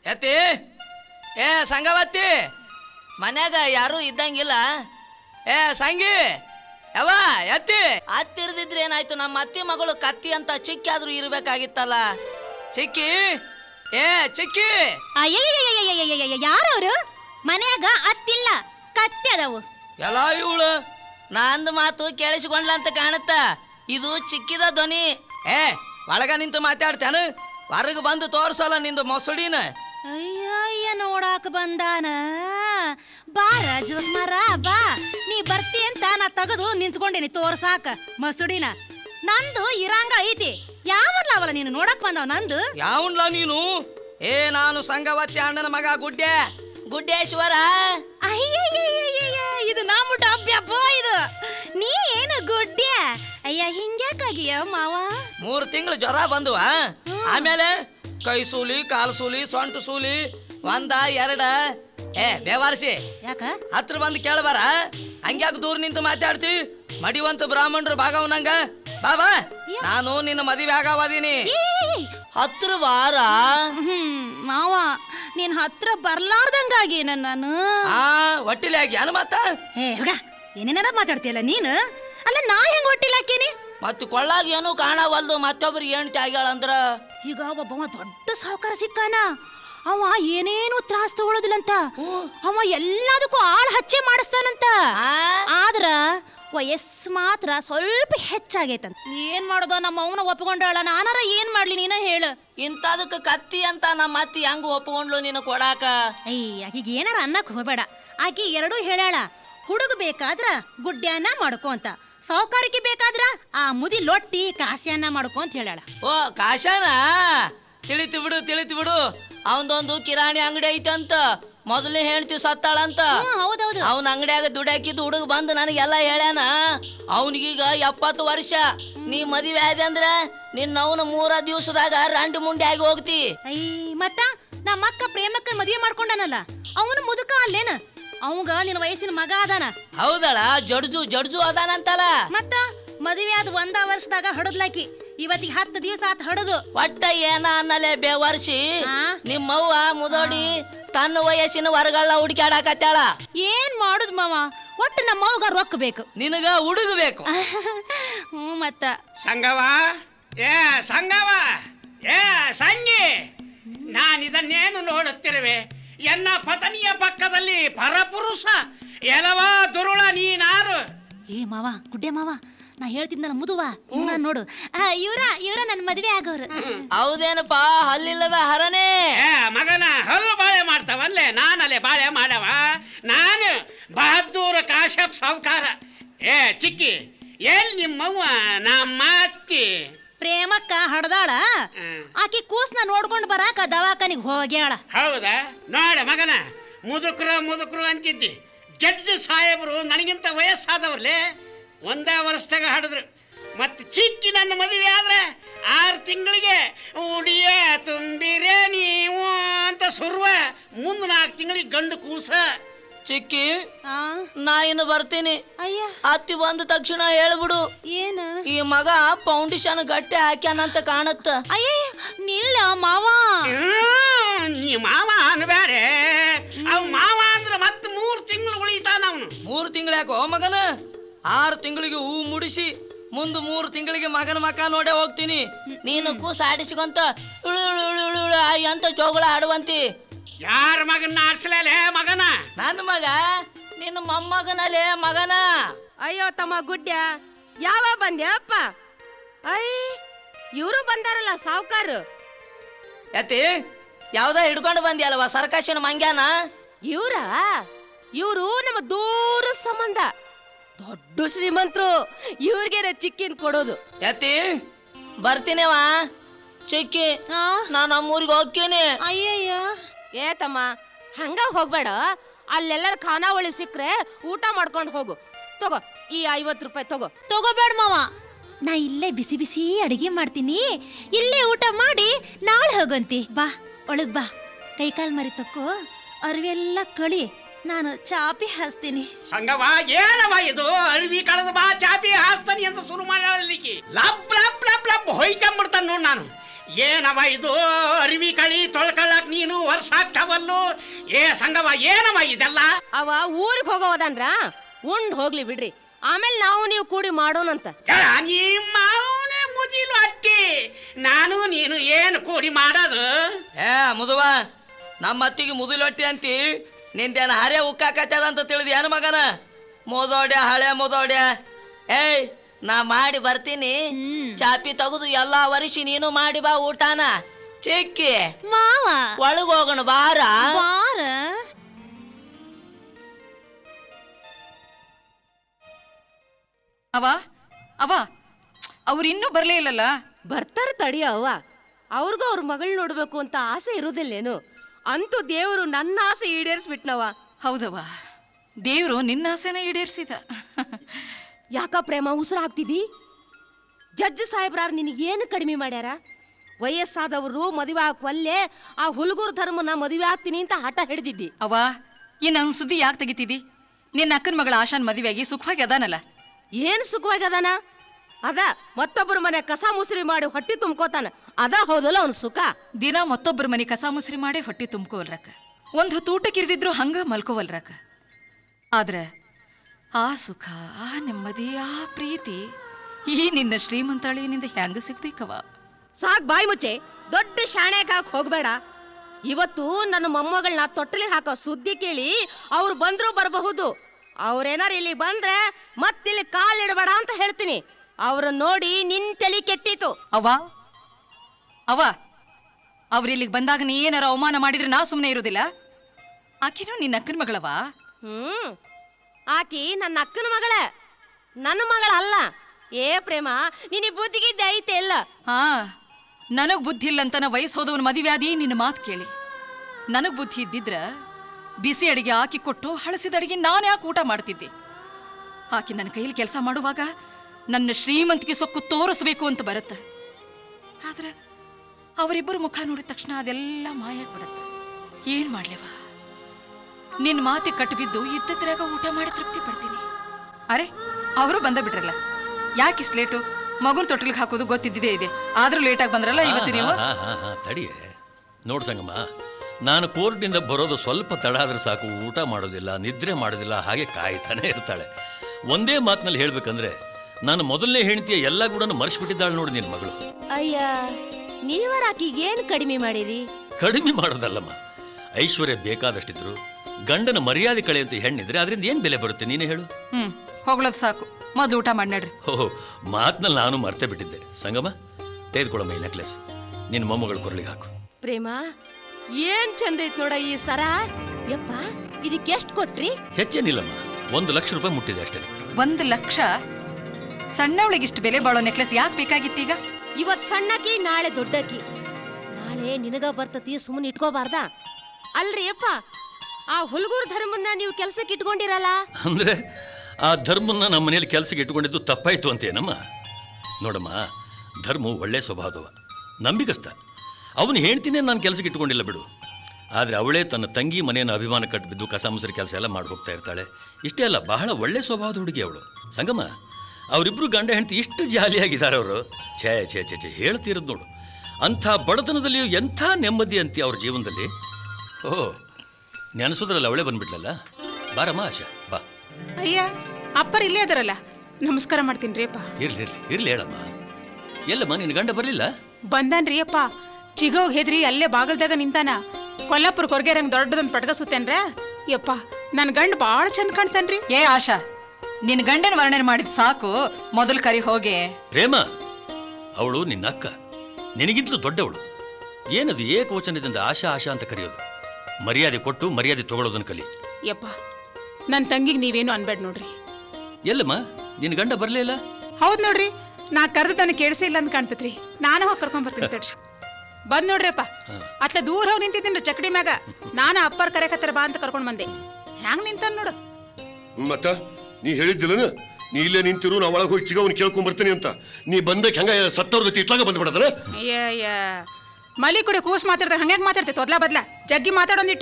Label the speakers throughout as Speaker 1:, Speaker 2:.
Speaker 1: ಎತ್ತಿ ಏ ಸಂಗವತ್ತಿ ಮನ್ಯಾಗ ಯಾರೂ ಇದ್ದಂಗಿಲ್ಲ ಏ ಸಂಗಿ ಯಾವ ಎತ್ತಿ ಹತ್ತಿರದಿದ್ರೆ ಏನಾಯ್ತು ನಮ್ಮ ಅತ್ತಿ ಮಗಳು ಕತ್ತಿ ಅಂತ ಚಿಕ್ಕಿ ಆದ್ರೂ ಇರ್ಬೇಕಾಗಿತ್ತಲ್ಲ ಚಿಕ್ಕಿ ಏ ಚಿಕ್ಕಿ
Speaker 2: ಅಯ್ಯಯ್ಯಯ್ಯಯ್ಯಯ್ಯಯ್ಯಯ್ಯಯ್ಯ ಯಾರವ್ರು ಮನ್ಯಾಗ ಅತ್ತಿಲ್ಲ ಕತ್ತಿ ಅದಾವು
Speaker 1: ಎಲ್ಲ ಇವಳು ನಂದು ಮಾತು ಕೇಳಿಸಿಕೊಂಡ್ಲ ಅಂತ ಕಾಣುತ್ತ ಇದು ಚಿಕ್ಕಿದ ಧ್ವನಿ ಏ ಒಳಗ ನಿಂತು ಮಾತಾಡ್ತೇನು ಹೊರಗೆ ಬಂದು ತೋರ್ಸಲ್ಲ ನಿಂದು ಮೊಸಡಿನ
Speaker 2: ಅಯ್ಯಯ್ಯ ನೋಡಾಕ ಬಂದಾನ ಬಾರ ಜೋಗ್ಮಾರ ಬಾ ನೀ ಬರ್ತಿ ಅಂತ ನಾ ತೆಗೆದು ನಿಂತ್ಕೊಂಡೇನಿ ತೋರ್ಸಾಕ ಮಸುಡಿನ ನಂದು ಇರಂಗ ಐತಿ ಯಾವಲ್ಲ ಅವಲ್ಲ ನೀನು ನೋಡಕ್ ಬಂದವ ನಂದು
Speaker 1: ಯಾವನ್ಲ ನೀನು ಏ ನಾನು ಸಂಗವತ್ತಿ ಅಣ್ಣನ ಮಗ ಗುಡ್ಡೆ ಗುಡ್ಡೇಶ್ವರ
Speaker 2: ಅಯ್ಯಯ್ಯಯ್ಯಯ್ಯಯ್ಯ ಇದು ನಮ್ಮ ಡಬ್ಬ್ಯಪ್ಪ ಇದು ನೀ ಏನು ಗುಡ್ಡ್ಯ ಅಯ್ಯ ಹಿಂಗ್ಯಾಕಾಗಿಯ ಮಾವ
Speaker 1: ಮೂರು ತಿಂಗಳು ಜ್ವರ ಬಂದುವ ಆಮೇಲೆ ಕೈ ಸೂಲಿ ಕಾಲು ಸೂಲಿ ಸೊಂಟು ಸೂಲಿ ಒಂದ ಎರಡ ಏ ಬೇವಾರಿಸಿ
Speaker 2: ಯಾಕ
Speaker 1: ಹತ್ರ ಬಂದು ಕೇಳಬಾರ ಹಂಗ್ಯಾಕೆ ದೂರ ನಿಂತು ಮಾತಾಡ್ತಿ ಮಡಿವಂತ ಬ್ರಾಹ್ಮಣರು ಭಾಗವನಂಗ ಬಾ ಬಾ ನಾನು ನಿನ್ನ ಮದುವೆ ಆಗವಾದೀನಿ
Speaker 2: ಏಯ್!
Speaker 1: ಹತ್ರ ವಾರ
Speaker 2: ಹ್ಮ್ ಮಾವ ನೀನ್ ಹತ್ರ ಬರ್ಲಾರ್ದಂಗಾಗಿ ನಾನು
Speaker 1: ಆ ಒಟ್ಟಿಲೆ ಆಗಿ ಏನು ಮತ್ತ
Speaker 2: ಏ ಹುಗ ಏನೇನಾರ ಮಾತಾಡ್ತೀಯಲ್ಲ ನೀನು ಅಲ್ಲ ನಾ ಹೆಂಗ್ ಹೊಟ್ಟಿಲಾಕೇನಿ
Speaker 1: ಮತ್ತು ಕೊಳ್ಳಾಗ ಏನೂ ಕಾಣವಲ್ದು ಮತ್ತೊಬ್ರಿಗೆ ಹೆಣ್ತಿ ಆಗ್ಯಾಳಂದ್ರ
Speaker 2: ಈಗ ಒಬ್ಬವ ದೊಡ್ಡ ಸಾಹುಕಾರ ಸಿಕ್ಕಾನ ಅವ ಏನೇನು ತ್ರಾಸ್ ತಗೊಳ್ಳೋದಿಲ್ಲಂತ ಅವ ಎಲ್ಲದಕ್ಕೂ ಆಳ್ ಹಚ್ಚೆ ಮಾಡಿಸ್ತಾನಂತ
Speaker 1: ಆ?
Speaker 2: ಆದ್ರ ವಯಸ್ಸು ಮಾತ್ರ ಸ್ವಲ್ಪ ಹೆಚ್ಚಾಗೈತಂತ ಏನ್ ಮಾಡೋದು ನಮ್ಮ ಅವನ ಒಪ್ಕೊಂಡಾಳ ನಾನಾರ ಏನ್ ಮಾಡ್ಲಿ ನೀನ ಹೇಳು
Speaker 1: ಇಂಥದಕ್ಕೆ ಕತ್ತಿ ಅಂತ ನಮ್ಮ ಅತ್ತಿ ಹೆಂಗ್ ಒಪ್ಕೊಂಡ್ಲು ನೀನು ಕೊಡಾಕ
Speaker 2: ಅಯ್ಯ ಆಕಿಗೆ ಏನಾರ ಅನ್ನಕ್ ಹೋಗ್ಬೇಡ ಆಕಿ ಎರಡೂ ಹೇಳ್ಯಾಳ ಹುಡುಗ ಬೇಕಾದ್ರ ಗುಡ್ಡ್ಯಾನ ಮಾಡ್ಕೊ ಅಂತ ಸಾವುಕಾರಿಕೆ ಬೇಕಾದ್ರ ಆ ಮುದಿ ಲೊಟ್ಟಿ ಕಾಸ್ಯಾನ ಮಾಡ್ಕೊ ಅಂತ ಹೇಳ್ಯಾಳ
Speaker 1: ಓ ಕಾಶಾನ ತಿಳಿತು ಬಿಡು ತಿಳಿತು ಬಿಡು ಅವನದೊಂದು ಕಿರಾಣಿ ಅಂಗಡಿ ಐತಂತ ಮೊದಲೇ ಹೇಳ್ತಿ ಸತ್ತಾಳಂತ
Speaker 2: ಹ್ಮ್ ಹೌದೌದು
Speaker 1: ಅವನ ಅಂಗಡಿಯಾಗ ದುಡ್ಡಾಕಿದ್ದು ಹುಡುಗ ಬಂದು ನನಗೆಲ್ಲ ಹೇಳ್ಯಾನ ಅವನಿಗೀಗ ಎಪ್ಪತ್ತು ವರ್ಷ ನೀ ಮದುವೆ ಆದೆ ಅಂದ್ರ ನಿನ್ನ ಅವನ ಮೂರ ದಿವಸದಾಗ ರಂಡು ಮುಂಡೆ ಆಗಿ ಹೋಗ್ತಿ
Speaker 2: ಅಯ್ಯ ಮತ್ತ ನಮ್ಮ ಅಕ್ಕ ಪ್ರೇಮಕ್ಕನ್ ಮದುವೆ ಮಾಡ್ಕೊಂಡನಲ್ಲ ಅವನು ಮುದುಕ ಅಲ್ಲೇನ ಅವಂಗ ನಿನ್ನ ವಯಸ್ಸಿನ ಮಗ ಅದಾನ
Speaker 1: ಹೌದಳ ಜಡ್ಜು ಜಡ್ಜು ಅದಾನಂತಲ್ಲ
Speaker 2: ಮತ್ತ ಮದುವೆ ಆದ ಒಂದ ವರ್ಷದಾಗ ಹಡದ್ಲಾಕಿ ಇವತ್ತಿಗೆ ಹತ್ತು ದಿವಸ ಆತ್ ಹಡದು
Speaker 1: ಒಟ್ಟ ಏನ ಅನ್ನಲೆ ಬೇವರ್ಸಿ
Speaker 2: ಆ?
Speaker 1: ನಿಮ್ಮವ್ವ ಮುದೋಡಿ ತನ್ನ ವಯಸ್ಸಿನ ಹೊರಗಳ ಹುಡುಕ್ಯಾಡಕತ್ತಾಳ
Speaker 2: ಏನ್ ಮಾಡುದ್ ಮಾವ ಒಟ್ಟು ನಮ್ಮ ಅವ್ಗ ರೊಕ್ಕ ಬೇಕು
Speaker 1: ನಿನಗ ಹುಡುಗ ಬೇಕು
Speaker 2: ಹ್ಞೂ ಮತ್ತ
Speaker 3: ಸಂಗವ ಏ ಸಂಗವ ಏ ಸಂಗಿ ನಾನು ಇದನ್ನೇನು ನೋಡುತ್ತಿರುವೆ ಎನ್ನ ಪತ್ನಿಯ ಪಕ್ಕದಲ್ಲಿ ಪರಪುರುಷ ಎಲವ ದುರುಳ ನೀನಾರು
Speaker 2: ಏ ಮಾವ ಗುಡ್ಡೆ ಮಾವ ನಾ ಹೇಳ್ತಿದ್ನಲ್ಲ ಮುದುವ ಇವ್ನ ನೋಡು ಆ, ಇವ್ರ ಇವ್ರ ನನ್ನ ಮದ್ವೆ ಆಗೋರು
Speaker 1: ಹೌದೇನಪ್ಪ ಹಲ್ಲಿಲ್ಲದ ಹರನೇ
Speaker 3: ಏ ಮಗನ ಹಲ್ಲು ಬಾಳೆ ಮಾಡ್ತಾವಲ್ಲೇ ನಾನಲ್ಲೇ ಬಾಳೆ ಮಾಡವ ನಾನು ಬಹದ್ದೂರ ಕಾಶ್ಯಪ್ ಸಾವುಕಾರ ಏ ಚಿಕ್ಕಿ ಎಲ್ಲಿ ನಿಮ್ಮವ್ವ ನಮ್ಮ ಅತ್ತಿ
Speaker 2: ಪ್ರೇಮಕ್ಕ ಹಡ್ದಾಳ
Speaker 3: ಹ್ಮ್.
Speaker 2: ಆಕಿ ಕೂಸ್ನ ನೋಡ್ಕೊಂಡು ಬರಾಕ ದವಾಖಾನಿಗ್ ಹೋಗ್ಯಾಳ
Speaker 3: ಹೌದಾ ನೋಡ ಮಗನ ಮುದುಕರು ಮುದುಕರು ಅಂತಿದ್ದಿ ಜಡ್ಜ್ ಸಾಹೇಬರು ನನಗಿಂತ ವಯಸ್ಸಾದವ್ರಲ್ಲೇ ಒಂದೇ ವರ್ಷದಾಗ ಹಡಿದ್ರು ಮತ್ತು ಚಿಕ್ಕಿ ನನ್ನ ಮದುವೆ ಆದ್ರೆ ಆರು ತಿಂಗಳಿಗೆ ಉಡಿಯ ತುಂಬಿರೇ ನೀವು ಅಂತ ಸುರ್ವ ಮುಂದೆ ನಾಲ್ಕು ತಿಂಗಳಿಗೆ ಗಂಡು ಕೂಸ
Speaker 1: ಚಿಕ್ಕಿ
Speaker 2: ಆ
Speaker 1: ನಾ ಇನ್ನು ಬರ್ತೀನಿ
Speaker 2: ಅಯ್ಯ
Speaker 1: ಅತ್ತಿ ಬಂದ ತಕ್ಷಣ ಹೇಳ್ಬಿಡು
Speaker 2: ಏನ
Speaker 1: ಈ ಮಗ ಫೌಂಡೇಶನ್ ಗಟ್ಟಿ ಹಾಕ್ಯಾನಂತ ಕಾಣುತ್ತ
Speaker 2: ಅಯ್ಯ ನಿಲ್ಲ ಮಾವ
Speaker 3: ಹ್ಮ್, ನೀ ಮಾವ ಅನ್ಬ್ಯಾರೆ ಅವ್ ಮಾವ ಅಂದ್ರೆ ಮತ್ತೆ ಮೂರು ತಿಂಗಳು ಉಳಿತಾನ ಅವನು
Speaker 1: ಮೂರು ತಿಂಗಳು ಯಾಕೋ ಮಗನ ಆರು ತಿಂಗಳಿಗೆ ಹೂ ಮುಡಿಸಿ ಮುಂದೆ ಮೂರು ತಿಂಗಳಿಗೆ ಮಗನ ಮಕ ನೋಡೇ ಹೋಗ್ತೀನಿ ನೀನು ಕೂಸ ಆಡಿಸಿಕೊಂತ ಉಳು ಉಳು ಉಳು ಉಳು ಉಳು ಆಯ್ ಅಂತ ಜೋಗಳ ಆಡುವಂತಿ
Speaker 3: ಯಾರ ಮಗನ ಆಡ್ಸಲೇ ಮಗನ
Speaker 1: ನನ್ನ ಮಗ ನಿನ್ನ ಮೊಮ್ಮಗನಲ್ಲೇ ಮಗನ
Speaker 4: ಅಯ್ಯೋ ತಮ್ಮ ಗುಡ್ಡ ಯಾವ ಬಂದ್ಯಪ್ಪ ಐ ಇವರು ಬಂದಾರಲ್ಲ ಸಾವ್ಕಾರು
Speaker 1: ಯತಿ ಯಾವ್ದ ಹಿಡ್ಕೊಂಡು ಬಂದ್ಯಲ್ವ ಸರ್ಕಶಿನ ಮಂಗ್ಯಾನ
Speaker 4: ಇವ್ರ ಇವರು ನಮ್ಮ ದೂರ ಸಂಬಂಧ ದೊಡ್ಡ ಶ್ರೀಮಂತರು ಇವ್ರಿಗೆ ಚಿಕ್ಕಿನ್ ಕೊಡೋದು
Speaker 1: ಯತಿ ಬರ್ತೀನಿವ ಚಿಕ್ಕಿ
Speaker 2: ಆ
Speaker 1: ನಾ ನಮ್ಮೂರಿಗೆ ಹೋಗ್ತೀನಿ
Speaker 2: ಅಯ್ಯಯ್ಯ
Speaker 4: ಏ ತಮ್ಮ ಹಂಗ ಹೋಗ್ಬೇಡ ಅಲ್ಲೆಲ್ಲರ ಖಾನಾವಳಿ ಸಿಕ್ರೆ ಊಟ ಮಾಡ್ಕೊಂಡು ಹೋಗು ತಗೋ ಈ ಐವತ್ತು ರೂಪಾಯಿ ತಗೋ
Speaker 2: ತಗೋಬೇಡ ಮಾವ ನಾ ಇಲ್ಲೇ ಬಿಸಿ ಬಿಸಿ ಅಡಿಗೆ ಮಾಡ್ತೀನಿ ಇಲ್ಲೇ ಊಟ ಮಾಡಿ ನಾಳೆ ಹೋಗಂತಿ ಬಾ ಒಳಗ್ ಬಾ ಕೈಕಾಲ್ ಮರಿ ತಕ್ಕೋ ಅರಿವೆಲ್ಲ ಕಳಿ ನಾನು ಚಾಪಿ ಹಾಸ್ತೀನಿ
Speaker 3: ಸಂಗವ ಏನವ ಇದು ಅಳ್ವಿ ಕಳೆದ ಬಾ ಚಾಪಿ ಹಾಸ್ತಾನಿ ಅಂತ ಶುರು ಮಾಡಲಿಕ್ಕೆ ಲಬ್ ಲಬ್ ಲಬ್ ಲಬ್ ಹೊಯ್ಕೊಂಬಿಡ್ತಾನೆ ನೋಡ್ ನಾನು ಏನವ ಇದು ಅರಿವಿ ಕಳಿ ತೊಳ್ಕೊಳ್ಳಾಕ ನೀನು ಹೊರ ತರ್ಸಾಕ್ ಟವಲ್ಲು ಏ ಸಂಗವ ಏನಮ್ಮ ಇದೆಲ್ಲ
Speaker 4: ಅವ ಊರಿಗೆ ಹೋಗೋವದನ್ರ ಉಂಡ್ ಹೋಗ್ಲಿ ಬಿಡ್ರಿ ಆಮೇಲೆ ನಾವು ನೀವು ಕೂಡಿ ಮಾಡೋಣಂತ
Speaker 3: ಯಾ, ನಿಮ್ಮ ಅವನೇ ಮುಜಿಲು ಅಟ್ಟಿ ನಾನು ನೀನು ಏನು ಕೂಡಿ ಮಾಡೋದು
Speaker 1: ಏ ಮುದುವ ನಮ್ಮ ಅತ್ತಿಗೆ ಮುದುಲೊಟ್ಟಿ ಅಂತಿ ನಿಂದೇನು ಹರೆ ಉಕ್ಕಾಕತ್ತದ ಅಂತ ತಿಳಿದಿ ಏನು ಮಗನ ಮೋದೋಡ್ಯ ಹಳೆ ಮೋದೋಡ್ಯ ಏಯ್ ನಾ ಮಾಡಿ ಬರ್ತೀನಿ ಚಾಪಿ ತೆಗೆದು ಎಲ್ಲಾ ವರ್ಷಿ ನೀನು ಮಾಡಿ ಬಾ ಊಟನ ಚಿಕ್ಕಿ
Speaker 2: ಮಾವ
Speaker 1: ಒಳಗ್ ಹೋಗೋಣ ಬಾರ
Speaker 2: ಬಾರ
Speaker 5: ಅವ ಅವ ಅವ್ರು ಇನ್ನೂ ಬರಲೇ ಇಲ್ಲಲ್ಲ
Speaker 4: ಬರ್ತಾರ ತಡಿಯ ಅವ್ವ ಅವ್ರಿಗೂ ಅವ್ರ ಮಗಳ್ ನೋಡ್ಬೇಕು ಅಂತ ಆಸೆ ಇರೋದಿಲ್ಲೇನು ಅಂತೂ ದೇವರು ನನ್ನ ಆಸೆ ಈಡೇರಿಸ್ಬಿಟ್ನವ
Speaker 5: ಹೌದವ್ವ ದೇವರು ನಿನ್ನ ಆಸೆನ ಈಡೇರಿಸಿದ
Speaker 4: ಯಾಕ ಪ್ರೇಮ ಉಸಿರು ಹಾಕ್ತಿದಿ ಜಡ್ಜ್ ಸಾಹೇಬ್ರಾರ್ ನಿನಗೇನು ಕಡಿಮೆ ಮಾಡ್ಯಾರ ವಯಸ್ಸಾದವರು ಮದುವೆ ಒಲ್ಲೆ ಆ ಹುಲ್ಗೂರ್ ಧರ್ಮನ ಮದುವೆ ಆಗ್ತೀನಿ ಅಂತ ಹಠ ಹಿಡ್ದಿದ್ದಿ
Speaker 5: ಅವ್ವ ಈ ನನ್ನ ಸುದ್ದಿ ಯಾಕೆ ತೆಗಿತಿದಿ ನಿನ್ನ ಅಕ್ಕನ ಮಗಳ ಆಶಾನ್ ಮದುವೆಯಾಗಿ ಸುಖವಾಗಿ ಅದಾನಲ್ಲ
Speaker 4: ಏನ್ ಸುಖವಾಗದಾನ ಅದ ಮತ್ತೊಬ್ಬರ ಮನೆ ಕಸ ಮುಸ್ರಿ ಮಾಡಿ ಹೊಟ್ಟಿ ತುಂಬ್ಕೋತಾನ ಅದ ಹೌದಲ್ಲ ಅವ್ನ ಸುಖ
Speaker 5: ದಿನ ಮತ್ತೊಬ್ಬರ ಮನೆ ಕಸ ಮುಸ್ರಿ ಮಾಡಿ ಹೊಟ್ಟಿ ತುಂಬ್ಕೋವಲ್ರಕ್ಕ ಒಂದು ಹೊತ್ತು ಊಟಕ್ಕೆ ಇರ್ದಿದ್ರು ಹಂಗ ಮಲ್ಕೋವಲ್ರಕ್ಕ ಆದ್ರೆ ಆ ಸುಖ ಆ ನೆಮ್ಮದಿ ಆ ಪ್ರೀತಿ ಈ ನಿನ್ನ ಶ್ರೀಮಂತಾಳಿನಿಂದ ಹೆಂಗ ಸಿಗ್ಬೇಕವ
Speaker 4: ಸಾಕ್ ಬಾಯಿ ಮುಚ್ಚೆ ದೊಡ್ಡ ಶಾಣೆಗಾಕ್ ಹೋಗ್ಬೇಡ ಇವತ್ತು ನನ್ನ ಮೊಮ್ಮಗಳನ್ನ ತೊಟ್ಟಲಿಗೆ ಹಾಕೋ ಸುದ್ದಿ ಕೇಳಿ ಅವ್ರು ಬಂದ್ರು ಬರಬಹುದು ಅವ್ರೇನಾರು ಇಲ್ಲಿ ಬಂದ್ರೆ ಮತ್ತಿಲ್ಲಿ ಕಾಲಿಡಬೇಡ ಅಂತ ಹೇಳ್ತೀನಿ ಅವ್ರನ್ನ ನೋಡಿ ನಿನ್ ತಲೆ ಕೆಟ್ಟಿತು
Speaker 5: ಅವ್ವ ಅವ್ವ ಅವ್ರು ಇಲ್ಲಿಗೆ ಬಂದಾಗ ನೀ ಏನಾರ ಅವಮಾನ ಮಾಡಿದ್ರೆ ನಾ ಸುಮ್ಮನೆ ಇರೋದಿಲ್ಲ ಆಕಿನೂ ನಿನ್ನ ಅಕ್ಕನ ಮಗಳವ
Speaker 4: ಹ್ಮ್ ಆಕಿ ನನ್ನ ಅಕ್ಕನ ಮಗಳ ನನ್ನ ಮಗಳ ಅಲ್ಲ ಏ ಪ್ರೇಮ ನಿನ್ನ ಬುದ್ಧಿಗಿದ್ದೆ ಐತೆ ಇಲ್ಲ
Speaker 5: ಹಾ ನನಗ್ ಬುದ್ಧಿ ಇಲ್ಲಂತನ ವಯಸ್ಸು ಹೋದವನ ಮದುವೆ ಆದಿ ನಿನ್ನ ಮಾತು ಕೇಳಿ ನನಗ್ ಬುದ್ಧಿ ಇದ್ದಿದ್ರ ಬಿಸಿ ಅಡಿಗೆ ಹಾಕಿ ಕೊಟ್ಟು ಹಳಸಿದ ಅಡಿಗೆ ನಾನು ಯಾಕೆ ಊಟ ಮಾಡ್ತಿದ್ದೆ ಆಕಿ ನನ್ನ ಕೈಯಲ್ಲಿ ಕೆಲಸ ಮಾಡುವಾಗ ನನ್ನ ಶ್ರೀಮಂತಿಗೆ ಸೊಕ್ಕು ತೋರಿಸ್ಬೇಕು ಅಂತ ಬರುತ್ತೆ ಆದ್ರೆ ಅವರಿಬ್ಬರು ಮುಖ ನೋಡಿದ ತಕ್ಷಣ ಅದೆಲ್ಲ ಮಾಯಾಗ್ಬಿಡತ್ತೆ ಏನ್ ಮಾಡ್ಲೇವ ನಿನ್ನ ಮಾತಿ ಕಟ್ಟಿಬಿದ್ದು ಇದ್ದದ್ರಾಗ ಊಟ ಮಾಡಿ ತೃಪ್ತಿ ಪಡ್ತೀನಿ ಅರೆ ಅವರು ಬಂದ ಬಿಟ್ರಲ್ಲ ಯಾಕೆ ಇಷ್ಟು ಲೇಟು ಮಗುನ್ ತೊಟ್ಟಿಲಿಗೆ ಹಾಕೋದು ಗೊತ್ತಿದ್ದಿದೆ ಇದೆ ಆದ್ರೂ ಲೇಟಾಗಿ ಬಂದ್ರಲ್ಲ ಇವತ್ತು ನೀವು
Speaker 6: ಹಾ, ಹಾ, ಹಾ, ತಡಿಯೆ ನೋಡ್ ಸಂಗಮ್ಮ ನಾನು ಕೋರ್ಟ್ನಿಂದ ಬರೋದು ಸ್ವಲ್ಪ ತಡ ಆದ್ರೆ ಸಾಕು ಊಟ ಮಾಡೋದಿಲ್ಲ ನಿದ್ರೆ ಮಾಡೋದಿಲ್ಲ ಹಾಗೆ ಕಾಯ್ತಾನೆ ಇರ್ತಾಳೆ ಒಂದೇ ಮಾತಿನಲ್ಲಿ ಹೇಳ್ಬೇಕಂದ್ರೆ ನಾನು ಮೊದಲನೇ ಹೆಂಡತಿಯ ಎಲ್ಲ ಕೂಡ ಮರ್ಸ್ಬಿಟ್ಟಿದ್ದಾಳೆ ನೋಡಿ ನಿನ್ನ ಮಗಳು
Speaker 4: ಅಯ್ಯ ನೀವರ ಆಕಿಗೆ ಏನ್ ಕಡಿಮೆ ಮಾಡಿರಿ
Speaker 6: ಕಡಿಮೆ ಮಾಡೋದಲ್ಲಮ್ಮ ಐಶ್ವರ್ಯ ಬೇಕಾದಷ್ಟಿದ್ರು ಗಂಡನ ಮರ್ಯಾದೆ ಕಳೆಯಂತ ಹೆಣ್ಣಿದ್ರೆ ಅದರಿಂದ ಏನು ಬೆಲೆ ಬರುತ್ತೆ ನೀನೇ ಹೇಳು
Speaker 5: ಹ್ಮ್ ಹೋಗ್ಲದ್ ಸಾಕು ಮೊದ್ಲು ಊಟ ಮಾಡಿ ನಡ್ರಿ
Speaker 6: ಓಹೋ ಮಾತ್ನಲ್ಲಿ ನಾನು ಮರ್ತೇ ಬಿಟ್ಟಿದ್ದೆ ಸಂಗಮ ತೆಗೆದುಕೊಳ್ಳಮ್ಮ ಈ ನೆಕ್ಲೆಸ್ ನಿನ್ನ ಮೊಮ್ಮಗಳು ಕೊರಳಿಗೆ ಹಾಕು
Speaker 4: ಪ್ರೇಮ ಏನ್ ಚಂದ ಐತ್ ನೋಡ ಈ ಸರ ಯಪ್ಪ ಇದಕ್ಕೆ ಎಷ್ಟ್ ಕೊಟ್ರಿ
Speaker 6: ಹೆಚ್ಚೇನಿಲ್ಲಮ್ಮ ಒಂದು ಲಕ್ಷ ರೂಪಾಯಿ ಮುಟ್ಟಿದೆ ಅಷ್ಟೇ
Speaker 5: ಒಂದು ಲಕ್ಷ ಸಣ್ಣವಳಿಗೆ ಇಷ್ಟು ಬೆಲೆ ಬಾಳೋ ನೆಕ್ಲೆಸ್ ಯಾಕೆ ಬೇಕಾಗಿತ್ತೀಗ
Speaker 4: ಇವತ್ ಸಣ್ಣಕಿ ನಾಳೆ ದೊಡ್ಡಕಿ ನಾಳೆ ನಿನಗ ಬರ್ತತಿ ಸುಮ್ಮನೆ ಇಟ್ಕೋಬಾರ್ದ ಅಲ್ರಿ ಅಪ್ಪ ಆ ಹುಲ್ಗೂರ್ ಧರ್ಮನ್ನ ನೀವು ಕೆಲ್ಸಕ್ಕೆ ಇಟ್ಕೊಂಡಿರಲ್ಲ
Speaker 6: ಅಂದ್ರೆ ಆ ಧರ್ಮನ್ನ ನಮ್ಮ ಮನೇಲಿ ಕೆಲಸಕ್ಕೆ ಇಟ್ಕೊಂಡಿದ್ದು ತಪ್ಪಾಯ್ತು ಅಂತೇನಮ್ಮ ನೋಡಮ್ಮ ಧರ್ಮ ಒಳ್ಳೆ ಸ್ವಭಾವದವ ನಂಬಿಕಸ್ತ ಅವನು ಹೇಳ್ತೀನಿ ನಾನು ಕೆಲಸಕ್ಕೆ ಇಟ್ಕೊಂಡಿಲ್ಲ ಬಿಡು ಆದರೆ ಅವಳೇ ತನ್ನ ತಂಗಿ ಮನೆಯನ್ನು ಅಭಿಮಾನ ಕಟ್ಟಿಬಿದ್ದು ಕಸ ಮುಸರಿ ಕೆಲಸ ಎಲ್ಲ ಮಾಡಿ ಹೋಗ್ತಾ ಇರ್ತಾಳೆ ಇಷ್ಟೇ ಅಲ್ಲ ಬಹಳ ಒಳ್ಳೆ ಸ್ವಭಾವದ ಹುಡುಗಿ ಅವಳು ಸಂಗಮ ಅವರಿಬ್ಬರು ಗಂಡ ಹೆಂಡತಿ ಇಷ್ಟು ಜಾಲಿಯಾಗಿದ್ದಾರೆ ಅವರು ಛೇ ಛೇ ಛೇ ಛೇ ಹೇಳ್ತಿರೋದು ನೋಡು ಅಂಥ ಬಡತನದಲ್ಲಿಯೂ ಎಂಥ ನೆಮ್ಮದಿ ಅಂತಿ ಅವ್ರ ಜೀವನದಲ್ಲಿ ಓ ನೆನೆಸೋದ್ರಲ್ಲಿ ಅವಳೇ ಬಂದ್ಬಿಟ್ಲಲ್ಲ ಬಾರಮ್ಮ ಆಶಾ ಬಾ
Speaker 7: ಅಯ್ಯ ಅಪ್ಪರ್ ಇಲ್ಲೇ ಅದರಲ್ಲ ನಮಸ್ಕಾರ ಮಾಡ್ತೀನಿ ರೀ ಅಪ್ಪ
Speaker 6: ಇರ್ಲಿ ಇರ್ಲಿ ಇರ್ಲಿ ಹೇಳಮ್ಮ ಎಲ್ಲಮ್ಮ ನಿನ್ನ ಗಂಡ ಬರಲಿಲ್ಲ
Speaker 7: ಬಂದಾನ್ರಿ ಅಪ್ಪ ಚಿಗೋಗ್ ಹೆದ್ರಿ ಅಲ್ಲೇ ಬಾಗಲ್ದಾಗ ನಿಂತಾನ ಕೊಲ್ಲಾಪುರ ಕೊರ್ಗೆರಂಗ್ ದೊಡ್ಡದೊಂದು ಪಟ್ಕ ಸುತ್ತೇನ್ರ ಯಪ್ಪ ನನ್ನ ಗಂಡ ಭಾಳ ಚಂದ ಕಾಣ್ತಾನ್ರಿ
Speaker 5: ಏ ಆಶಾ ನಿನ್ ಗಂಡನ ವರ್ಣನೆ ಮಾಡಿದ್ ಸಾಕು ಮೊದಲು ಕರಿ ಹೋಗಿ
Speaker 6: ಪ್ರೇಮ ಅವಳು ನಿನ್ನ ಅಕ್ಕ ನಿನಗಿಂತಲೂ ದೊಡ್ಡವಳು ಏನದು ಏಕವಚನದಿಂದ ಆಶಾ ಆಶಾ ಅಂತ ಕರೆಯೋದು ಮರ್ಯಾದೆ ಕೊಟ್ಟು ಮರ್ಯಾದೆ ತಗೊಳ್ಳೋದನ್ನ ಕಲಿ
Speaker 7: ಯಪ್ಪ ನನ್ನ ತಂಗಿಗೆ ನೀವೇನು ಅನ್ಬೇಡ ನೋಡ್ರಿ
Speaker 6: ಎಲ್ಲಮ್ಮ ನಿನ್ನ ಗಂಡ ಬರಲೇ ಇಲ್ಲ
Speaker 7: ಹೌದ್ ನೋಡ್ರಿ ನಾ ಕರೆದು ತನಗೆ ಕೇಳಿಸೇ ಇಲ್ಲ ಅಂತ ಕಾಣ್ತತ್ರಿ ನಾನು ಹೋಗಿ ಕರ್ಕೊಂಡ್ ಬರ್ತೀನಿ ತಡ್ರಿ ಬಂದ್ ನೋಡ್ರಿ ಅಪ್ಪ ಅತ್ತ ದೂರ ಹೋಗಿ ನಿಂತಿದ್ದೀನಿ ಚಕಡಿ ಮ್ಯಾಗ ನಾನು ಅಪ್ಪರ್ ಕರೆಕತ್ತರ ಬಾ ಅಂತ ಕರ್ಕೊಂಡ್ ಬಂದೆ ಹ್ಯಾಂಗ್ ನಿಂತಾನ ನೋಡು
Speaker 8: ಮತ್ತ ನೀ ಹೇಳಿದ್ದಿಲ್ಲನ ನೀ ಇಲ್ಲೇ ನಿಂತಿರು ನಾ ಒಳಗೆ ಹೋಗಿ ಚಿಗವನ್ ಕೇಳ್ಕೊಂಡ್ ಬರ್ತೀನಿ ಅಂತ ನೀ ಬಂದಕ್ಕೆ ಹಂಗ ಸತ್ತವ್ರ ಜೊತೆ ಇತ್ಲಾಗ ಬಂದ್ಬಿಡದನ
Speaker 7: ಅಯ್ಯ ಮಲಿ ಕುಡಿ ಕೂಸ್ ಮಾತಾಡ್ದಾಗ ಹಂಗ್ಯಾಕ್ ಮಾತಾಡ್ತಿ ತೊದ್ಲ ಬದ್ಲ ಜಗ್ಗಿ ಮಾತಾಡೊಂದಿಟ್ಟು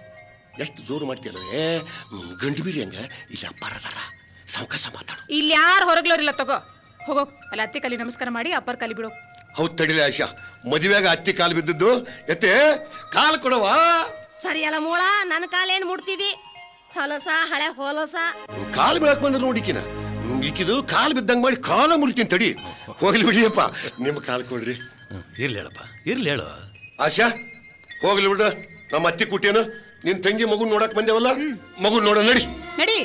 Speaker 8: ಎಷ್ಟು ಜೋರು ಮಾಡ್ತೀಯಲ್ಲ ಏ ಗಂಡು ಬೀರಿ ಹಂಗ ಇಲ್ಲಿ ಅಪ್ಪಾರದಾರ ಸಾವಕಾಶ ಮಾತಾಡು
Speaker 7: ಇಲ್ಲಿ ಯಾರು ಹೊರಗ್ಲೋರಿಲ್ಲ ತಗೋ ಹೋಗೋ ಅಲ್ಲಿ ಅತ್ತೆ ಕಲಿ ನಮಸ್ಕಾರ ಮಾಡಿ ಅಪ್ಪರ್ ಕಲಿ ಬಿಡು
Speaker 8: ಹೌದ್ ತಡಿಲಿ ಆಶಾ ಮದುವೆಗ ಅತ್ತಿ ಕಾಲು ಬಿದ್ದದ್ದು ಎತ್ತೆ ಕಾಲು ಕೊಡವ
Speaker 4: ಸರಿಯಲ್ಲ ಮೂಳ ನನ್ನ ಕಾಲೇನ್ ಮುಡ್ತಿದಿ ಹೊಲಸ ಹಳೆ ಹೊಲಸ
Speaker 8: ಕಾಲು ಬೀಳಕ್ ಬಂದ್ರೆ ನೋಡಿಕಿನ ಈಕಿದು ಕಾಲು ಬಿದ್ದಂಗೆ ಮಾಡಿ ಕಾಲ ಮುರಿತೀನಿ ತಡಿ ಹೋಗ್ಲಿ ಬಿಡಿಯಪ್ಪ ನಿಮ್ಮ ಕಾಲು ಕೊಡ್ರಿ
Speaker 6: ಹ್ಮ್, ಇರ್ಲಿ ಹೇಳಪ್ಪ ಇರ್ಲಿ ಹೇಳು
Speaker 8: ಆಶಾ ಹೋಗ್ಲಿ ಬಿಡ ನಮ್ಮ ಅತ್ತಿ ಕುಟಿಯನ ನಿನ್ ತಂಗಿ ಮಗು ನೋಡಕ್ ಬಂದೇವಲ್ಲ ಮಗು ನೋಡ ನಡಿ
Speaker 7: ನಡಿ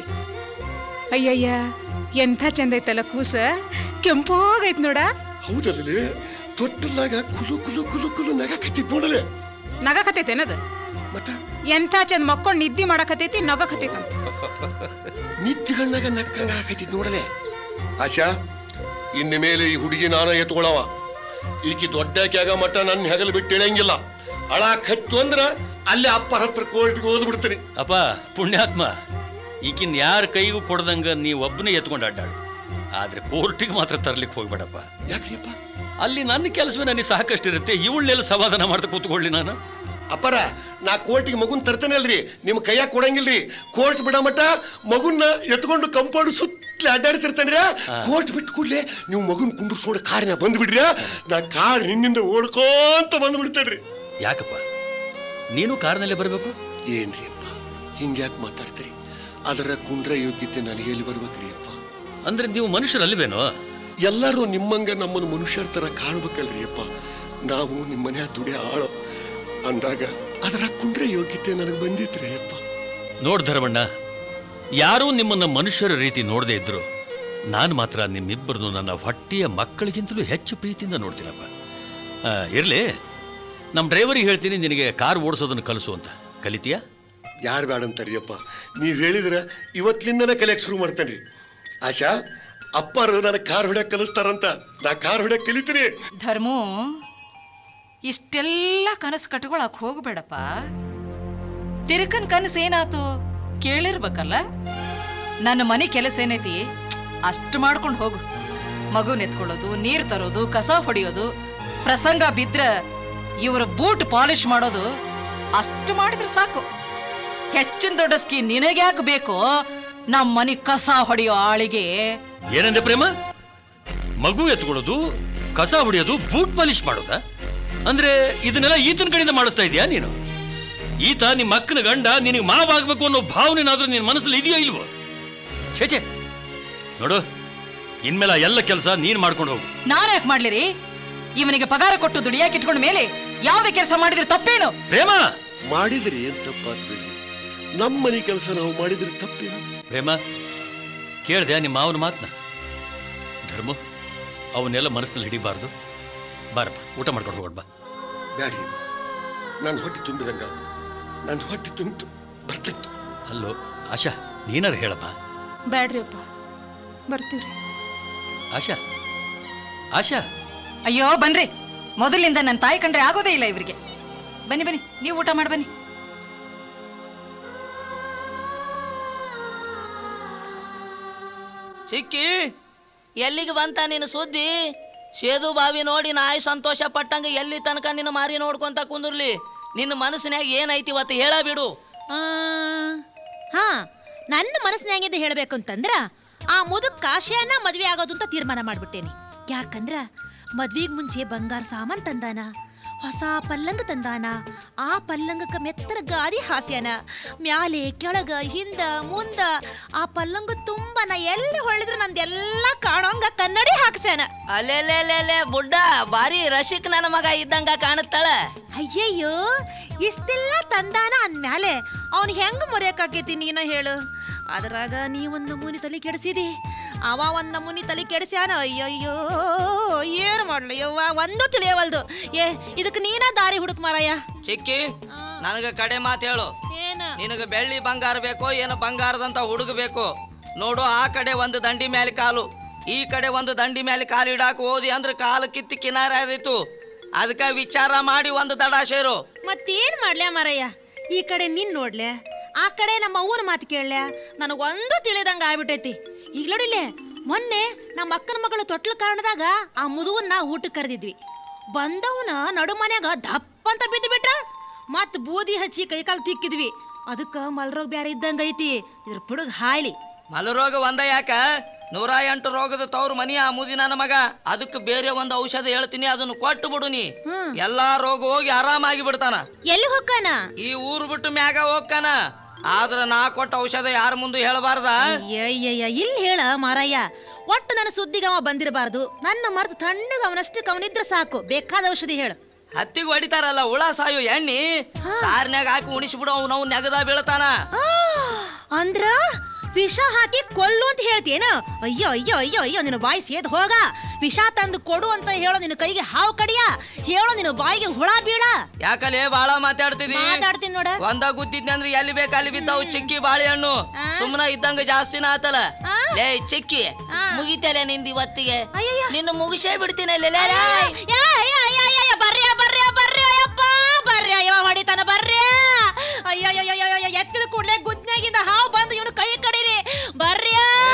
Speaker 7: ಅಯ್ಯಯ್ಯ ಎಂಥ ಚಂದ ಐತಲ್ಲ ಕೂಸ ಕೆಂಪೋಗೈತ್ ನೋಡ
Speaker 8: ಹೌದಲ್ಲೇ ತೊಟ್ಟಲಾಗ ಕುಲು ಕುಲು ಕುಲು ಕುಲು ನಗ ಕತ್ತಿದ್ ನೋಡಲೆ
Speaker 7: ನಗಕತೈತೇನದ
Speaker 8: ಮತ್ತ
Speaker 7: ಎಂಥ ಚಂದ ಮಕ್ಕೊಂಡ್ ನಿದ್ದಿ ಮಾಡಕತೈತಿ ನಗಕತೈತಂತ
Speaker 8: ನಿದ್ದಿಗಣ್ಣಾಗ ನಕ್ಕಂಗ ಹಾಕತ್ತಿದ್ ನೋಡಲೆ ಆಶಾ ಇನ್ನು ಮೇಲೆ ಈ ಹುಡುಗಿ ನಾನ ಎತ್ಕೊಳವ ಈಕಿ ದೊಡ್ಡಾಕ್ಯಾಗ ಮಟ್ಟ ನನ್ನ ಹೆಗಲು ಬಿಟ್ಟು ಇಳಂಗಿಲ್ಲ ಅಳಾಕ್ ಹತ್ತು ಅಂದ್ರ ಅಲ್ಲೇ ಅಪ್ಪ ಹತ್ರ ಕೋರ್ಟ್ಗೆ ಓದ್ಬಿಡ್ತೀನಿ
Speaker 6: ಅಪ್ಪ ಪುಣ್ಯಾತ್ಮ ಈಕಿನ್ ಯಾರ ಕೈಗೂ ಕೊಡ್ದಂಗ ನೀ ಒಬ್ಬನೇ ಎತ್ಕೊಂಡು ಅಡ್ಡಾಡು ಆದ್ರೆ ಕೋರ್ಟಿಗೆ ಮಾತ್ರ ತರ್ಲಿಕ್ಕೆ ಹೋಗ್ಬೇಡಪ್ಪ
Speaker 8: ಯಾಕ್ರಿಯಪ್ಪ
Speaker 6: ಅಲ್ಲಿ ನನ್ನ ಕೆಲಸವೇ ನನಗೆ ಸಾಕಷ್ಟಿರುತ್ತೆ ಇವಳನ್ನೆಲ್ಲ ಸಮಾಧಾನ ಮಾಡ್ತಾ ಕೂತ್ಕೊಳ್ಳಿ ನಾನು
Speaker 8: ಅಪ್ಪರ ನಾ ಕೋರ್ಟಿಗೆ ಮಗುನ್ ತರ್ತೇನೆ ಅಲ್ರಿ ನಿಮ್ ಕೈಯಾಗ ಕೊಡಂಗಿಲ್ರಿ ಕೋರ್ಟ್ ಬಿಡ ಮಟ್ಟ ಮಗುನ್ನ ಎತ್ಕೊಂಡು ಕಂಪೌಂಡ್ ಸುತ್ತಲೇ ಅಡ್ಡಾಡ್ತಿರ್ತಾನ್ರಿ ಕೋರ್ಟ್ ಬಿಟ್ಟು ಕೂಡ್ಲೆ ನೀವು ಮಗುನ್ ಕುಂಡ್ರಿಸೋಡ ಕಾರಿನ ಬಂದ್ಬಿಡ್ರಿ ನಾ ಕಾರ್ ಹಿಂದಿಂದ ಓಡ್ಕೋಂತ ಬಂದ್ಬಿಡ್ತೇನ್ರಿ
Speaker 6: ಯಾಕಪ್ಪ ನೀನು ಕಾರ್ನಲ್ಲೇ ಬರಬೇಕು
Speaker 8: ಏನ್ರಿ ಅಪ್ಪ ಹಿಂಗ್ಯಾಕ್ ಮಾತಾಡ್ತೀರಿ ಅದರ ಕುಂಡ್ರ ಯೋಗ್ಯತೆ ನನಗೆ ಎಲ್ಲಿ ಬರ್ಬೇಕ್ರಿ ಅಪ್ಪ
Speaker 6: ಅಂದ್ರೆ ನೀವು ಮನುಷ್ಯರಲ್ವೇನೋ
Speaker 8: ಎಲ್ಲರೂ ನಿಮ್ಮಂಗ ನಮ್ಮನ್ನು ಮನುಷ್ಯರ ತರ ಕಾಣ್ಬೇಕಲ್ರಿ ಅಪ್ಪ ನಾವು ನಿಮ್ಮ ಮನೆ ದುಡಿ ಆಳೋ ಅಂದಾಗ ಅದರ ಕುಂಡ್ರ ಯೋಗ್ಯತೆ ನನಗೆ ಬಂದಿತ್ರಿ ಅಪ್ಪ
Speaker 6: ನೋಡ್ ಧರ್ಮಣ್ಣ ಯಾರೂ ನಿಮ್ಮನ್ನ ಮನುಷ್ಯರ ರೀತಿ ನೋಡದೇ ಇದ್ರು ನಾನು ಮಾತ್ರ ನಿಮ್ಮಿಬ್ಬರನ್ನು ನನ್ನ ಹೊಟ್ಟೆಯ ಮಕ್ಕಳಿಗಿಂತಲೂ ಹೆಚ್ಚು ಪ್ರೀತಿಯಿಂದ ನೋಡ್ತೀನಪ್ಪ ಆ, ಇರ್ಲಿ ನಮ್ಮ ಡ್ರೈವರಿಗೆ ಹೇಳ್ತೀನಿ ನಿನಗೆ ಕಾರ್ ಓಡಿಸೋದನ್ನು ಕಲಿಸು ಅಂತ ಕಲಿತೀಯಾ
Speaker 8: ಯಾರು ಬೇಡಂತಾರಿಯಪ್ಪ ನೀವು ಹೇಳಿದ್ರೆ ಇವತ್ತಿನಿಂದನೇ ಕಲಿಯಕ್ಕೆ ಶುರು ಮಾಡ್ತೇನ್ರಿ ಆಶಾ ಅಪ್ಪರು ನನಗೆ ಕಾರ್ ಹೊಡ್ಯಕ್ ಕಲಿಸ್ತಾರಂತ ನಾ ಕಾರ್ ಹೊಡ್ಯಕ್ ಕಲಿತೀನಿ
Speaker 5: ಧರ್ಮು ಇಷ್ಟೆಲ್ಲ ಕನಸು ಕಟ್ಕೊಳಕ್ ಹೋಗ್ಬೇಡಪ್ಪ ತಿರ್ಕನ್ ಕನಸು ಏನಾತು ಕೇಳಿರ್ಬೇಕಲ್ಲ ನನ್ನ ಮನೆ ಕೆಲಸ ಏನೈತಿ ಅಷ್ಟು ಮಾಡ್ಕೊಂಡು ಹೋಗು ಮಗು ನೆತ್ಕೊಳ್ಳೋದು ನೀರು ತರೋದು ಕಸ ಹೊಡಿಯೋದು ಪ್ರಸಂಗ ಬಿದ್ರ ಇವರ ಬೂಟ್ ಪಾಲಿಶ್ ಮಾಡೋದು ಅಷ್ಟು ಮಾಡಿದ್ರೆ ಸಾಕು ಹೆಚ್ಚಿನ ದೊಡ್ಡ ಸ್ಕಿ ನಿನಗ್ಯಾಕೆ ಬೇಕೋ ನಮ್ಮ ಮನೆ ಕಸ ಹೊಡೆಯೋ ಆಳಿಗೆ
Speaker 6: ಏನಂದೆ ಪ್ರೇಮ ಮಗು ಎತ್ಕೊಳ್ಳೋದು ಕಸ ಹೊಡೆಯೋದು ಬೂಟ್ ಪಾಲಿಶ್ ಮಾಡೋದಾ ಅಂದ್ರೆ ಇದನ್ನೆಲ್ಲ ಈತನ ಕಡೆಯಿಂದ ಮಾಡಿಸ್ತಾ ಇದೀಯಾ ನೀನು ಈತ ನಿಮ್ಮ ಅಕ್ಕನ ಗಂಡ ನಿನಗೆ ಮಾವಾಗಬೇಕು ಅನ್ನೋ ಭಾವನೆನಾದ್ರೂ ನಿನ್ನ ಮನಸ್ಸಲ್ಲಿ ಇದೆಯೋ ಇಲ್ವೋ ಛೇಚೆ ನೋಡು ಇನ್ಮೇಲೆ ಆ ಎಲ್ಲ ಕೆಲಸ ನೀನ್ ಮಾಡ್ಕೊಂಡು ಹೋಗು
Speaker 5: ನಾನು ಯಾಕೆ ಮಾಡ್ಲಿರಿ ಇವನಿಗೆ ಪಗಾರ ಕೊಟ್ಟು ದುಡಿಯಾಕೆ ಇಟ್ಕೊಂಡ ಮೇಲೆ ಯಾವುದೇ ಕೆಲಸ ಮಾಡಿದ್ರೆ ತಪ್ಪೇನು
Speaker 6: ಪ್ರೇಮ
Speaker 8: ಮಾಡಿದ್ರಿ ಏನ್ ತಪ್ಪಾತ್ ಬಿಡ್ರಿ ನಮ್ಮ ಮನೆ ಕೆಲಸ ನಾವು ಮಾಡಿದ್ರೆ ತಪ್ಪೇನು
Speaker 6: ಪ್ರೇಮ ಕೇಳ್ದೆ ನಿಮ್ಮ ಮಾವನ ಮಾತನ್ನ ಧರ್ಮ ಅವನ್ನೆಲ್ಲ ಮನಸ್ಸಿನಲ್ಲಿ ಹಿಡಿಬಾರ್ದು ಬಾರಪ್ಪ ಊಟ ಮಾಡ್ಕೊಂಡು ಹೋಗೋಣ ಬಾ
Speaker 8: ಬ್ಯಾಡ್ರಿ ನನ್ನ ಹೊಟ್ಟೆ ತುಂಬಿದಂಗಾತು ನನ್ನ ಹೊಟ್ಟೆ ತುಂಬಿತು ಬರ್ತೇನೆ
Speaker 6: ಅಲ್ಲೋ ಆಶಾ ನೀನಾರು ಹೇಳಪ್ಪ
Speaker 7: ಬ್ಯಾಡ್ರಿ ಅಪ್ಪ ಬರ್ತೀವ್ರಿ
Speaker 6: ಆಶಾ ಆಶಾ
Speaker 5: ಅಯ್ಯೋ ಬನ್ರಿ ಮೊದಲಿಂದ ನನ್ನ ತಾಯಿ ಕಂಡ್ರೆ ಆಗೋದೇ ಇಲ್ಲ ಇವರಿಗೆ ಬನ್ನಿ ಬನ್ನಿ ನೀವು ಊಟ ಮಾಡಿ ಬನ್ನಿ
Speaker 1: ಚಿಕ್ಕಿ ಎಲ್ಲಿಗೆ ಬಂತ ನಿನ್ನ ಸುದ್ದಿ ಸೇದು ಬಾವಿ ನೋಡಿ ನಾಯಿ ಸಂತೋಷ ಪಟ್ಟಂಗ ಎಲ್ಲಿ ತನಕ ನಿನ್ನ ಮಾರಿ ನೋಡ್ಕೊಂತ ಕುಂದಿರ್ಲಿ ನಿನ್ನ ಮನಸ್ಸಿನಾಗ ಏನೈತಿ ಇವತ್ತು ಹೇಳ ಬಿಡು
Speaker 2: ಆ, ಹಾ ನನ್ನ ಮನಸ್ಸಿನಾಗಿದ್ದು ಹೇಳಬೇಕು ಅಂತಂದ್ರ ಆ ಮುದುಕ್ ಕಾಶ್ಯನ ಮದ್ವೆ ಆಗೋದು ಅಂತ ತೀರ್ಮಾನ ಮಾಡ್ಬಿಟ್ಟೇನಿ ಯಾಕಂದ್ರ ಮದ್ವಿಗ್ ಮುಂಚೆ ಬಂಗಾರ ಸಾಮಾನ್ ತಂದಾನ ಹೊಸ ಪಲ್ಲಂಗ ತಂದಾನ ಆ ಪಲ್ಲಂಗಕ್ಕ ಮೆತ್ತರ ಗಾದಿ ಹಾಸ್ಯಾನ ಮ್ಯಾಲೆ ಕೆಳಗ ಹಿಂದ ಮುಂದ ಆ ಪಲ್ಲಂಗ ತುಂಬ ನಾ ಎಲ್ಲಿ ಹೊಳಿದ್ರು ನಂದೆಲ್ಲ ಕಾಣೋಂಗ ಕನ್ನಡಿ ಹಾಕ್ಸ್ಯಾನ
Speaker 1: ಅಲ್ಲೇಲೇಲೇಲೆ ಬುಡ್ಡ ಬಾರಿ ರಸಿಕ್ ನನ್ನ ಮಗ ಇದ್ದಂಗ ಕಾಣುತ್ತಾಳ
Speaker 2: ಅಯ್ಯಯ್ಯೋ ಇಷ್ಟೆಲ್ಲ ತಂದಾನ ಅಂದ್ಮ್ಯಾಲೆ ಅವ್ನ್ ಹೆಂಗ್ ಮರೆಯಕ್ಕಾಕೈತಿ ನೀನ ಹೇಳು ಅದ್ರಾಗ ನೀ ಒಂದು ಮುನಿ ತಲೆ ಕೆಡಿಸಿದಿ ಅವ ಒಂದ್ ಮುನಿ ತಲೆ ಕೆಡಿಸ್ಯಾನ ಅಯ್ಯಯ್ಯೋ ಏನ್ ಮಾಡ್ಲಿ ಯವ್ವ ಒಂದು ತಿಳಿಯವಲ್ದು ಏ ಇದಕ್ಕೆ ನೀನ ದಾರಿ ಹುಡುಕ್ ಮಾರಯ್ಯ
Speaker 1: ಚಿಕ್ಕಿ ನನಗ ಕಡೆ ಮಾತು ಹೇಳು
Speaker 2: ಏನ
Speaker 1: ನಿನಗೆ ಬೆಳ್ಳಿ ಬಂಗಾರ ಬೇಕೋ ಏನು ಬಂಗಾರದಂತ ಹುಡುಗ ಬೇಕು ನೋಡು ಆ ಕಡೆ ಒಂದು ದಂಡಿ ಮೇಲೆ ಕಾಲು ಈ ಕಡೆ ಒಂದು ದಂಡಿ ಮೇಲೆ ಕಾಲು ಇಡಾಕ ಹೋದಿ ಅಂದ್ರೆ ಕಾಲು ಕಿತ್ತಿ ಕಿನಾರ ಆದಿತ್ತು ಅದಕ್ಕೆ ವಿಚಾರ ಮಾಡಿ ಒಂದು ದಡ ಸೇರು
Speaker 2: ಮತ್ತೇನ್ ಮಾಡ್ಲ್ಯಾ ಮಾರಯ್ಯ ಈ ಕಡೆ ನಿನ್ ನೋಡ್ಲೆ ಆ ಕಡೆ ನಮ್ಮ ಅವ್ವನ ಮಾತು ಕೇಳಲೆ ನನಗೊಂದು ತಿಳಿದಂಗ ಆಗ್ಬಿಟ್ಟೈತಿ ಈಗ ನೋಡಿಲೆ ಮೊನ್ನೆ ನಮ್ಮ ಅಕ್ಕನ ಮಗಳು ತೊಟ್ಲ ಕಾರಣದಾಗ ಆ ಮುದುವನ್ನ ಊಟಕ್ಕೆ ಕರೆದಿದ್ವಿ ಬಂದವನ ನಡು ಮನ್ಯಾಗ ದಪ್ಪ ಅಂತ ಬಿದ್ದು ಬಿಟ್ರ ಮತ್ ಬೂದಿ ಹಚ್ಚಿ ಕೈಕಾಲು ತಿಕ್ಕಿದ್ವಿ ಅದಕ್ಕ ಮಲ್ರೋಗ ಬ್ಯಾರೆ ಇದ್ದಂಗ ಐತಿ ಇದ್ರ ಪುಡುಗ್ ಹಾಯ್ಲಿ
Speaker 1: ಮಲರೋಗ ಒಂದ ಯಾಕ ನೂರ ಎಂಟು ರೋಗದ ತವ್ರು ಮನಿ ಆ ಮುದಿ ನನ್ನ ಮಗ ಅದಕ್ಕೆ ಬೇರೆ ಒಂದು ಔಷಧ ಹೇಳ್ತೀನಿ ಅದನ್ನು ಕೊಟ್ಟು ಬಿಡು ನೀ ಎಲ್ಲಾ ರೋಗ ಹೋಗಿ ಆರಾಮಾಗಿ ಬಿಡ್ತಾನ
Speaker 2: ಎಲ್ಲಿ ಹೊಕ್ಕಾನ
Speaker 1: ಈ ಊರು ಬಿಟ್ಟು ಮ್ಯಾಗ ಹೋಗ್ತಾನ ಆದ್ರ ನಾ ಕೊಟ್ಟ ಔಷಧ ಯಾರ ಮುಂದೆ ಹೇಳಬಾರ್ದ
Speaker 2: ಅಯ್ಯಯ್ಯಯ್ಯ ಇಲ್ಲಿ ಹೇಳ ಮಾರಯ್ಯ ಒಟ್ಟು ನನ್ನ ಸುದ್ದಿಗೆ ಅವ ಬಂದಿರಬಾರ್ದು ನನ್ನ ಮರ್ತು ತಣ್ಣಗೆ ಅವನಷ್ಟಕ್ಕೆ ಅವನಿದ್ರೆ ಸಾಕು ಬೇಕಾದ ಔಷಧಿ ಹೇಳು
Speaker 1: ಹತ್ತಿಗೆ ಹೊಡಿತಾರಲ್ಲ ಹುಳ ಸಾಯು ಎಣ್ಣಿ ಸಾರಿನ್ಯಾಗ ಹಾಕಿ ಉಣಿಸ್ಬಿಡು ಅವ್ನು ಅವ್ನು ನೆಗದ ಬೀಳ್ತಾನ
Speaker 2: ಆ, ಅಂದ್ರ ವಿಷ ಹಾಕಿ ಕೊಲ್ಲು ಅಂತ ಹೇಳ್ತೇನ ಅಯ್ಯೋ ಅಯ್ಯೋ ಅಯ್ಯೋ ಅಯ್ಯೋ ನಿನ್ನ ಬಾಯಿ ಸೇದ್ ಹೋಗ ವಿಷ ತಂದು ಕೊಡು ಅಂತ ಹೇಳೋ ನಿನ್ನ ಕೈಗೆ ಹಾವು ಕಡಿಯ ಹೇಳೋ ನಿನ್ನ ಬಾಯಿಗೆ ಹುಳ ಬೀಳ
Speaker 1: ಯಾಕಲೆ ಬಾಳ ಮಾತಾಡ್ತಿದಿ
Speaker 2: ಮಾತಾಡ್ತೀನಿ ನೋಡ
Speaker 1: ಒಂದ ಗುದ್ದಿದ್ನಿ ಅಂದ್ರೆ ಎಲ್ಲಿ ಬೇಕು ಅಲ್ಲಿ ಬಿದ್ದಾವು ಚಿಕ್ಕಿ ಬಾಳೆಹಣ್ಣು ಸುಮ್ಮನ ಇದ್ದಂಗ ಜಾಸ್ತಿನ ಆತಲ್ಲ
Speaker 2: ಆ?
Speaker 1: ಲೇ ಚಿಕ್ಕಿ
Speaker 2: ಆ.
Speaker 1: ಮುಗಿತಲೆ ನಿಂದ ಇವತ್ತಿಗೆ
Speaker 2: ಅಯ್ಯಯ್ಯ.
Speaker 1: ನಿನ್ನ ಮುಗಿಸೇ ಬಿಡ್ತೀನಿ ಲೇ, ಲೇ, ಲೇ.
Speaker 2: ಯಾ, ಯಾ, ಯಾ, ಯಾ, ಯಾ, ಬರ್ರಿ ಬರ್ರಿ ಬರ್ರಿ ಅಯ್ಯಪ್ಪ ಬರ್ರಿ ಅಯ್ಯವ ಹೊಡಿತಾನ ಬರ್ರಿ ಅಯ್ಯಯ್ಯಯ್ಯಯ್ಯ ಎತ್ತಿದ ಕೂಡಲೇ ಗುದ್ನಾಗಿಂದ ಹಾವು ಬಂದು ಇವನು ಕೈ ಕಡೀರಿ ಬರ್ರಿ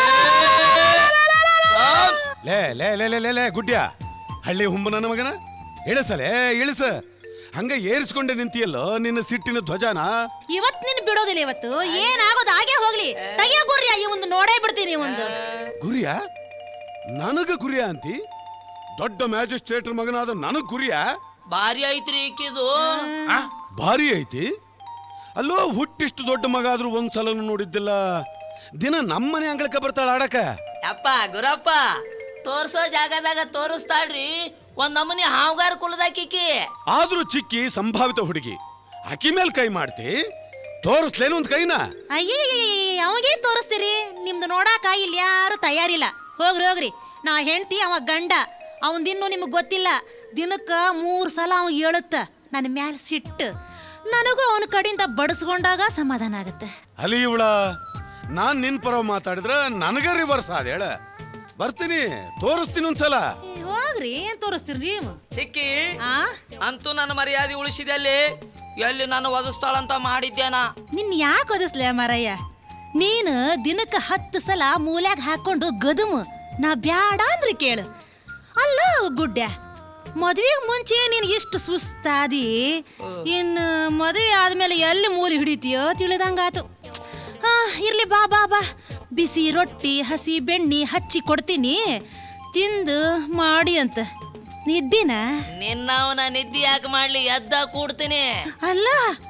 Speaker 1: ಸಾಮ್.
Speaker 9: ಲೇ ಲೇ ಲೇ ಲೇ ಲೇ ಲೇ ಗುಡ್ಡ್ಯ ಹಳ್ಳಿ ಹುಂಬ ನನ್ನ ಮಗನ ಇಳಿಸಲೇ ಇಳಿಸ ಹಂಗ ಏರಿಸ್ಕೊಂಡೆ ನಿಂತಿಯಲ್ಲೋ ನಿನ್ನ ಸಿಟ್ಟಿನ ಧ್ವಜನ
Speaker 2: ಇವತ್ ನಿನ್ ಬಿಡೋದಿಲ್ಲ ಇವತ್ತು ಏನಾಗೋದು ಹಾಗೆ ಹೋಗ್ಲಿ ತೆಗಿಯ ಗುರ್ರಿ ಈ ಒಂದು ನೋಡೇ ಬಿಡ್ತೀನಿ ಒಂದು
Speaker 9: ಗುರಿಯ ನನಗ ಗುರಿಯ ಅಂತಿ ದೊಡ್ಡ ಮ್ಯಾಜಿಸ್ಟ್ರೇಟರ್ ಮಗನಾದ ನನಗ್ ಗುರಿಯ
Speaker 1: ಭಾರಿ ಐತ್ರಿ ಇಕ್ಕಿದು
Speaker 9: ಭಾರಿ ಐತಿ ಅಲ್ಲೋ ಹುಟ್ಟಿಷ್ಟು ದೊಡ್ಡ ಮಗ ಆದ್ರೂ ಒಂದ್ಸಲನು ನೋಡಿದ್ದಿಲ್ಲ ದಿನ ನಮ್ಮನೆ ಅಂಗಳಕ್ಕೆ ಬರ್ತಾಳ ಆಡಕ
Speaker 1: ಅಪ್ಪ ಗುರಪ್ಪ ತೋರ್ಸೋ ಜಾಗದಾಗ ತೋರಿಸ್ತಾಳ್ರಿ ಒಂದ್ ನಮೂನಿ ಹಾವುಗಾರ ಕುಲದಾಕಿಕ್ಕಿ
Speaker 9: ಆದ್ರೂ ಚಿಕ್ಕಿ ಸಂಭಾವಿತ ಹುಡುಗಿ ಅಕ್ಕಿ ಮೇಲ್ ಕೈ ಮಾಡ್ತಿ ತೋರಿಸ್ಲೇನು ಒಂದ್ ಕೈನ
Speaker 2: ಅಯ್ಯಯ್ಯ ಅವಾಗೇ ತೋರಿಸ್ತೀರಿ ನಿಮ್ದು ನೋಡಾಕ ಇಲ್ಲಿ ಯಾರು ತಯಾರಿಲ್ಲ ಹೋಗ್ರಿ ಹೋಗ್ರಿ ನಾ ಹೆಂಡ್ತಿ ಅವ ಗಂಡ ಅವನ್ದಿನ್ನೂ ನಿಮಗೆ ಗೊತ್ತಿಲ್ಲ ದಿನಕ್ಕ ಮೂರು ಸಲ ಅವ ಹೇಳುತ್ತ ನನ್ನ ಮ್ಯಾಲ ಸಿಟ್ಟು ನನಗೂ ಅವನ ಕಡೆಯಿಂದ ಬಡಿಸ್ಕೊಂಡಾಗ ಸಮಾಧಾನ ಆಗತ್ತೆ
Speaker 9: ಅಲ್ಲಿ ಇವಳ ನಾನ್ ನಿನ್ ಪರ ಮಾತಾಡಿದ್ರ ನನಗ ರಿವರ್ಸ್ ಆದ ಹೇಳ ಬರ್ತೀನಿ ತೋರಿಸ್ತೀನಿ ಒಂದ್ಸಲ
Speaker 2: ಏ, ಹೋಗ್ರಿ ಏನ್ ತೋರಿಸ್ತೀರಿ ನೀವು
Speaker 1: ಚಿಕ್ಕಿ
Speaker 2: ಆ
Speaker 1: ಅಂತೂ ನನ್ನ ಮರ್ಯಾದೆ ಉಳಿಸಿದೆ ಅಲ್ಲಿ ಎಲ್ಲಿ ನಾನು ಒದಸ್ತಾಳಂತ ಮಾಡಿದ್ದೇನಾ
Speaker 2: ನಿನ್ ಯಾಕೆ ಒದಿಸ್ಲೆ ಮಾರಯ್ಯ ನೀನು ದಿನಕ್ಕೆ ಹತ್ತು ಸಲ ಮೂಲ್ಯಾಗ ಹಾಕೊಂಡು ಗದುಮು ನಾ ಬ್ಯಾಡ ಅಂದ್ರೆ ಕೇಳು ಅಲ್ಲ ಗುಡ್ಡ ಮದುವೆಗೆ ಮುಂಚೆ ನೀನು ಇಷ್ಟು ಸುಸ್ತಾದಿ ಇನ್ನು ಮದುವೆ ಆದ್ಮೇಲೆ ಎಲ್ಲಿ ಮೂಲಿ ಹಿಡಿತೀಯೋ ತಿಳಿದಂಗಾತು ಆ, ಇರ್ಲಿ ಬಾ ಬಾ ಬಾ ಬಿಸಿ ರೊಟ್ಟಿ ಹಸಿ ಬೆಣ್ಣಿ ಹಚ್ಚಿ ಕೊಡ್ತೀನಿ ತಿಂದು ಮಾಡಿ ಅಂತ ನಿದ್ದಿನ
Speaker 1: ನಿನ್ನವನ ನಿದ್ದೆ ಯಾಕೆ ಮಾಡ್ಲಿ ಎದ್ದ ಕೂಡ್ತೀನಿ
Speaker 2: ಅಲ್ಲ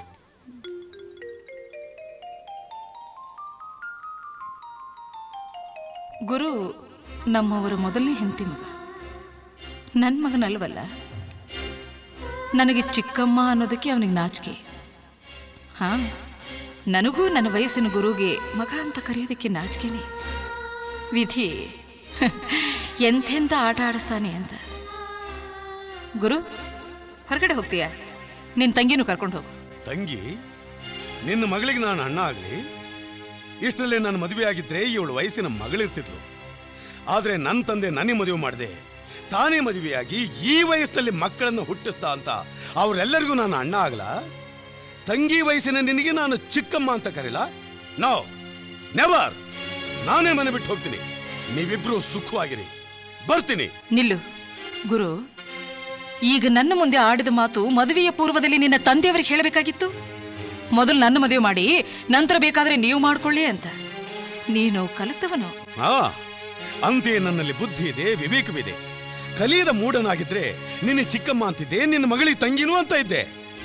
Speaker 5: ಗುರು ನಮ್ಮವರ ಮೊದಲನೇ ಹೆಂಡತಿ ಮಗ ನನ್ನ ಮಗನಲ್ವಲ್ಲ ನನಗೆ ಚಿಕ್ಕಮ್ಮ ಅನ್ನೋದಕ್ಕೆ ಅವನಿಗೆ ನಾಚಿಕೆ ಹಾ ನನಗೂ ನನ್ನ ವಯಸ್ಸಿನ ಗುರುಗೆ ಮಗ ಅಂತ ಕರೆಯೋದಕ್ಕೆ ನಾಚಿಕೆನೆ ವಿಧಿ ಎಂಥೆಂಥ ಆಟ ಆಡಿಸ್ತಾನೆ ಅಂತ ಗುರು ಹೊರಗಡೆ ಹೋಗ್ತೀಯಾ ನಿನ್ನ ತಂಗಿನೂ ಕರ್ಕೊಂಡು ಹೋಗು
Speaker 9: ತಂಗಿ ನಿನ್ನ ಮಗಳಿಗೆ ನಾನು ಅಣ್ಣ ಆಗ್ಲಿ ಇಷ್ಟರಲ್ಲೇ ನನ್ನ ಮದುವೆ ಆಗಿದ್ರೆ ಇವಳು ವಯಸ್ಸಿನ ಮಗಳಿರ್ತಿದ್ಲು ಆದ್ರೆ ನನ್ನ ತಂದೆ ನನಗೆ ಮದುವೆ ಮಾಡಿದೆ ತಾನೇ ಮದುವೆಯಾಗಿ ಈ ವಯಸ್ಸಲ್ಲಿ ಮಕ್ಕಳನ್ನು ಹುಟ್ಟಿಸ್ತಾ ಅಂತ ಅವರೆಲ್ಲರಿಗೂ ನಾನು ಅಣ್ಣ ಆಗ್ಲಾ ತಂಗಿ ವಯಸ್ಸಿನ ನಿನಗೆ ನಾನು ಚಿಕ್ಕಮ್ಮ ಅಂತ ಕರೀಲ ನೋ ನೆವರ್ ನಾನೇ ಮನೆ ಬಿಟ್ಟು ಹೋಗ್ತೀನಿ ನೀವಿಬ್ರು ಸುಖವಾಗಿರಿ ಬರ್ತೀನಿ
Speaker 5: ನಿಲ್ಲು ಗುರು ಈಗ ನನ್ನ ಮುಂದೆ ಆಡಿದ ಮಾತು ಮದುವೆಯ ಪೂರ್ವದಲ್ಲಿ ನಿನ್ನ ತಂದೆಯವರಿಗೆ ಹೇಳಬೇಕಾಗಿತ್ತು ಮೊದಲು ನನ್ನ ಮದುವೆ ಮಾಡಿ ನಂತರ ಬೇಕಾದ್ರೆ ನೀವು ಮಾಡ್ಕೊಳ್ಳಿ ಅಂತ ನೀನು ಕಲಿತವನು
Speaker 9: ಆ ಅಂತೆಯೇ ನನ್ನಲ್ಲಿ ಬುದ್ಧಿ ಇದೆ ವಿವೇಕವಿದೆ ಕಲಿಯದ ಮೂಢನಾಗಿದ್ರೆ ನಿನ್ನ ಚಿಕ್ಕಮ್ಮ ಅಂತಿದ್ದೆ ನಿನ್ನ ಮಗಳಿಗೆ ತಂಗಿನೂ ಅಂತ ಇದ್ದೆ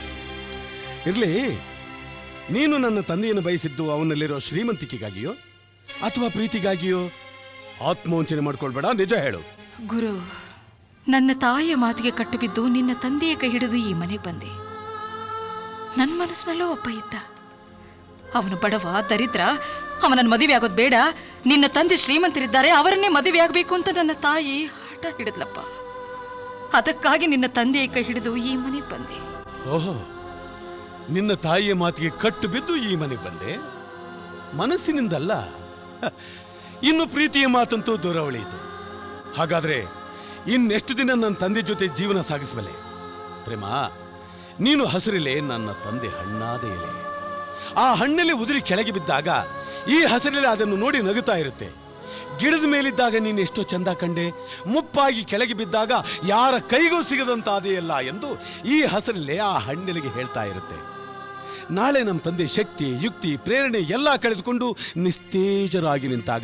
Speaker 9: ಇರ್ಲಿ ನೀನು ನನ್ನ ತಂದೆಯನ್ನು ಬಯಸಿದ್ದು ಅವನಲ್ಲಿರೋ ಶ್ರೀಮಂತಿಕೆಗಾಗಿಯೋ ಅಥವಾ ಪ್ರೀತಿಗಾಗಿಯೋ ಆತ್ಮವಂಚನೆ ಮಾಡ್ಕೊಳ್ಬೇಡ ನಿಜ ಹೇಳು
Speaker 5: ಗುರು ನನ್ನ ತಾಯಿಯ ಮಾತಿಗೆ ಕಟ್ಟುಬಿದ್ದು ನಿನ್ನ ತಂದೆಯ ಕೈ ಹಿಡಿದು ಈ ಮನೆಗೆ ಬಂದೆ ನನ್ನ ಮನಸ್ಸಿನಲ್ಲೂ ಒಬ್ಬ ಇದ್ದ ಅವನು ಬಡವ ದರಿದ್ರ ಅವನನ್ನು ಮದುವೆ ಆಗೋದು ಬೇಡ ನಿನ್ನ ತಂದೆ ಶ್ರೀಮಂತರಿದ್ದಾರೆ ಅವರನ್ನೇ ಮದುವೆ ಆಗಬೇಕು ಅಂತ ನನ್ನ ತಾಯಿ ಹಠ ಹಿಡಿದ್ಲಪ್ಪ ಅದಕ್ಕಾಗಿ ನಿನ್ನ ತಂದೆಯ ಕೈ ಹಿಡಿದು ಈ ಮನೆಗೆ ಬಂದೆ
Speaker 9: ಓಹೋ ನಿನ್ನ ತಾಯಿಯ ಮಾತಿಗೆ ಕಟ್ಟು ಬಿದ್ದು ಈ ಮನೆಗೆ ಬಂದೆ ಮನಸ್ಸಿನಿಂದಲ್ಲ ಹ, ಇನ್ನು ಪ್ರೀತಿಯ ಮಾತಂತೂ ದೂರ ಉಳಿಯಿತು ಹಾಗಾದ್ರೆ ಇನ್ನೆಷ್ಟು ದಿನ ನನ್ನ ತಂದೆ ಜೊತೆ ಜೀವನ ಸಾಗಿಸಬಲ್ಲೆ ಪ್ರೇಮ ನೀನು ಹಸಿರಿಲೆ ನನ್ನ ತಂದೆ ಹಣ್ಣಾದ ಎಲೆ ಆ ಹಣ್ಣಲ್ಲಿ ಉದುರಿ ಕೆಳಗೆ ಬಿದ್ದಾಗ ಈ ಹಸಿರಲ್ಲಿ ಅದನ್ನು ನೋಡಿ ನಗುತ್ತಾ ಇರುತ್ತೆ ಗಿಡದ ಮೇಲಿದ್ದಾಗ ನೀನು ಎಷ್ಟೋ ಚಂದ ಕಂಡೆ ಮುಪ್ಪಾಗಿ ಕೆಳಗೆ ಬಿದ್ದಾಗ ಯಾರ ಕೈಗೂ ಸಿಗದಂತಾದೆಯಲ್ಲ ಎಂದು ಈ ಹಸಿರಲ್ಲೇ ಆ ಹಣ್ಣೆಲೆಗೆ ಹೇಳ್ತಾ ಇರುತ್ತೆ ನಾಳೆ ನಮ್ಮ ತಂದೆ ಶಕ್ತಿ ಯುಕ್ತಿ ಪ್ರೇರಣೆ ಎಲ್ಲ ಕಳೆದುಕೊಂಡು ನಿಸ್ತೇಜರಾಗಿ ನಿಂತಾಗ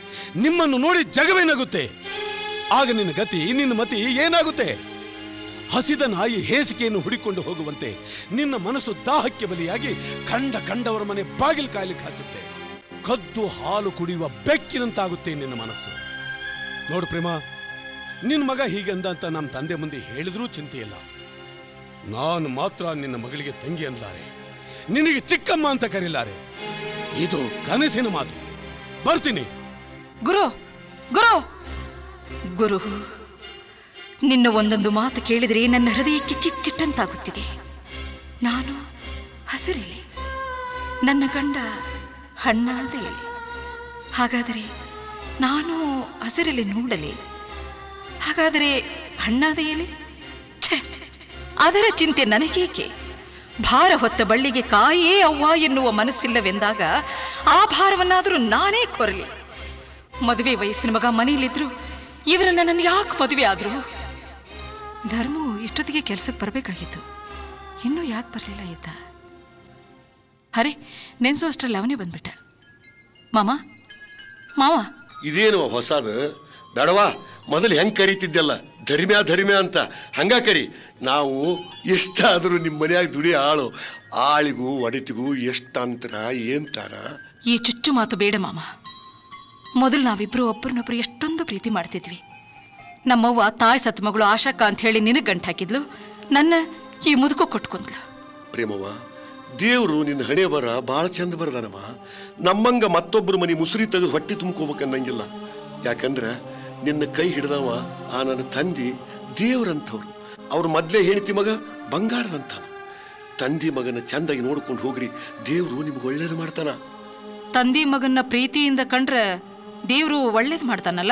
Speaker 9: ನಿಮ್ಮನ್ನು ನೋಡಿ ಜಗವೇ ನಗುತ್ತೆ ಆಗ ನಿನ್ನ ಗತಿ ನಿನ್ನ ಮತಿ ಏನಾಗುತ್ತೆ ಹಸಿದ ನಾಯಿ ಹೇಸಿಕೆಯನ್ನು ಹುಡಿಕೊಂಡು ಹೋಗುವಂತೆ ನಿನ್ನ ಮನಸ್ಸು ದಾಹಕ್ಕೆ ಬಲಿಯಾಗಿ ಕಂಡ ಕಂಡವರ ಮನೆ ಬಾಗಿಲು ಕಾಯಲಿಕ್ಕೆ ಹತ್ತುತ್ತೆ ಕದ್ದು ಹಾಲು ಕುಡಿಯುವ ಬೆಕ್ಕಿನಂತಾಗುತ್ತೆ ನಿನ್ನ ಮನಸ್ಸು ನೋಡು ಪ್ರೇಮ ನಿನ್ನ ಮಗ ಹೀಗಂದ ಅಂತ ನಮ್ಮ ತಂದೆ ಮುಂದೆ ಹೇಳಿದ್ರೂ ಚಿಂತೆಯಿಲ್ಲ ನಾನು ಮಾತ್ರ ನಿನ್ನ ಮಗಳಿಗೆ ತಂಗಿ ಅನ್ಲಾರೆ ನಿನಗೆ ಚಿಕ್ಕಮ್ಮ ಅಂತ ಕರೀಲಾರೆ ಇದು ಕನಸಿನ ಮಾತು ಬರ್ತೀನಿ
Speaker 5: ಗುರು ಗುರು ಗುರು ನಿನ್ನ ಒಂದೊಂದು ಮಾತು ಕೇಳಿದರೆ ನನ್ನ ಹೃದಯಕ್ಕೆ ಕಿಚ್ಚಿಟ್ಟಂತಾಗುತ್ತಿದೆ ನಾನು ಹಸಿರಿಲಿ ನನ್ನ ಗಂಡ ಹಣ್ಣಾದ ಎಲೆ ಹಾಗಾದರೆ ನಾನು ಹಸಿರಲ್ಲಿ ನೋಡಲಿ ಹಾಗಾದರೆ ಹಣ್ಣಾದ ಎಲೆ ಛೆ, ಅದರ ಚಿಂತೆ ನನಗೇಕೆ ಭಾರ ಹೊತ್ತ ಬಳ್ಳಿಗೆ ಕಾಯೇ ಅವ್ವ ಎನ್ನುವ ಮನಸ್ಸಿಲ್ಲವೆಂದಾಗ ಆ ಭಾರವನ್ನಾದರೂ ನಾನೇ ಕೊರಲಿ ಮದುವೆ ವಯಸ್ಸಿನ ಮಗ ಮನೆಯಲ್ಲಿದ್ರು ಇವರನ್ನ ನನ್ನ ಯಾಕೆ ಮದುವೆ ಆದ್ರು ಧರ್ಮು ಇಷ್ಟೊತ್ತಿಗೆ ಕೆಲಸಕ್ಕೆ ಬರಬೇಕಾಗಿತ್ತು ಇನ್ನೂ ಯಾಕೆ ಬರಲಿಲ್ಲ ಇದ್ದ ಅರೆ ನೆನ್ಸು ಅಷ್ಟರಲ್ಲಿ ಅವನೇ ಬಂದ್ಬಿಟ್ಟ ಮಾಮ ಮಾವ
Speaker 8: ಇದೇನು ಹೊಸದು ಬೇಡವಾ ಮೊದಲು ಹೆಂಗ್ ಕರೀತಿದ್ದೆಲ್ಲ ಧರ್ಮ್ಯ ಧರ್ಮ್ಯ ಅಂತ ಹಂಗ ಕರಿ ನಾವು ಎಷ್ಟಾದರೂ ನಿಮ್ಮ ಮನ್ಯಾಗ ದುಡಿ ಆಳು ಆಳಿಗೂ ಒಡತಿಗೂ ಎಷ್ಟು ಅಂತರ ಏನ್ತಾರ
Speaker 5: ಈ ಚುಚ್ಚು ಮಾತು ಬೇಡ ಮಾಮ ಮೊದಲು ನಾವಿಬ್ರು ಒಬ್ಬರನ್ನೊಬ್ರು ಎಷ್ಟೊಂದು ಪ್ರೀತಿ ಮಾಡ್ತಿದ್ವಿ ನಮ್ಮವ್ವ ತಾಯಿ ಸತ್ ಮಗಳು ಆಶಕ್ಕ ಅಂತ ಹೇಳಿ ನಿನಗೆ ಗಂಟು ಹಾಕಿದ್ಲು ನನ್ನ ಈ ಮುದುಕು ಕೊಟ್ಕೊಂದ್ಲು
Speaker 8: ಪ್ರೇಮವ್ವ ದೇವ್ರು ನಿನ್ನ ಹಣೆ ಬರ ಭಾಳ ಚಂದ ಬರದಾನಮ್ಮ ನಮ್ಮಂಗ ಮತ್ತೊಬ್ಬರ ಮನೆ ಮುಸುರಿ ತೆಗೆದು ಹೊಟ್ಟೆ ತುಂಬ್ಕೋಬೇಕನ್ನಂಗಿಲ್ಲ ಯಾಕಂದ್ರೆ ನಿನ್ನ ಕೈ ಹಿಡ್ದವ ಆ ನನ್ನ ತಂದಿ ದೇವ್ರಂಥವ್ರು ಅವ್ರ ಮೊದ್ಲೇ ಹೆಂಡತಿ ಮಗ ಬಂಗಾರದಂಥವ ತಂದಿ ಮಗನ ಚಂದಾಗಿ ನೋಡ್ಕೊಂಡು ಹೋಗ್ರಿ ದೇವ್ರು ನಿಮ್ಗೆ ಒಳ್ಳೇದು ಮಾಡ್ತಾನ
Speaker 5: ತಂದಿ ಮಗನ್ನ ಪ್ರೀತಿಯಿಂದ ಕಂಡ್ರೆ ದೇವ್ರು ಒಳ್ಳೇದು ಮಾಡ್ತಾನಲ್ಲ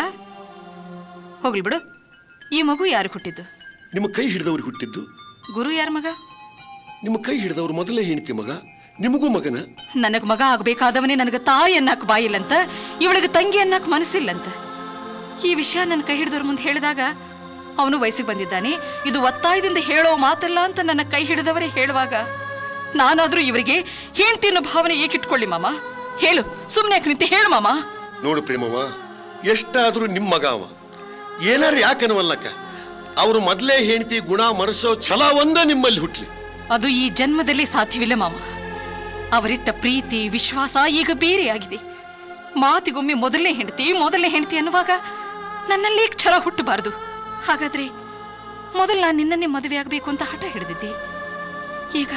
Speaker 5: ಹೋಗ್ಲಿ ಬಿಡು ಈ ಮಗು ಯಾರು ಹುಟ್ಟಿದ್ದು
Speaker 8: ನಿಮ್ಮ ಕೈ ಹಿಡ್ದವ್ರಿಗೆ ಹುಟ್ಟಿದ್ದು
Speaker 5: ಗುರು ಯಾರ ಮಗ
Speaker 8: ನಿಮ್ಮ ಕೈ ಹಿಡ್ದವ್ರು ಮೊದಲೇ ಹೆಂಡತಿ ಮಗ ನಿಮಗೂ ಮಗನ
Speaker 5: ನನಗ್ ಮಗ ಆಗ್ಬೇಕಾದವನೇ ನನಗೆ ತಾಯಿ ಅನ್ನಕ್ ಬಾಯಿಲ್ಲಂತ ಇವಳಿಗೆ ತಂಗಿ ಅನ್ನಕ್ ಮನಸ್ಸಿಲ್ಲಂತ ಈ ವಿಷಯ ನನ್ನ ಕೈ ಹಿಡಿದವ್ರ ಮುಂದೆ ಹೇಳಿದಾಗ ಅವನು ವಯಸ್ಸಿಗೆ ಬಂದಿದ್ದಾನೆ ಇದು ಒತ್ತಾಯದಿಂದ ಹೇಳೋ ಮಾತಲ್ಲ ಅಂತ ನನ್ನ ಕೈ ಹಿಡಿದವರೇ ಹೇಳುವಾಗ ನಾನಾದ್ರೂ ಇವರಿಗೆ ಹೆಂಡ್ತಿ ಅನ್ನೋ ಭಾವನೆ ಏಕಿಟ್ಕೊಳ್ಳಿ ಮಾಮ ಹೇಳು ಸುಮ್ಮನೆ ಯಾಕೆ ನಿಂತು ಹೇಳು ಮಾಮ
Speaker 8: ನೋಡು ಪ್ರೇಮವ್ವ ಎಷ್ಟಾದ್ರೂ ನಿಮ್ಮ ಮಗ ಅವ ಏನಾರ ಯಾಕನವಲ್ಲಕ್ಕ ಅವರು ಮೊದಲೇ ಹೆಂಡತಿ ಗುಣ ಮರೆಸೋ ಛಲ ಒಂದ ನಿಮ್ಮಲ್ಲಿ ಹುಟ್ಲಿ
Speaker 5: ಅದು ಈ ಜನ್ಮದಲ್ಲಿ ಸಾಧ್ಯವಿಲ್ಲ ಮಾಮ ಅವರಿಟ್ಟ ಪ್ರೀತಿ ವಿಶ್ವಾಸ ಈಗ ಬೇರೆಯಾಗಿದೆ ಮಾತಿಗೊಮ್ಮೆ ಮೊದಲನೇ ಹೆಂಡತಿ ಮೊದಲನೇ ಹೆಂಡತಿ ಅನ್ನುವಾಗ ನನ್ನಲ್ಲಿ ಛಲ ಹುಟ್ಟಬಾರದು ಹಾಗಾದ್ರೆ ಮೊದಲು ನಾನು ನಿನ್ನನ್ನೇ ಮದುವೆ ಆಗಬೇಕು ಅಂತ ಹಠ ಹಿಡಿದಿದ್ದೆ ಈಗ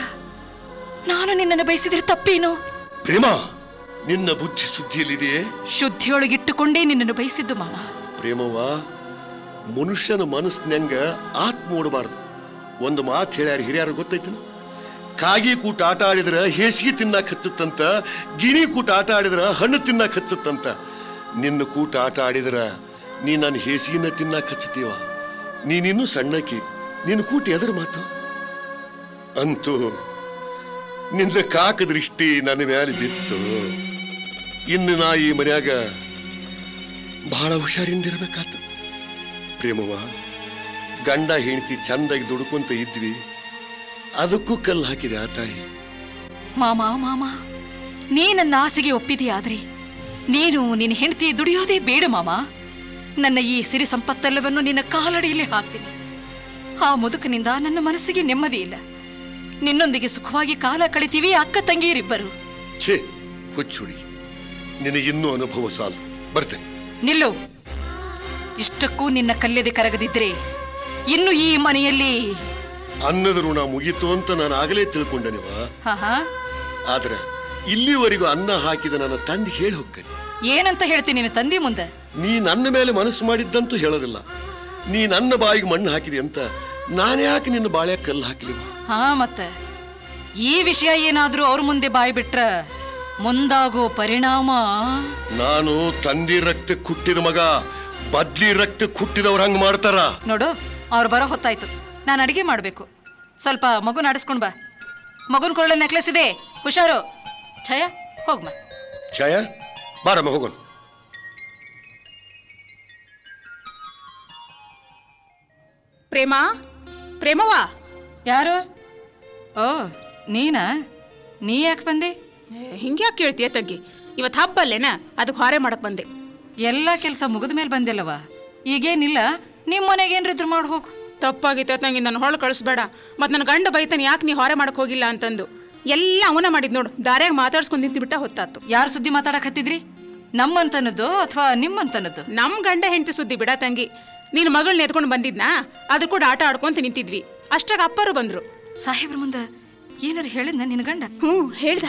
Speaker 5: ನಾನು ನಿನ್ನನ್ನು ಬಯಸಿದ್ರೆ ತಪ್ಪೇನು
Speaker 8: ಪ್ರೇಮ ನಿನ್ನ ಬುದ್ಧಿ ಸುದ್ದಿಯಲ್ಲಿದೆಯೇ
Speaker 5: ಶುದ್ಧಿಯೊಳಗಿಟ್ಟುಕೊಂಡೇ ನಿನ್ನನ್ನು ಬಯಸಿದ್ದು ಮಾಮ
Speaker 8: ಪ್ರೇಮವ್ವ ಮನುಷ್ಯನ ಮನಸ್ಸಿನಂಗ ಆತ್ಮ ಓಡಬಾರ್ದು ಒಂದು ಮಾತು ಹೇಳ್ಯಾರ ಹಿರಿಯರು ಗೊತ್ತೈತನ ಕಾಗಿ ಕೂಟ ಆಟ ಆಡಿದ್ರ ಹೇಸಿಗೆ ತಿನ್ನಕ್ ಹಚ್ಚತ್ತಂತ ಗಿಣಿ ಕೂಟ ಆಟ ಆಡಿದ್ರ ಹಣ್ಣು ತಿನ್ನಕ್ ಹಚ್ಚತ್ತಂತ ನಿನ್ನ ಕೂಟ ಆಟ ಆಡಿದ್ರ ನೀ ನನ್ನ ಹೇಸಿಗೆನ ತಿನ್ನಕ್ ಹಚ್ಚತೀವ ನೀನಿನ್ನೂ ಸಣ್ಣಕಿ ನಿನ್ನ ಕೂಟ ಎದ್ರ ಮಾತು ಅಂತೂ ನಿನ್ನ ಕಾಕ ದೃಷ್ಟಿ ನನ್ನ ಮೇಲೆ ಬಿತ್ತು ಇನ್ನು ನಾ ಈ ಮನ್ಯಾಗ ಬಹಳ ಹುಷಾರಿಂದಿರ್ಬೇಕಾತು ಪ್ರೇಮವ್ವ ಗಂಡ ಹೆಂಡತಿ ಚಂದಾಗಿ ದುಡ್ಕೊಂತ ಇದ್ವಿ ಅದಕ್ಕೂ ಕಲ್ಲು ಹಾಕಿದೆ ಆ ತಾಯಿ
Speaker 5: ಮಾಮ ಮಾಮ ನೀ ನನ್ನ ಆಸೆಗೆ ಒಪ್ಪಿದೆಯಾದ್ರೆ ನೀನು ನಿನ್ನ ಹೆಂಡತಿ ದುಡಿಯೋದೇ ಬೇಡ ಮಾಮ ನನ್ನ ಈ ಸಿರಿ ಸಂಪತ್ತೆಲ್ಲವನ್ನು ನಿನ್ನ ಕಾಲಡಿಯಲ್ಲಿ ಹಾಕ್ತೀನಿ ಆ ಮುದುಕನಿಂದ ನನ್ನ ಮನಸ್ಸಿಗೆ ನೆಮ್ಮದಿ ಇಲ್ಲ ನಿನ್ನೊಂದಿಗೆ ಸುಖವಾಗಿ ಕಾಲ ಕಳಿತೀವಿ ಅಕ್ಕ ತಂಗಿಯರಿಬ್ಬರು
Speaker 8: ಛೇ ಹುಚ್ಚುಡಿ ನಿನಗಿನ್ನೂ ಅನುಭವ ಸಾಲದು ಬರ್ತೇನೆ
Speaker 5: ನಿಲ್ಲು ಇಷ್ಟಕ್ಕೂ ನಿನ್ನ ಕಲ್ಲೆದೆ ಕರಗದಿದ್ರೆ ಇನ್ನು ಈ ಮನೆಯಲ್ಲಿ
Speaker 8: ಅನ್ನದ ಋಣ ಮುಗೀತು ಅಂತ ನಾನು ಆಗಲೇ ತಿಳ್ಕೊಂಡನಿವ
Speaker 5: ಹಾ ಹಾ
Speaker 8: ಆದ್ರೆ ಇಲ್ಲಿವರೆಗೂ ಅನ್ನ ಹಾಕಿದ ನನ್ನ ತಂದೆ ಹೇಳಿ ಹೋಗ್ತೇನೆ
Speaker 5: ಏನಂತ ಹೇಳ್ತೀನಿ ನಿನ್ನ ತಂದೆ ಮುಂದೆ
Speaker 8: ನೀ ನನ್ನ ಮೇಲೆ ಮನಸ್ಸು ಮಾಡಿದ್ದಂತೂ ಹೇಳೋದಿಲ್ಲ ನೀ ನನ್ನ ಬಾಯಿಗೆ ಮಣ್ಣು ಹಾಕಿದೆ ಅಂತ ನಾನು ಯಾಕೆ ನಿನ್ನ ಬಾಳೆ ಕಲ್ಲು ಹಾಕಲಿವ
Speaker 5: ಹಾ ಮತ್ತೆ ಈ ವಿಷಯ ಏನಾದ್ರೂ ಅವ್ರ ಮುಂದೆ ಬಾಯಿ ಬಿಟ್ರ ಮುಂದಾಗೋ ಪರಿಣಾಮ
Speaker 8: ನಾನು ತಂದಿ ರಕ್ತ ಕುಟ್ಟಿದ ಮಗ ಬದ್ಲಿ ರಕ್ತ ಕುಟ್ಟಿದವ್ರು ಹಂಗ ಮಾಡ್ತಾರ
Speaker 5: ನೋಡು ಅವ್ರು ಬರೋ ಹೊತ್ತಾಯ್ತು ನಾನು ಅಡಿಗೆ ಮಾಡಬೇಕು ಸ್ವಲ್ಪ ಮಗುನ ಆಡಿಸ್ಕೊಂಡು ಬಾ ಮಗುನ ಕೊರಳ ನೆಕ್ಲೆಸ್ ಇದೆ ಹುಷಾರು ಛಯ ಹೋಗ್ಮ
Speaker 8: ಛಾಯ ಬಾರಮ್ಮ ಹೋಗೋಣ
Speaker 7: ಪ್ರೇಮ ಪ್ರೇಮವ್ವ
Speaker 5: ಯಾರು ಓ ನೀನಾ ನೀ ಯಾಕೆ ಬಂದೆ
Speaker 7: ಹಿಂಗ್ಯಾಕೆ ಕೇಳ್ತೀಯ ತಗ್ಗಿ ಇವತ್ತು ಹಬ್ಬ ಅಲ್ಲೇನ ಅದಕ್ಕೆ ಹೊರೆ ಮಾಡಕ್ ಬಂದೆ
Speaker 5: ಎಲ್ಲ ಕೆಲಸ ಮುಗಿದ ಮೇಲೆ ಬಂದಿಲ್ಲವ ಈಗೇನಿಲ್ಲ ನಿಮ್ಮ ಮನೆಗೆ ಏನ್ರಿದ್ರು ಮಾಡಿ ಹೋಗು
Speaker 7: ತಪ್ಪಾಗಿತ್ತು ನಂಗೆ ನನ್ನ ಹೊಳ ಕಳಿಸ್ಬೇಡ ಮತ್ತು ನನ್ನ ಗಂಡ ಬೈತಾನೆ ಯಾಕೆ ನೀ ಹೊರೆ ಮಾಡಕ್ ಹೋಗಿಲ್ಲ ಅಂತಂದು ಎಲ್ಲ ಅವನ ಮಾಡಿದ್ ನೋಡು ದಾರ್ಯಾಗ ಮಾತಾಡ್ಸ್ಕೊಂಡು ನಿಂತು ಬಿಟ್ಟ ಹೊತ್ತಾತು
Speaker 5: ಯಾರು ಸುದ್ದಿ ಮಾತಾಡಕ್ ಹತ್ತಿದ್ರಿ ನಮ್ಮಂತನದ್ದು ಅಥವಾ ನಿಮ್ಮಂತನದ್ದು
Speaker 7: ನಮ್ಮ ಗಂಡ ಹೆಂಡತಿ ಸುದ್ದಿ ಬಿಡ ತಂಗಿ ನಿನ್ನ ಮಗಳನ್ನ ಎತ್ಕೊಂಡು ಬಂದಿದ್ನಾ ಅದ್ರ ಕೂಡ ಆಟ ಆಡ್ಕೊಂತ ನಿಂತಿದ್ವಿ ಅಷ್ಟಾಗ ಅಪ್ಪರು ಬಂದ್ರು
Speaker 5: ಸಾಹೇಬ್ರ ಮುಂದೆ ಏನಾರು ಹೇಳಿದ್ನ ನಿನ್ನ ಗಂಡ
Speaker 7: ಹ್ಞೂ ಹೇಳ್ದ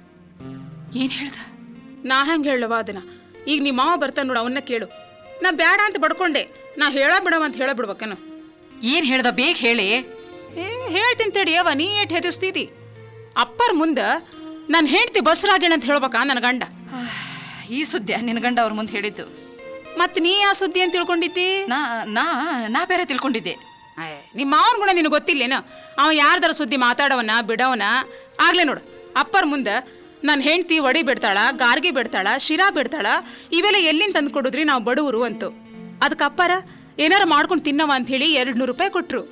Speaker 5: ಏನ್ ಹೇಳ್ದ
Speaker 7: ನಾ ಹೆಂಗೆ ಹೇಳವ ಅದನ್ನ ಈಗ ನಿಮ್ಮ ಮಾವ ಬರ್ತಾನೆ ನೋಡು ಅವನ್ನ ಕೇಳು ನಾ ಬೇಡ ಅಂತ ಬಡ್ಕೊಂಡೆ ನಾ ಹೇಳ ಬಿಡವ ಅಂತ ಹೇಳ ಬಿಡ್ಬೇಕೇನು
Speaker 5: ಏನ್ ಹೇಳ್ದ ಬೇಗ ಹೇಳಿ
Speaker 7: ಏ ಹೇಳ್ತೀನಿ ತಡಿ ಯವ್ವ ನೀ ಏಟ್ ಹೆದರ್ಸ್ತಿದಿ ಅಪ್ಪರ್ ಮುಂದ ನನ್ನ ಹೆಂಡತಿ ಬಸ್ರಾಗೇಳ ಅಂತ ಹೇಳ್ಬೇಕಾ ನನ್ನ ಗಂಡ
Speaker 5: ಈ ಸುದ್ದಿ ನಿನ್ನ ಗಂಡ ಅವ್ರ ಮುಂದೆ ಹೇಳಿದ್ದು
Speaker 7: ಮತ್ ನೀ ಆ ಸುದ್ದಿ ಅಂತ ತಿಳ್ಕೊಂಡಿದ್ದಿ
Speaker 5: ನಾ ನಾ ನಾ ಬೇರೆ ತಿಳ್ಕೊಂಡಿದ್ದೆ
Speaker 7: ಆಯ್, ನಿಮ್ಮ ಮಾವನ್ ಗುಣ ನಿನಗೆ ಗೊತ್ತಿಲ್ಲೇನು ಅವ ಯಾರ್ದಾರ ಸುದ್ದಿ ಮಾತಾಡವನ ಬಿಡವನ ಆಗ್ಲೇ ನೋಡು ಅಪ್ಪರ್ ಮುಂದ ನನ್ನ ಹೆಂಡತಿ ಒಡಿ ಬಿಡ್ತಾಳ ಗಾರ್ಗಿ ಬಿಡ್ತಾಳ ಶಿರಾ ಬಿಡ್ತಾಳ ಇವೆಲ್ಲ ಎಲ್ಲಿಂದ ತಂದು ಕೊಡುದ್ರಿ ನಾವು ಬಡವರು ಅಂತು ಅದಕ್ಕೆ ಅಪ್ಪರ ಏನಾರ ಮಾಡ್ಕೊಂಡು ತಿನ್ನವ ಅಂತ ಹೇಳಿ ಎರಡು ನೂರು ರೂಪಾಯಿ ಕೊಟ್ರು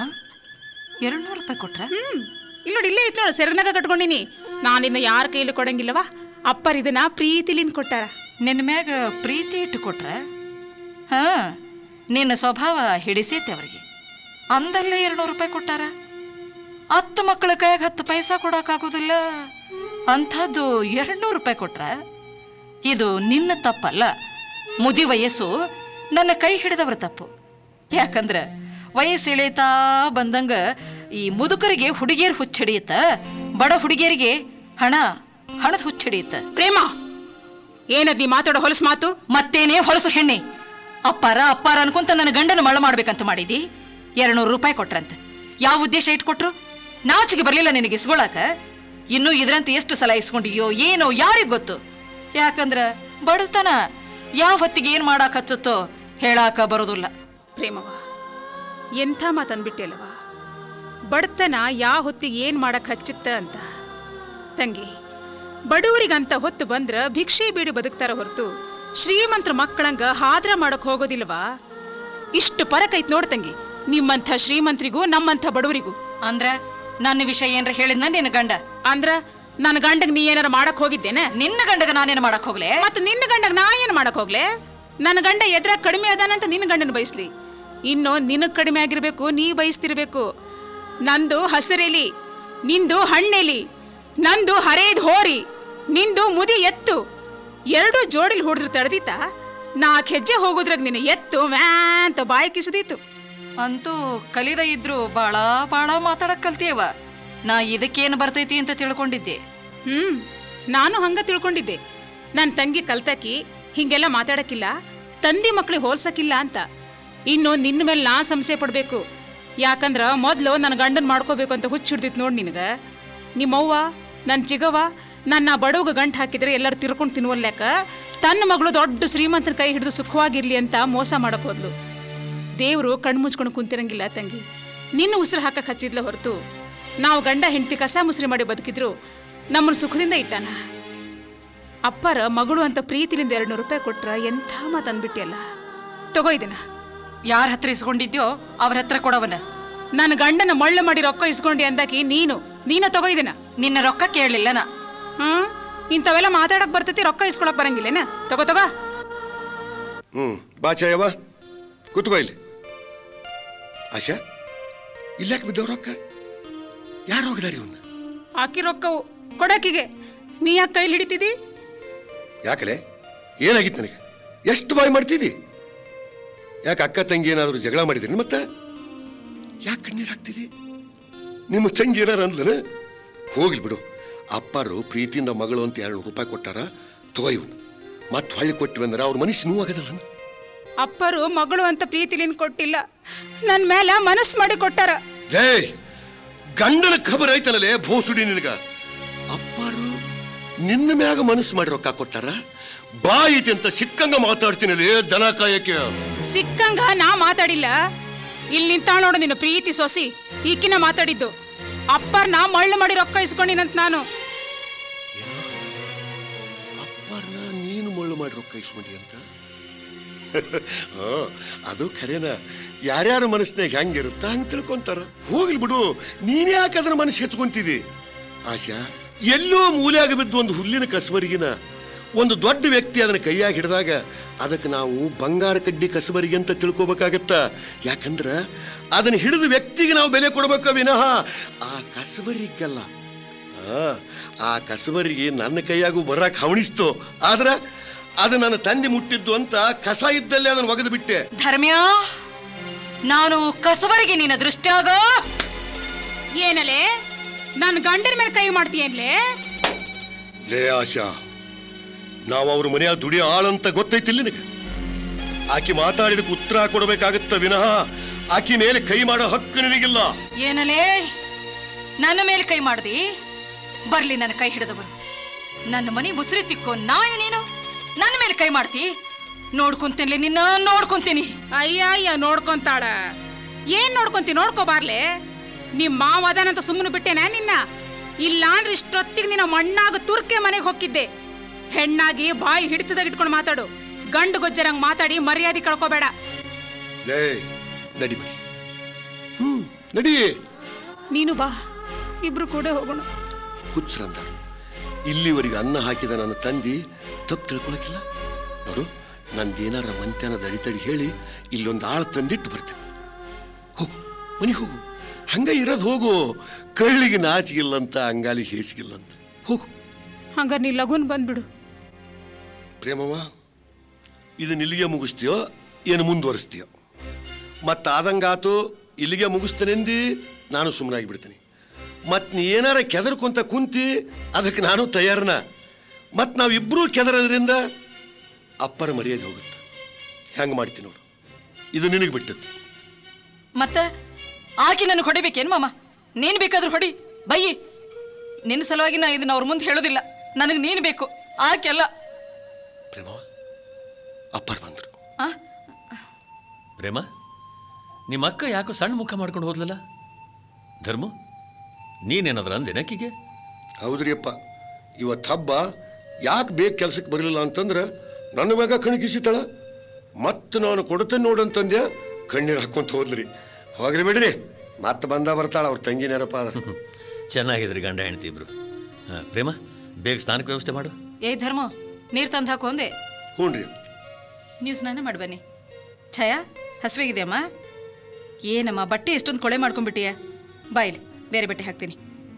Speaker 5: ಎರಡು ನೂರು ರೂಪಾಯಿ ಕೊಟ್ರ
Speaker 7: ಹ್ಮ್ ಇಲ್ಲಿ ನೋಡಿ ಇಲ್ಲೇ ಇತ್ತು ನೋಡು ಸೆರಗ್ನಾಗ ಕಟ್ಕೊಂಡಿನಿ ನಾನಿನ್ನ ಯಾರ ಕೈಲಿ ಕೊಡಂಗಿಲ್ಲವಾ ಅಪ್ಪರ್ ಇದನ್ನ ಪ್ರೀತಿಲಿಂದ ಕೊಟ್ಟಾರ
Speaker 5: ನಿನ್ನ ಮ್ಯಾಗ ಪ್ರೀತಿ ಇಟ್ಟು ಕೊಟ್ರ ಹಾ ನಿನ್ನ ಸ್ವಭಾವ ಹಿಡಿಸೈತೆ ಅವ್ರಿಗೆ ಅಂದಲ್ಲೇ ಎರಡು ರೂಪಾಯಿ ಕೊಟ್ಟಾರ ಹತ್ತು ಮಕ್ಕಳ ಕೈಯಾಗ ಹತ್ತು ಪೈಸಾ ಕೊಡೋಕ್ಕಾಗೋದಿಲ್ಲ ಅಂಥದ್ದು ಎರಡು ನೂರು ರೂಪಾಯಿ ಕೊಟ್ರ ಇದು ನಿನ್ನ ತಪ್ಪಲ್ಲ ಮುದಿ ವಯಸ್ಸು ನನ್ನ ಕೈ ಹಿಡಿದವ್ರ ತಪ್ಪು ಯಾಕಂದ್ರೆ ವಯಸ್ಸು ಇಳೀತಾ ಬಂದಂಗ ಈ ಮುದುಕರಿಗೆ ಹುಡುಗಿಯರ್ ಹುಚ್ಚಿಡಿಯುತ್ತ ಬಡ ಹುಡುಗಿಯರಿಗೆ ಹಣ ಹಣದ ಹುಚ್ಚಿಡಿಯುತ್ತ
Speaker 7: ಪ್ರೇಮ ಏನದಿ ಮಾತಾಡೋ ಹೊಲಸು ಮಾತು
Speaker 5: ಮತ್ತೇನೇ ಹೊಲಸು ಹೆಣ್ಣೆ ಅಪ್ಪಾರ ಅಪ್ಪಾರ ಅನ್ಕೊಂತ ನನ್ನ ಗಂಡನ ಮಳ ಮಾಡ್ಬೇಕಂತ ಮಾಡಿದಿ ಎರಡು ನೂರು ರೂಪಾಯಿ ಕೊಟ್ರಂತ ಯಾವ ಉದ್ದೇಶ ಇಟ್ಕೊಟ್ರು ನಾಚಿಗೆ ಬರ್ಲಿಲ್ಲ ನಿನಗೆ ಇಸ್ಕೊಳಕ ಇನ್ನು ಇದ್ರಂತೆ ಎಷ್ಟು ಸಲ ಇಸ್ಕೊಂಡಿಯೋ ಏನೋ ಯಾರಿಗ್ ಗೊತ್ತು ಯಾಕಂದ್ರ ಬಡತನ ಯಾವ ಹೊತ್ತಿಗೆ ಏನ್ ಮಾಡಾಕ ಹಚ್ಚುತ್ತೋ ಹೇಳಾಕ ಬರೋದಿಲ್ಲ
Speaker 7: ಪ್ರೇಮವ ಎಂಥ ಮಾತು ಅಂದ್ಬಿಟ್ಟೆಲ್ವ ಬಡತನ ಯಾವ ಹೊತ್ತಿಗೆ ಏನು ಮಾಡಕ್ ಹಚ್ಚಿತ್ತ ಅಂತ ತಂಗಿ ಬಡವರಿಗಂತ ಹೊತ್ತು ಬಂದ್ರ ಭಿಕ್ಷೆ ಬೀಡಿ ಬದುಕ್ತಾರ ಹೊರತು ಶ್ರೀಮಂತರ ಮಕ್ಕಳಂಗ ಹಾದ್ರ ಮಾಡಕ್ ಹೋಗೋದಿಲ್ವಾ ಇಷ್ಟು ಪರಕೈತ್ ನೋಡ್ ತಂಗಿ ನಿಮ್ಮಂಥ ಶ್ರೀಮಂತರಿಗೂ ನಮ್ಮಂಥ ಬಡವರಿಗೂ
Speaker 5: ಅಂದ್ರ ನನ್ನ ವಿಷಯ ಏನ್ರ ಹೇಳಿದ್ನ ನಿನ್ನ ಗಂಡ
Speaker 7: ಅಂದ್ರ ನನ್ನ ಗಂಡಗ್ ನೀ ಏನಾರ ಮಾಡಕ್ ಹೋಗಿದ್ದೇನೆ
Speaker 5: ನಿನ್ನ ಗಂಡಗ ನಾನೇನ್ ಮಾಡಕ್ ಹೋಗ್ಲೆ
Speaker 7: ಮತ್ತೆ ನಿನ್ನ ಗಂಡಗ್ ನಾ ಏನ್ ಮಾಡಕ್ ಹೋಗ್ಲೆ ನನ್ನ ಗಂಡ ಎದ್ರ ಕಡಿಮೆ ಅದಾನಂತ ನಿನ್ನ ಗಂಡನ ಬಯಸ್ಲಿ ಇನ್ನು ನಿನಗ್ ಕಡಿಮೆ ಆಗಿರ್ಬೇಕು ನೀ ಬಯಸ್ತಿರ್ಬೇಕು ನಂದು ಹಸಿರೆಲಿ ನಿಂದು ಹಣ್ಣೆಲಿ ನಂದು ಹರೇದ್ ಹೋರಿ ನಿಂದು ಮುದಿ ಎತ್ತು ಎರಡು ಜೋಡಿಲ್ ಹುಡ್ರು ತಡೆದಿತ್ತ ನಾಲ್ಕು ಹೆಜ್ಜೆ ಹೋಗೋದ್ರಾಗ ನಿನ್ನ ಎತ್ತು ವ್ಯಾ ಅಂತ ಬಾಯಿ ಕಿಸದಿತ್ತು
Speaker 5: ಅಂತೂ ಕಲಿದ ಇದ್ರು ಬಾಳ ಬಾಳ ಮಾತಾಡಕ್ ಕಲ್ತಿಯವ ನಾ ಇದಕ್ಕೇನು ಬರ್ತೈತಿ ಅಂತ ತಿಳ್ಕೊಂಡಿದ್ದೆ
Speaker 7: ಹ್ಮ್ ನಾನು ಹಂಗ ತಿಳ್ಕೊಂಡಿದ್ದೆ ನನ್ನ ತಂಗಿ ಕಲ್ತಕಿ ಹಿಂಗೆಲ್ಲ ಮಾತಾಡಕ್ಕಿಲ್ಲ ತಂದಿ ಮಕ್ಳಿಗೆ ಹೋಲ್ಸಕ್ಕಿಲ್ಲ ಅಂತ ಇನ್ನು ನಿನ್ನ ಮೇಲೆ ನಾ ಸಂಶಯ ಪಡ್ಬೇಕು ಯಾಕಂದ್ರ ಮೊದ್ಲು ನನ್ನ ಗಂಡನ್ ಮಾಡ್ಕೋಬೇಕು ಅಂತ ಹುಚ್ಚ ಹಿಡ್ದಿತ್ತು ನೋಡಿ ನಿನಗ ನಿಮ್ಮವ್ವ ನನ್ನ ಚಿಗವ್ವ ನನ್ನ ಬಡವಗ ಗಂಟು ಹಾಕಿದ್ರೆ ಎಲ್ಲರೂ ತಿರ್ಕೊಂಡು ತಿನ್ನುವಲ್ಯಾಕ ತನ್ನ ಮಗಳು ದೊಡ್ಡ ಶ್ರೀಮಂತನ ಕೈ ಹಿಡಿದು ಸುಖವಾಗಿರ್ಲಿ ಅಂತ ಮೋಸ ಮಾಡಕ್ ಹೋದ್ಲು ದೇವರು ಕಣ್ಣು ಮುಚ್ಕೊಂಡು ಕುಂತಿರಂಗಿಲ್ಲ ತಂಗಿ ನಿನ್ನ ಉಸಿರು ಹಾಕಕ್ ಹಚ್ಚಿದ್ಲ ಹೊರತು ನಾವು ಗಂಡ ಹೆಂಡತಿ ಕಸ ಮುಸ್ರಿ ಮಾಡಿ ಬದುಕಿದ್ರು ನಮ್ಮನ್ನು ಸುಖದಿಂದ ಇಟ್ಟಾನ ಅಪ್ಪರ ಮಗಳು ಅಂತ ಪ್ರೀತಿಲಿಂದ ಎರಡು ನೂರು ರೂಪಾಯಿ ಕೊಟ್ರ ಎಂಥ ಮಾತು ಅಂದ್ಬಿಟ್ಟಿಯಲ್ಲ ತಗೋ ಇದನ್ನ
Speaker 5: ಯಾರ ಹತ್ರ ಇಸ್ಕೊಂಡಿದ್ಯೋ ಅವ್ರ ಹತ್ರ ಕೊಡವನ
Speaker 7: ನನ್ನ ಗಂಡನ ಮಳ್ಳು ಮಾಡಿ ರೊಕ್ಕ ಇಸ್ಕೊಂಡಿ ಅಂದಾಕಿ ನೀನು ನೀನು ತಗೋ ಇದನ್ನ
Speaker 5: ನಿನ್ನ ರೊಕ್ಕ ಕೇಳಲಿಲ್ಲ ನಾ
Speaker 7: ಹ್ಮ್ ಇಂಥವೆಲ್ಲ ಮಾತಾಡಕ್ ಬರ್ತೈತಿ ರೊಕ್ಕ ಇಸ್ಕೊಳಕ್ ಬರಂಗಿಲ್ಲೇನ ತಗೋ ತಗೋ
Speaker 8: ಹ್ಮ್ ಬಾಚಾಯವ್ವ ಕೂತ್ಕೋ ಇಲ್ಲಿ ಆಶಾ ಇಲ್ಲಾಕೆ ಬಿದ್ದವ್ರ ರೊಕ್ಕ ಯಾರು ಹೋಗಿದಾರಿ ಇವನ್ನ
Speaker 7: ಆಕಿ ರೊಕ್ಕವು ಕೊಡಾಕಿಗೆ ನೀ ಯಾಕೆ ಕೈಲಿ ಹಿಡಿತಿದಿ
Speaker 8: ಯಾಕಲೆ ಏನಾಗಿತ್ತು ನನಗೆ ಎಷ್ಟು ಬಾಯಿ ಮಾಡ್ತಿದ್ದಿ ಯಾಕೆ ಅಕ್ಕ ತಂಗಿ ಏನಾದರೂ ಜಗಳ ಮಾಡಿದ್ರಿ ಮತ್ತೆ ಯಾಕೆ ಕಣ್ಣೀರು ಹಾಕ್ತಿದಿ ನಿಮ್ಮ ತಂಗಿ ಏನಾರ ಅಂದ್ಲನ ಹೋಗ್ಲಿ ಬಿಡು ಅಪ್ಪರು ಪ್ರೀತಿಯಿಂದ ಮಗಳು ಅಂತ ಎರಡು ರೂಪಾಯಿ ಕೊಟ್ಟಾರ ತಗೋ ಇವನು ಮತ್ತೆ ಹೊಳ್ಳಿ ಕೊಟ್ಟಿವಿ ಅಂದ್ರೆ ಅವ್ರ ಮನಸ್ಸು ನೋವಾಗದಲ್ಲ
Speaker 7: ಅಪ್ಪರು ಮಗಳು ಅಂತ ಪ್ರೀತಿಲಿಂದ ಕೊಟ್ಟಿಲ್ಲ ನನ್ನ ಮೇಲೆ ಮನಸ್ಸು ಮಾಡಿ ಕೊಟ್ಟಾರ
Speaker 8: ಲೇ ಗಂಡನ ಖಬರ್ ಐತನಲ್ಲೇ ಭೋಸುಡಿ ನಿನಗ ಅಪ್ಪಾರು ನಿನ್ನ ಮ್ಯಾಗ ಮನಸ್ಸು ಮಾಡಿ ರೊಕ್ಕ ಕೊಟ್ಟಾರ ಬಾ ಐತಿ ಅಂತ ಸಿಕ್ಕಂಗ ಮಾತಾಡ್ತೀನಲ್ಲೇ ದನ ಕಾಯಕ್ಕೆ
Speaker 7: ಸಿಕ್ಕಂಗ ನಾ ಮಾತಾಡಿಲ್ಲ ಇಲ್ಲಿ ನಿಂತಾಳ ನೋಡು ನಿನ್ನ ಪ್ರೀತಿ ಸೊಸಿ ಈಕಿನ ಮಾತಾಡಿದ್ದು ಅಪ್ಪರ್ ನಾ ಮಳ್ಳು ಮಾಡಿ ರೊಕ್ಕ ಇಸ್ಕೊಂಡಿನಂತ ನಾನು
Speaker 8: ಅಪ್ಪಾರನ ನೀನು ಮುಳ್ಳು ಮಾಡಿ ರೊಕ್ಕ ಇಸ್ಕೊಂಡಿ ಅಂತ ಹಾ ಅದು ಖರೇನ ಯಾರ್ಯಾರ ಮನಸ್ಸಿನಾಗ ಹೆಂಗಿರುತ್ತ ಹಂಗೆ ತಿಳ್ಕೊಂತಾರ ಹೋಗ್ಲಿ ಬಿಡು ನೀನೇ ಯಾಕೆ ಅದನ್ನ ಮನಸ್ಸು ಹೆಚ್ಕೊಂತಿದಿ ಆಶಾ ಎಲ್ಲೋ ಮೂಲೆಯಾಗ ಬಿದ್ದು ಒಂದು ಹುಲ್ಲಿನ ಕಸಬರಿಗಿನ ಒಂದು ದೊಡ್ಡ ವ್ಯಕ್ತಿ ಅದನ್ನ ಕೈಯಾಗಿ ಹಿಡಿದಾಗ ಅದಕ್ಕೆ ನಾವು ಬಂಗಾರ ಕಡ್ಡಿ ಕಸಬರಿಗೆ ಅಂತ ತಿಳ್ಕೊಬೇಕಾಗತ್ತ ಯಾಕಂದ್ರೆ ಅದನ್ನ ಹಿಡಿದ ವ್ಯಕ್ತಿಗೆ ನಾವು ಬೆಲೆ ಕೊಡ್ಬೇಕ ವಿನಃ ಆ ಕಸಬರಿಗಲ್ಲ ಆ, ಆ ಕಸಬರಿಗೆ ನನ್ನ ಕೈಯಾಗೂ ಬರಕ್ಕೆ ಹವಣಿಸ್ತು ಆದ್ರೆ ಅದು ನನ್ನ ತಂದೆ ಮುಟ್ಟಿದ್ದು ಅಂತ ಕಸ ಇದ್ದಲ್ಲೇ ಅದನ್ನು ಒಗೆದು ಬಿಟ್ಟೆ
Speaker 5: ಧರ್ಮ್ಯ ನಾನು ಕಸಬರಿಗೆ ನಿನ್ನ ದೃಷ್ಟ್ಯಾಗ
Speaker 7: ಏನಲೇ ನನ್ನ ಗಂಡನ ಮೇಲೆ ಕೈ ಮಾಡ್ತೀಯನ್ಲೇ
Speaker 8: ಲೇ ಆಶಾ ನಾವು ಅವ್ರ ಮನೆಯ ದುಡಿಯೋ ಆಳಂತ ಗೊತ್ತೈತಿಲ್ಲ ನಿನಗೆ ಆಕೆ ಮಾತಾಡಿದಕ್ಕೆ ಉತ್ತರ ಕೊಡಬೇಕಾಗತ್ತ ವಿನಃ ಆಕೆ ಮೇಲೆ ಕೈ ಮಾಡೋ ಹಕ್ಕು ನಿನಗಿಲ್ಲ
Speaker 5: ಏನಲೇ ನನ್ನ ಮೇಲೆ ಕೈ ಮಾಡ್ದಿ ಬರ್ಲಿ ನನ್ನ ಕೈ ಹಿಡಿದವರು ನನ್ನ ಮನೆ ಮುಸ್ರಿ ತಿಕ್ಕೋ ನಾಯಿ ನೀನು ನನ್ನ ಮೇಲೆ ಕೈ ಮಾಡ್ತಿ ನೋಡ್ಕೊಂತೀನಿ ನಿನ್ನ ನೋಡ್ಕೊಂತೀನಿ
Speaker 7: ಅಯ್ಯ ಅಯ್ಯ ನೋಡ್ಕೊಂತಾಳ ಏನ್ ನೋಡ್ಕೊಂತಿ ನೋಡ್ಕೋಬಾರ್ಲೆ ನಿಮ್ ಮಾವ ಅದಾನಂತ ಸುಮ್ಮನೆ ಬಿಟ್ಟೆನ ನಿನ್ನ ಇಲ್ಲ ಅಂದ್ರೆ ಇಷ್ಟೊತ್ತಿಗೆ ನಿನ್ನ ಮಣ್ಣಾಗ ತುರ್ಕೆ ಮನೆಗೆ ಹೋಗಿದ್ದೆ ಹೆಣ್ಣಾಗಿ ಬಾಯಿ ಹಿಡಿತದಾಗ ಇಟ್ಕೊಂಡು ಮಾತಾಡು ಗಂಡು ಗೊಜ್ಜರಂಗ್ ಮಾತಾಡಿ ಮರ್ಯಾದೆ ಕಳ್ಕೊಬೇಡ
Speaker 8: ಲೇ ನಡಿ ಬರಿ ಹ್ಮ್ ನಡಿ
Speaker 7: ನೀನು ಬಾ ಇಬ್ರು ಕೂಡ ಹೋಗೋಣ
Speaker 8: ಹುಚ್ಚರಂದ ಇಲ್ಲಿವರೆಗೆ ಅನ್ನ ಹಾಕಿದ ನನ್ನ ತಂದಿ ತಪ್ಪು ತಿಳ್ಕೊಳಕಿಲ್ಲ ನೋಡು ನಂದೇನಾರ ಮಂತ್ಯಾನದ ಅಡಿತಡಿ ಹೇಳಿ ಇಲ್ಲೊಂದು ಆಳು ತಂದಿಟ್ಟು ಬರ್ತೇನೆ ಹೋಗು ಮನೆಗೆ ಹೋಗು ಹಂಗ ಇರೋದು ಹೋಗು ಕಳ್ಳಿಗೆ ನಾಚಿಗಿಲ್ಲಂತ ಅಂಗಾಲಿ ಹೇಸಿಗಿಲ್ಲಂತ ಹೋಗು
Speaker 7: ಹಂಗಾರೆ ನೀ ಲಗುನ್ ಬಂದ್ಬಿಡು
Speaker 8: ಪ್ರೇಮವ್ವ ಇದನ್ನ ಇಲ್ಲಿಗೆ ಮುಗಿಸ್ತೀಯೋ ಏನು ಮುಂದುವರಿಸ್ತೀಯೋ ಮತ್ತು ಆದಂಗಾತು ಇಲ್ಲಿಗೆ ಮುಗಿಸ್ತೇನೆಂದು ನಾನು ಸುಮ್ಮನಾಗಿ ಬಿಡ್ತೀನಿ ಮತ್ತು ನೀ ಏನಾರ ಕೆದರ್ಕೊಂತ ಕುಂತಿ ಅದಕ್ಕೆ ನಾನು ತಯಾರನ ಮತ್ತು ನಾವಿಬ್ಬರೂ ಕೆದರೋದ್ರಿಂದ ಅಪ್ಪರ ಮರ್ಯಾದೆ ಹೋಗುತ್ತೆ ಹೆಂಗೆ ಮಾಡ್ತೀನಿ ನೋಡು ಇದು ನಿನಗೆ ಬಿಟ್ಟದ್ದು
Speaker 5: ಮತ್ತ ಆಕಿ ನನ್ನ ಹೊಡಿಬೇಕೇನ್ ಮಾಮ ನೀನ್ ಬೇಕಾದ್ರೂ ಹೊಡಿ ಬೈಯಿ ನಿನ್ನ ಸಲುವಾಗಿ ನಾ ಇದನ್ನ ಅವ್ರ ಮುಂದೆ ಹೇಳೋದಿಲ್ಲ ನನಗೆ ನೀನ್ ಬೇಕು ಆಕೆಲ್ಲ
Speaker 8: ಪ್ರೇಮವ್ವ ಅಪ್ಪರ್ ಬಂದರು
Speaker 5: ಆ
Speaker 6: ಪ್ರೇಮ ನಿಮ್ಮ ಅಕ್ಕ ಯಾಕೋ ಸಣ್ಣ ಮುಖ ಮಾಡ್ಕೊಂಡು ಹೋದ್ಲಲ್ಲ ಧರ್ಮ ನೀನೇನಾದ್ರ ಅಂದೇನಕ್ಕಿಗೆ
Speaker 8: ಹೌದ್ರಿ ಅಪ್ಪ ಇವತ್ತು ಹಬ್ಬ ಯಾಕೆ ಬೇಕು ಕೆಲಸಕ್ಕೆ ಬರಲಿಲ್ಲ ಅಂತಂದ್ರೆ ನನ್ನ ಮ್ಯಾಗ ಕಣಗಿಸಿತಾಳ ಮತ್ತೆ ನಾನು ಕೊಡ್ತೇನೆ ನೋಡಂತಂದ್ಯ ಕಣ್ಣೀರು ಹಾಕ್ಕೊಂತ ಹೋದ್ರಿ ಹೋಗ್ರಿ ಬಿಡ್ರಿ ಮತ್ತೆ ಬಂದ ಬರ್ತಾಳ ಅವ್ರ ತಂಗಿನೇರಪ್ಪ ಅದ್ರ
Speaker 6: ಚೆನ್ನಾಗಿದ್ರಿ ಗಂಡ ಹೆಂಡತಿ ಇಬ್ರು ಹಾ, ಪ್ರೇಮ ಬೇಗ ಸ್ನಾನಕ್ಕೆ ವ್ಯವಸ್ಥೆ ಮಾಡು
Speaker 5: ಏ ಧರ್ಮ ನೀರ್ ತಂದು ಹಾಕು ಅಂದೆ
Speaker 8: ಹ್ಞೂ ರೀ
Speaker 5: ನೀವು ಸ್ನಾನ ಮಾಡಿ ಬನ್ನಿ ಛಾಯಾ ಹಸುವಾಗಿದೆಯಮ್ಮ ಏನಮ್ಮ ಬಟ್ಟೆ ಎಷ್ಟೊಂದು ಕೊಳೆ ಮಾಡ್ಕೊಂಡ್ಬಿಟ್ಟಿಯ ಬಾಯಿಲಿ ಬೇರೆ ಬಟ್ಟೆ ಹಾಕ್ತೀನಿ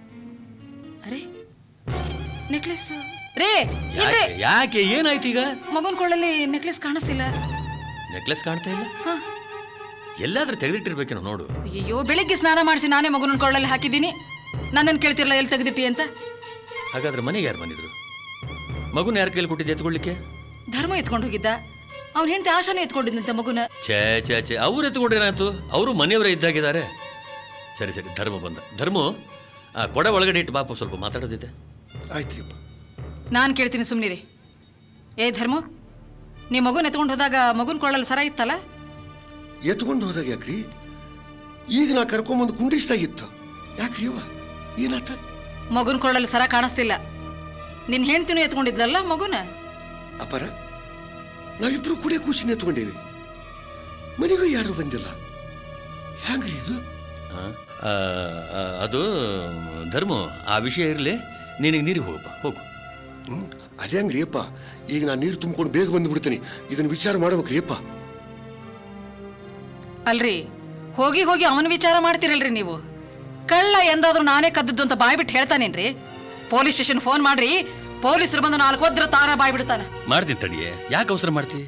Speaker 5: ಅರೆ ನೆಕ್ಲೆಸ್ ರೇ
Speaker 6: ಯಾಕೆ ಯಾಕೆ ಏನಾಯ್ತು ಈಗ
Speaker 5: ಮಗನ ಕೊಳ್ಳಲ್ಲಿ ನೆಕ್ಲೆಸ್ ಕಾಣಿಸ್ತಿಲ್ಲ
Speaker 6: ನೆಕ್ಲೆಸ್ ಕಾಣ್ತಾ ಇಲ್ಲ
Speaker 5: ಹಾ
Speaker 6: ಎಲ್ಲಾದ್ರೂ ತೆಗೆದಿಟ್ಟಿರ್ಬೇಕೇನೋ ನೋಡು
Speaker 5: ಅಯ್ಯೋ ಬೆಳಿಗ್ಗೆ ಸ್ನಾನ ಮಾಡಿಸಿ ನಾನೇ ಮಗನ ಕೊಳ್ಳಲ್ಲಿ ಹಾಕಿದ್ದೀನಿ ನನ್ನನ್ನು ಕೇಳ್ತಿರಲ್ಲ ಎಲ್ಲಿ ತೆಗೆದಿಟ್ಟಿ ಅಂತ
Speaker 6: ಹಾಗಾದ್ರೆ ಮನೆಗೆ ಯಾರು ಬಂದಿದ್ರು ಮಗುನ ಯಾರ ಕೈಲಿ ಕೊಟ್ಟಿದ್ದೆ ಎತ್ಕೊಳ್ಳಿಕ್ಕೆ
Speaker 5: ಧರ್ಮ ಎತ್ಕೊಂಡು ಹೋಗಿದ್ದ ಅವ್ನ ಹೆಂಡತಿ ಆಶಾನು ಎತ್ಕೊಂಡಿದ್ದಂತೆ ಮಗುನ
Speaker 6: ಛೇ ಛೇ ಛೇ ಅವ್ರು ಎತ್ಕೊಂಡ್ರೇನಾಯ್ತು ಅವರು ಮನೆಯವರೇ ಇದ್ದಾಗಿದ್ದಾರೆ ಸರಿ ಸರಿ ಧರ್ಮ ಬಂದ ಧರ್ಮ ಆ ಕೊಡ ಒಳಗಡೆ ಇಟ್ಟು ಬಾಪ ಸ್ವಲ್ಪ ಮಾತಾಡೋದಿದೆ
Speaker 8: ಆಯ್ತು ರೀ ಅಪ್ಪ
Speaker 5: ನಾನು ಕೇಳ್ತೀನಿ ಸುಮ್ಮನಿರಿ ಏ ಧರ್ಮ ನೀ ಮಗುನ ಎತ್ಕೊಂಡು ಹೋದಾಗ ಮಗುನ ಕೊಳ್ಳಲ್ಲಿ ಸರ ಇತ್ತಲ್ಲ
Speaker 8: ಎತ್ಕೊಂಡು ಹೋದಾಗ ಯಾಕ್ರಿ ಈಗ ನಾ ಕರ್ಕೊಂಬಂದು ಕುಂಡ್ರಿಸ್ದಾಗಿತ್ತು ಯಾಕ್ರಿ ಅವ್ವ ಏನಾತ
Speaker 5: ಮಗುನ ಕೊಳ್ಳಲ್ಲಿ ಸರ ಕಾಣಿಸ್ತಿಲ್ಲ ನಿನ್ನ ಹೆಂಡ್ತಿನೂ ಎತ್ಕೊಂಡಿದ್ಲಲ್ಲ ಮಗುನ
Speaker 8: ಅಪ್ಪರ ನಾವಿಬ್ರು ಕೂಡ ಕೂಸಿನ ಎತ್ಕೊಂಡೇವಿ ಮನೆಗೂ ಯಾರು ಬಂದಿಲ್ಲ ಹ್ಯಾಂಗ್ರಿ ಇದು
Speaker 6: ಆ, ಆ, ಆ, ಅದು ಧರ್ಮ ಆ ವಿಷಯ ಇರಲಿ ನಿನಗೆ ನೀರಿಗೆ ಹೋಗಪ್ಪ ಹೋಗು
Speaker 8: ಹ್ಮ್ ಅದೇ ಹಂಗ್ರಿ ಅಪ್ಪ ಈಗ ನಾನು ನೀರು ತುಂಬಿಕೊಂಡು ಬೇಗ ಬಂದ್ಬಿಡ್ತೀನಿ ಇದನ್ನ ವಿಚಾರ ಮಾಡ್ಬೇಕ್ರಿ ಅಪ್ಪ
Speaker 5: ಅಲ್ರಿ ಹೋಗಿ ಹೋಗಿ ಅವನ ವಿಚಾರ ಮಾಡ್ತಿರಲ್ರಿ ನೀವು ಕಳ್ಳ ಎಂದಾದ್ರೂ ನಾನೇ ಕದ್ದದ್ದು ಅಂತ ಬಾಯ್ಬಿಟ್ಟು ಹೇಳ್ತಾನೇನ್ರಿ ಪೊಲೀಸ್ ಸ್ಟೇಷನ್ ಫೋನ್ ಮಾಡ್ರಿ ಪೊಲೀಸರು ಬಂದು ನಾಲ್ಕು ಒದ್ರ ತಾನ ಬಾಯ್ ಬಿಡ್ತಾನ
Speaker 6: ಮಾಡ್ತೀನಿ ತಡಿಯೇ ಯಾಕೆ ಅವಸರ ಮಾಡ್ತಿ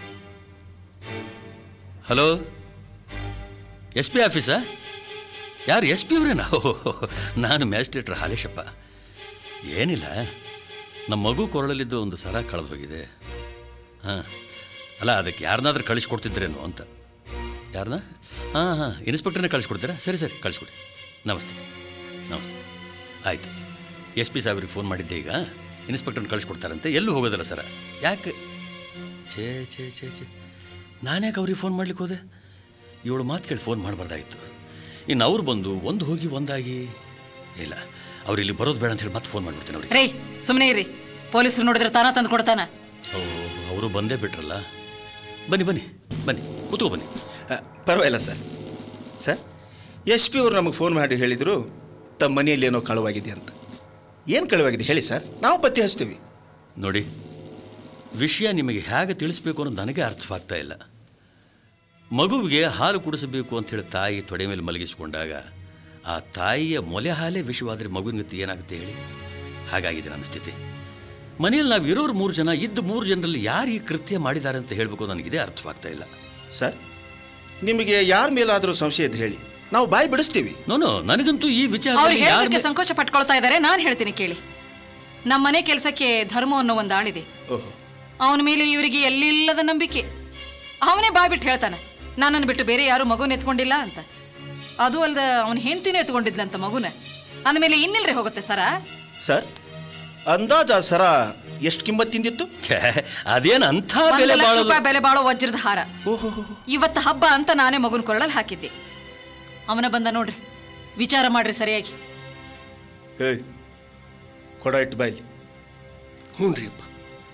Speaker 6: ಹಲೋ ಎಸ್ ಪಿ ಆಫೀಸಾ ಯಾರು ಎಸ್ ಪಿ ಅವರೇನಾ ಓಹೋ ನಾನು ಮ್ಯಾಜಿಸ್ಟ್ರೇಟ್ರ್ ಹಾಲೇಶಪ್ಪ ಏನಿಲ್ಲ ನಮ್ಮ ಮಗು ಕೊರಳಲ್ಲಿದ್ದು ಒಂದು ಸರ ಕಳೆದು ಹೋಗಿದೆ ಹಾಂ ಅಲ್ಲ ಅದಕ್ಕೆ ಯಾರನ್ನಾದ್ರೂ ಕಳಿಸ್ಕೊಡ್ತಿದ್ರೇನೋ ಅಂತ ಯಾರನ್ನ ಹಾಂ ಹಾಂ ಇನ್ಸ್ಪೆಕ್ಟರ್ನೇ ಕಳಿಸ್ಕೊಡ್ತೀರಾ ಸರಿ ಸರಿ ಕಳಿಸ್ಕೊಡಿ ನಮಸ್ತೆ ನಮಸ್ತೆ ಆಯಿತು ಎಸ್ ಪಿ ಸಾಹೇಬ್ರಿಗೆ ಫೋನ್ ಮಾಡಿದ್ದೆ ಈಗ ಇನ್ಸ್ಪೆಕ್ಟರ್ನ ಕಳಿಸ್ಕೊಡ್ತಾರಂತೆ ಎಲ್ಲೂ ಹೋಗೋದಿಲ್ಲ ಸರ ಯಾಕೆ ಛೇ ಛೇ ಛೇ ಛೇ ನಾನ್ಯಾಕೆ ಅವ್ರಿಗೆ ಫೋನ್ ಮಾಡ್ಲಿಕ್ಕೆ ಹೋದೆ ಇವಳು ಮಾತು ಕೇಳಿ ಫೋನ್ ಮಾಡಬಾರ್ದಾಯಿತು ಇನ್ನು ಅವ್ರು ಬಂದು ಒಂದು ಹೋಗಿ ಒಂದಾಗಿ ಇಲ್ಲ ಅವ್ರು ಇಲ್ಲಿ ಬರೋದು ಬೇಡ ಅಂತ ಹೇಳಿ ಮತ್ತೆ ಫೋನ್ ಮಾಡಿಬಿಡ್ತೀನಿ ಅವ್ರಿಗೆ
Speaker 5: ರೇ ಸುಮ್ಮನೆ ಇರ್ರಿ ಪೊಲೀಸರು ನೋಡಿದ್ರೆ ತಾನ ತಂದು ಕೊಡ್ತಾನ
Speaker 6: ಓ ಅವರು ಬಂದೇ ಬಿಟ್ರಲ್ಲ ಬನ್ನಿ ಬನ್ನಿ ಬನ್ನಿ ಕೂತ್ಕೊ ಬನ್ನಿ
Speaker 10: ಆ, ಪರವಾಗಿಲ್ಲ ಸರ್ ಸರ್ ಎಸ್ ಪಿ ಅವರು ನಮಗೆ ಫೋನ್ ಮಾಡಿ ಹೇಳಿದರು ತಮ್ಮ ಮನೆಯಲ್ಲಿ ಏನೋ ಕಳುವಾಗಿದೆ ಅಂತ ಏನು ಕಳುವಾಗಿದೆ ಹೇಳಿ ಸರ್ ನಾವು ಪತ್ತೆ ಹಚ್ತೀವಿ
Speaker 6: ನೋಡಿ ವಿಷಯ ನಿಮಗೆ ಹೇಗೆ ತಿಳಿಸ್ಬೇಕು ಅನ್ನೋದು ನನಗೆ ಅರ್ಥವಾಗ್ತಾ ಇಲ್ಲ ಮಗುವಿಗೆ ಹಾಲು ಕುಡಿಸಬೇಕು ಅಂತ ಹೇಳಿ ತಾಯಿ ತೊಡೆ ಮೇಲೆ ಮಲಗಿಸಿಕೊಂಡಾಗ ಆ ತಾಯಿಯ ಮೊಲೆ ಹಾಲೇ ವಿಷವಾದರೆ ಮಗುವಿನ ಗತಿ ಏನಾಗುತ್ತೆ ಹೇಳಿ ಹಾಗಾಗಿದೆ ನನ್ನ ಸ್ಥಿತಿ ಮನೆಯಲ್ಲಿ ನಾವು ಇರೋರು ಮೂರು ಜನ ಇದ್ದು ಮೂರು ಜನರಲ್ಲಿ ಯಾರು ಈ ಕೃತ್ಯ ಮಾಡಿದ್ದಾರೆ ಅಂತ ಹೇಳಬೇಕು ನನಗಿದೇ ಅರ್ಥವಾಗ್ತಾ ಇಲ್ಲ
Speaker 10: ಸರ್ ನಿಮಗೆ ಯಾರ ಮೇಲಾದರೂ ಸಂಶಯ ಇದ್ರೆ ಹೇಳಿ ನಾವು ಬಾಯಿ ಬಿಡಿಸ್ತೀವಿ
Speaker 6: ನೋನೋ ನನಗಂತೂ ಈ
Speaker 5: ಅವ್ರು
Speaker 6: ವಿಚಾರ
Speaker 5: ಹೇಳೋದಕ್ಕೆ ಸಂಕೋಚ ಪಟ್ಕೊಳ್ತಾ ಇದ್ದಾರೆ ನಾನು ಹೇಳ್ತೀನಿ ಕೇಳಿ ನಮ್ಮ ಮನೆ ಕೆಲಸಕ್ಕೆ ಧರ್ಮ ಅನ್ನೋ ಒಂದು ಆಳಿದೆ
Speaker 10: ಓಹೋ
Speaker 5: ಅವನ ಮೇಲೆ ಇವರಿಗೆ ಎಲ್ಲಿಲ್ಲದ ನಂಬಿಕೆ ಅವನೇ ಬಾಯ್ಬಿಟ್ಟು ಹೇಳ್ತಾನೆ ನನ್ನನ್ನು ಬಿಟ್ಟು ಬೇರೆ ಯಾರು ಮಗುನ ಎತ್ಕೊಂಡಿಲ್ಲ ಅಂತ ಅದು ಅಲ್ದ ಅವನ ಹೆಂಡ್ತಿನೂ ಎತ್ಕೊಂಡಿದ್ಲಂತ ಮಗುನ ಅಂದಮೇಲೆ ಇನ್ನಿಲ್ರಿ ಹೋಗುತ್ತೆ ಸರ
Speaker 10: ಸರ್ ಅಂದಾಜ ಆ ಸರ ಎಷ್ಟು ಕಿಮ್ಮತ್ತಿಂದಿತ್ತು
Speaker 6: ಅದೇನು ಅಂಥ
Speaker 5: ಒಂದು
Speaker 6: ಬೆಲೆ
Speaker 5: ಲಕ್ಷ
Speaker 6: ಬಾಳೋದು
Speaker 5: ರೂಪಾಯಿ ಬೆಲೆ ಬಾಳೋ ವಜ್ರದ ಹಾರ ಇವತ್ತು ಹಬ್ಬ ಅಂತ ನಾನೇ ಮಗುನ ಕೊರಳಲ್ಲಿ ಹಾಕಿದ್ದೆ ಅವನ ಬಂದ ನೋಡ್ರಿ ವಿಚಾರ ಮಾಡ್ರಿ ಸರಿಯಾಗಿ
Speaker 10: ಏಯ್ ಕೊಡ ಇಟ್ಟು ಬಾಯ್ಲಿ
Speaker 8: ಹ್ಞೂ ರೀ ಅಪ್ಪ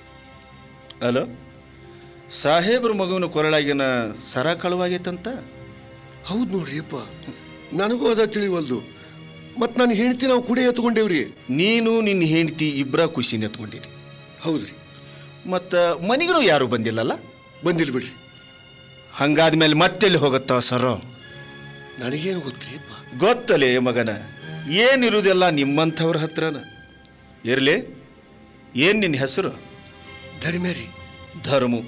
Speaker 10: ಹಲೋ ಸಾಹೇಬ್ರ ಮಗುವಿನ ಕೊರಳಾಗಿನ ಸರ ಕಳುವಾಗೈತಂತ
Speaker 8: ಹೌದು ನೋಡ್ರಿ ಅಪ್ಪ ನನಗೂ ಅದ ತಿಳಿವಲ್ದು ಮತ್ತು ನಾನು ಹೆಂಡ್ತಿ ನಾವು ಕುಡಿ ಎತ್ಕೊಂಡೇವ್ರಿ
Speaker 10: ನೀನು ನಿನ್ನ ಹೆಂಡತಿ ಇಬ್ಬರ ಖುಷಿನ ಎತ್ಕೊಂಡಿರಿ
Speaker 8: ಹೌದ್ರಿ
Speaker 10: ಮತ್ತು ಮನೆಗೂ ಯಾರು ಬಂದಿಲ್ಲಲ್ಲ
Speaker 8: ಬಂದಿಲ್ಲ ಬಿಡ್ರಿ
Speaker 10: ಹಂಗಾದ್ಮೇಲೆ ಮತ್ತೆಲ್ಲಿ ಹೋಗುತ್ತಾ ಸರ
Speaker 8: ನನಗೇನು ಗೊತ್ತ್ರಿ ಅಪ್ಪ
Speaker 10: ಗೊತ್ತಲೇ ಮಗನ ಏನಿರುವುದೆಲ್ಲ ನಿಮ್ಮಂಥವ್ರ ಹತ್ರನ ಇರಲಿ ಏನು ನಿನ್ನ ಹೆಸರು
Speaker 8: ಧರ್ಮೇ ರೀ
Speaker 10: ಧರ್ಮು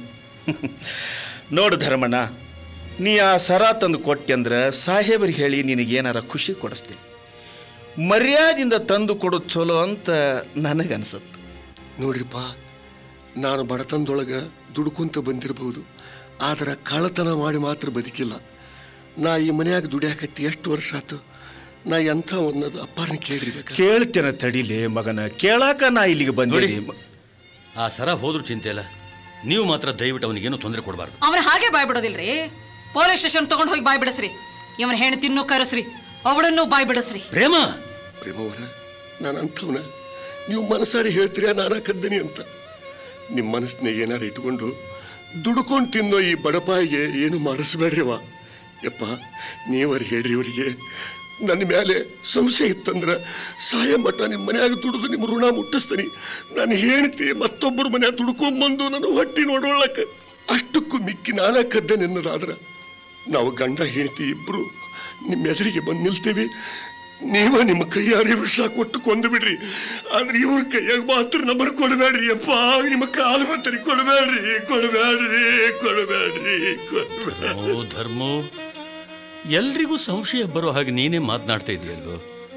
Speaker 10: ನೋಡು ಧರ್ಮಣ್ಣ ನೀ ಆ ಸರ ತಂದು ಕೊಟ್ಟೆ ಅಂದ್ರೆ ಸಾಹೇಬರಿಗೆ ಹೇಳಿ ನಿನಗೇನಾರ ಖುಷಿ ಕೊಡಿಸ್ತೀನಿ ಮರ್ಯಾದಿಂದ ತಂದು ಕೊಡೋದು ಚಲೋ ಅಂತ ನನಗನ್ಸತ್ತೆ
Speaker 8: ನೋಡ್ರಿಪ್ಪ ನಾನು ಬಡತನದೊಳಗೆ ದುಡ್ಕೊಂತ ಬಂದಿರಬಹುದು ಆದ್ರೆ ಕಳ್ಳತನ ಮಾಡಿ ಮಾತ್ರ ಬದುಕಿಲ್ಲ ನಾ ಈ ಮನ್ಯಾಗ ದುಡಿಯಾಕತ್ತಿ ಎಷ್ಟು ವರ್ಷ ಆತು ನಾ ಎಂಥ ಅನ್ನೋದು ಅಪ್ಪಾರನ್ನ ಕೇಳ್ರಿ ಬೇಕಾ
Speaker 10: ಕೇಳ್ತೇನೆ ತಡಿಲೇ ಮಗನ ಕೇಳಾಕ ನಾ ಇಲ್ಲಿಗೆ ಬಂದಿದ್ದೀನಿ
Speaker 6: ನೋಡಿ. ಆ ಸರ ಹೋದ್ರೂ ಚಿಂತೆ ಇಲ್ಲ ನೀವು ಮಾತ್ರ ದಯವಿಟ್ಟು ಅವನಿಗೇನು ತೊಂದರೆ ಕೊಡಬಾರ್ದು
Speaker 5: ಅವನ ಹಾಗೆ ಬಾಯ್ ಬಿಡೋದಿಲ್ರಿ ಪೊಲೀಸ್ ಸ್ಟೇಷನ್ ತಗೊಂಡು ಹೋಗಿ ಬಾಯ್ ಬಿಡಿಸ್ರಿ ಇವನ ಹೆಣ್ಣು ತಿನ್ನೋ ಕರೆಸ್ರಿ ಅವಳನ್ನು ಬಾಯ್ ಬಿಡಿಸ್ರಿ
Speaker 6: ಪ್ರೇಮ
Speaker 8: ಪ್ರೇಮವರ ನಾನು ಅಂಥವನ ನೀವು ಮನಸಾರಿ ಹೇಳ್ತೀರಾ ನಾನಾ ಕದ್ದನಿ ಅಂತ ನಿಮ್ಮ ಮನಸ್ಸಿನಾಗ ಏನಾರು ಇಟ್ಕೊಂಡು ದುಡ್ಕೊಂಡು ತಿನ್ನೋ ಈ ಬಡಪಾಯಿಗೆ ಏನು ಮಾಡಿಸ್ಬೇಡ್ರಿವ ಯಪ್ಪ ನೀವರ್ ಹೇಳ್ರಿ ಇವರಿಗೆ ನನ್ನ ಮೇಲೆ ಸಂಶಯ ಇತ್ತಂದ್ರೆ ಸಹಾಯ ಮಟ್ಟ ನಿಮ್ಮ ಮನ್ಯಾಗ ದುಡಿದು ನಿಮ್ಮ ಋಣ ಮುಟ್ಟಿಸ್ತೀನಿ ನಾನು ಹೇಳ್ತಿ ಮತ್ತೊಬ್ಬರ ಮನ್ಯಾಗ ದುಡ್ಕೊಂಬಂದು ನಾನು ಹೊಟ್ಟಿ ನೋಡೋಳಕ್ಕೆ ಅಷ್ಟಕ್ಕೂ ಮಿಕ್ಕಿ ನಾನಾ ಕದ್ದೆ ನಿನ್ನದಾದ್ರೆ ನಾವು ಗಂಡ ಹೆಂಡತಿ ಇಬ್ರು ನಿಮ್ಮ ಎದುರಿಗೆ ಬಂದು ನಿಲ್ತೀವಿ ನೀವ ನಿಮ್ಮ ಕೈಯಾರೆ ವಿಷ ಕೊಟ್ಟು ಕೊಂದು ಬಿಡ್ರಿ ಆದ್ರೆ ಇವ್ರ ಕೈಯಾಗ ಮಾತ್ರ ನಮ್ಮನ್ನು ಕೊಡಬೇಡ್ರಿ ಅಪ್ಪ ನಿಮ್ಮ ಕಾಲು ಮಾತ್ರ ಕೊಡಬೇಡ್ರಿ ಕೊಡಬೇಡ್ರಿ ಕೊಡಬೇಡ್ರಿ ಕೊಡಬೇಡ್ರಿ
Speaker 6: ಧರ್ಮೋ ಧರ್ಮೋ ಎಲ್ರಿಗೂ ಸಂಶಯ ಬರೋ ಹಾಗೆ ನೀನೇ ಮಾತನಾಡ್ತಾ ಇದೆಯಲ್ವೋ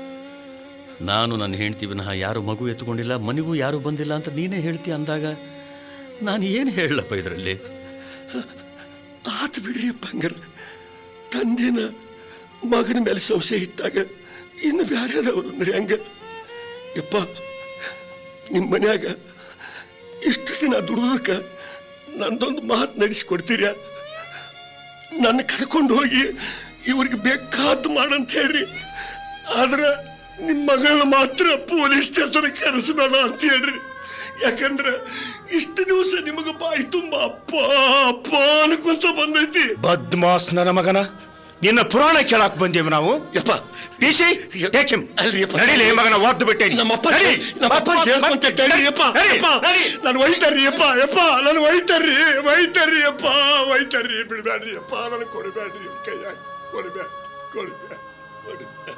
Speaker 6: ನಾನು ನನ್ನ ಹೆಂಡ್ತಿ ವಿನಃ ಯಾರು ಮಗು ಎತ್ಕೊಂಡಿಲ್ಲ ಮನೆಗೂ ಯಾರು ಬಂದಿಲ್ಲ ಅಂತ ನೀನೇ ಹೇಳ್ತೀಯ ಅಂದಾಗ ನಾನು ಏನು ಹೇಳಲಪ್ಪ ಇದರಲ್ಲಿ
Speaker 8: ಆತು ಬಿಡ್ರಿ ಅಪ್ಪ ಹಂಗಾರ ತಂದೆನ ಮಗನ ಮೇಲೆ ಸಂಶಯ ಇಟ್ಟಾಗ ಇನ್ನು ಬ್ಯಾರೆದವರು ಅಂದ್ರೆ ಹಂಗ ಯಪ್ಪ ನಿಮ್ಮ ಮನ್ಯಾಗ ಇಷ್ಟು ದಿನ ದುಡಿದಕ್ಕ ನಂದೊಂದು ಮಾತು ನಡೆಸಿಕೊಡ್ತೀರ್ಯಾ ನನ್ನ ಕರ್ಕೊಂಡು ಹೋಗಿ ಇವ್ರಿಗೆ ಬೇಕಾದ್ದು ಮಾಡಂತ ಹೇಳ್ರಿ ಆದ್ರೆ ನಿಮ್ಮ ಮಗಳನ್ನ ಮಾತ್ರ ಪೊಲೀಸ್ ಸ್ಟೇಷನ್ ಕರೆಸಬೇಡ ಅಂತ ಹೇಳ್ರಿ ಯಾಕಂದ್ರೆ ಇಷ್ಟು ದಿವಸ ನಿಮಗೆ ಬಾಯಿ ತುಂಬ ಅಪ್ಪ ಅಪ್ಪ ಅನ್ಕೊಂತ ಬಂದೈತಿ
Speaker 10: ಬದ್ಮಾಸ್ ನನ್ನ ಮಗನ ನಿನ್ನ ಪುರಾಣ ಕೇಳಾಕ್ ಬಂದೇವು ನಾವು
Speaker 8: ಯಪ್ಪ
Speaker 10: ಪಿಸಿ ಟೇಕ್ ಹಿಮ್
Speaker 8: ಅಲ್ರಿ ಯಪ್ಪ.
Speaker 10: ನಡೀಲಿ ಮಗನ ಒದ್ದು ಬಿಟ್ಟೆ
Speaker 8: ನಮ್ಮಪ್ಪ ನಮ್ಮಪ್ಪ ಕೇಳ್ಕೊಂತ ಕೇಳ್ರಿ ಯಪ್ಪ ಯಪ್ಪ ನಾನು ಒಯ್ತಾರ್ರಿ ಯಪ್ಪ ಯಪ್ಪ ನಾನು ಒಯ್ತಾರ್ರಿ ಒಯ್ತಾರ್ರಿ ಯಪ್ಪ ಒಯ್ತಾರ್ರಿ ಬಿಡ್ಬೇಡ್ರಿ ಯಪ್ಪ ನಾನು ಕೊಡಬೇಡ್ರಿ ಕೈಯಾಗ ಕೊಡಬೇಡ ಕೊಡಬೇಡ ಕೊಡಬೇಡ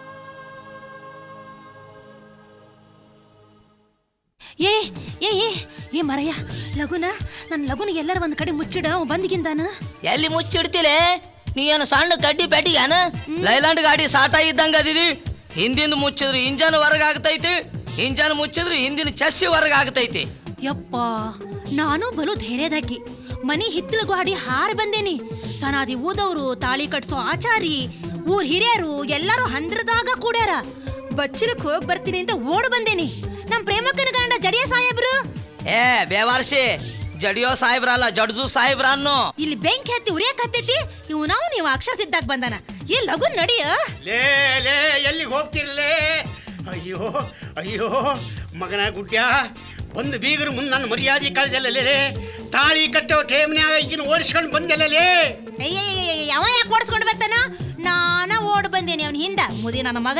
Speaker 2: ಏ ಏ ಏ ಏ ಮರಯ್ಯ ಲಗುನ ನನ್ನ ಲಗುನ ಎಲ್ಲರ ಒಂದ್ ಕಡೆ ಮುಚ್ಚಿಡ ಅವ ಬಂದಿಗಿಂದಾನ
Speaker 1: ಎಲ್ಲಿ ಮುಚ್ಚಿಡ್ತಿಲೆ ನೀ ಏನು ಸಣ್ಣ ಕಡ್ಡಿ ಪೆಟ್ಟಿಗೆನ ಲೈಲಾಂಡ್ ಗಾಡಿ ಸಾಟ ಇದ್ದಂಗ ಅದಿದಿ ಹಿಂದಿಂದ ಮುಚ್ಚಿದ್ರು ಇಂಜನ್ ಹೊರಗೆ ಆಗ್ತೈತಿ ಇಂಜನ್ ಮುಚ್ಚಿದ್ರು ಹಿಂದಿನ ಚಸ್ಸಿ ಹೊರಗೆ ಆಗ್ತೈತಿ
Speaker 2: ಯಪ್ಪ ನಾನು ಬಲು ಧೈರ್ಯದಾಕಿ ಮನಿ ಹಿತ್ತಲ ಗಾಡಿ ಹಾರಿ ಬಂದೇನಿ ಸನಾದಿ ಊದವ್ರು ತಾಳಿ ಕಟ್ಸೋ ಆಚಾರಿ ಊರ್ ಹಿರಿಯರು ಎಲ್ಲರೂ ಹಂದ್ರದಾಗ ಕೂಡ್ಯಾರ ಬಚ್ಚಲಕ್ ಹೋಗ್ ಬರ್ತೀನಿ ಅಂತ ಓಡ್ ಬಂದೇನಿ ನಮ್ ಪ್ರೇಮಕ್ಕನ ಗಂಡ ಜಡಿಯ ಸಾಹೇಬ್ರು
Speaker 1: ಏ ಬೇವಾರ್ಸಿ ಜಡಿಯೋ ಸಾಹೇಬ್ರಲ್ಲ ಜಡ್ಜು ಸಾಹೇಬ್ರ ಅನ್ನೋ
Speaker 2: ಇಲ್ಲಿ ಬೆಂಕಿ ಹತ್ತಿ ಉರಿಯಕ್ ಹತ್ತೈತಿ ಇವ್ ನಾವು ನೀವು ಅಕ್ಷರ ಸಿದ್ದಾಗ ಬಂದಾನ ಏ ಲಗು ನಡಿಯ
Speaker 3: ಲೇ ಲೇ ಎಲ್ಲಿಗೆ ಹೋಗ್ತಿರ್ಲೇ ಅಯ್ಯೋ ಅಯ್ಯೋ ಮಗನ ಗುಡ್ಡ್ಯ ಬಂದು ಬೀಗರು ಮುಂದೆ ನನ್ನ ಮರ್ಯಾದೆ ಕಳೆದಲ್ಲೇ ತಾಳಿ ಕಟ್ಟೋ ಟೇಮ್ನ್ಯಾಗ ಈಗಿನ ಓಡಿಸ್ಕೊಂಡು ಬಂದಲ್ಲೇ
Speaker 2: ಅಯ್ಯ ಅವ ಯಾಕೆ ಓಡಿಸ್ಕೊಂಡು ಬರ್ತಾನ ನಾನ ಓಡ್ ಬಂದೇನಿ ಅವನ ಹಿಂದ ಮುದಿ ನನ್ನ ಮಗನ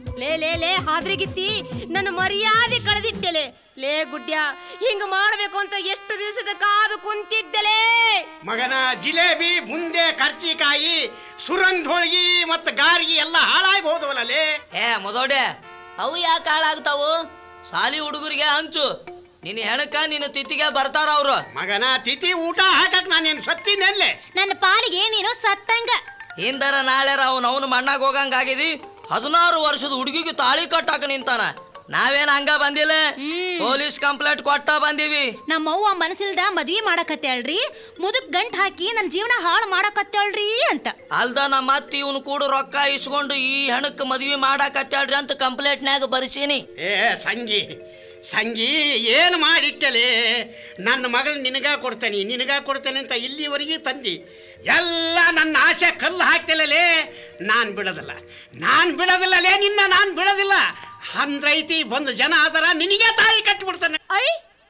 Speaker 4: ಲೇ ಲೇ ಲೇ ಹಾದ್ರಿಗಿತ್ತಿ ನನ್ನ ಮರ್ಯಾದೆ ಕಳೆದಿಟ್ಟೆಲೆ ಲೇ ಗುಡ್ಡ್ಯ ಹಿಂಗ ಮಾಡ್ಬೇಕು ಅಂತ ಎಷ್ಟು ದಿವಸದ ಕಾದು ಕುಂತಿದ್ದೆಲೆ
Speaker 3: ಮಗನ ಜಿಲೇಬಿ ಬುಂದೆ ಕರ್ಚಿಕಾಯಿ ಸುರಂಗ್ ಹೋಳಿಗೆ ಮತ್ತು ಗಾರ್ಗಿ ಎಲ್ಲ ಹಾಳಾಗಿ ಹೋದವಲ್ಲೇ
Speaker 1: ಏ ಮೊದೋಡೆ ಅವು ಯಾಕೆ ಹಾಳಾಗ್ತಾವು ಸಾಲಿ ಹುಡುಗರಿಗೆ ಹಂಚು ನಿನ್ನ ಹೆಣಕ ನಿನ್ನ ತಿತ್ತಿಗೆ ಬರ್ತಾರ ಅವ್ರು
Speaker 3: ಮಗನ ತಿಥಿ ಊಟ ಹಾಕಕ್ ನಾನೇನು ಸತ್ತಿನಲ್ಲೇ
Speaker 2: ನನ್ನ ಪಾಲಿಗೆ ನೀನು ಸತ್ತಂಗ
Speaker 1: ಹಿಂದರ ನಾಳೆ ಅವ್ನು ಅವನು ಮಣ್ಣಾಗ ಹೋಗಂಗಾಗಿದಿ ಹದಿನಾರು ವರ್ಷದ ಹುಡುಗಿಗೆ ತಾಳಿ ಕಟ್ಟಾಕ ನಿಂತಾನ ನಾವೇನ್ ಹಂಗ ಬಂದಿಲ್ಲ ಪೊಲೀಸ್ ಕಂಪ್ಲೇಂಟ್ ಕೊಟ್ಟ ಬಂದೀವಿ
Speaker 2: ನಮ್ಮವ್ವ ಮನಸ್ಸಿಲ್ದ ಮದ್ವಿ ಮಾಡಕತ್ತೇಳ್ರಿ ಮುದುಕ್ ಗಂಟ್ ಹಾಕಿ ನನ್ನ ಜೀವನ ಹಾಳು ಮಾಡಕತ್ತೇಳ್ರಿ ಅಂತ
Speaker 1: ಅಲ್ದ ನಮ್ಮ ಅತ್ತಿ ಇವನು ಕೂಡ ರೊಕ್ಕ ಇಸ್ಕೊಂಡು ಈ ಹೆಣಕ್ ಮದ್ವಿ ಮಾಡಾಕತ್ತಾಳ್ರಿ ಅಂತ ಕಂಪ್ಲೇಂಟ್ನ್ಯಾಗ ಬರ್ಸೀನಿ
Speaker 3: ಏ ಸಂಗಿ ಸಂಗಿ ಏನು ಮಾಡಿಟ್ಟಲೆ ನನ್ನ ಮಗಳು ನಿನಗ ಕೊಡ್ತೇನೆ ನಿನಗ ಕೊಡ್ತೇನೆ ಅಂತ ಇಲ್ಲಿವರೆಗೆ ತಂದಿ ಎಲ್ಲ ನನ್ನ ಆಸೆ ಕಲ್ಲು ಹಾಕ್ತಿಲ್ಲಲೇ ನಾನು ಬಿಡೋದಿಲ್ಲ ನಾನು ಬಿಡೋದಿಲ್ಲಲೇ ನಿನ್ನ ನಾನು ಬಿಡೋದಿಲ್ಲ ಅಂದ್ರೈತಿ ಬಂದು ಜನ ಆದರ ನಿನಗೆ ತಾಯಿ ಕಟ್ಟಿಬಿಡ್ತಾನೆ
Speaker 4: ಐ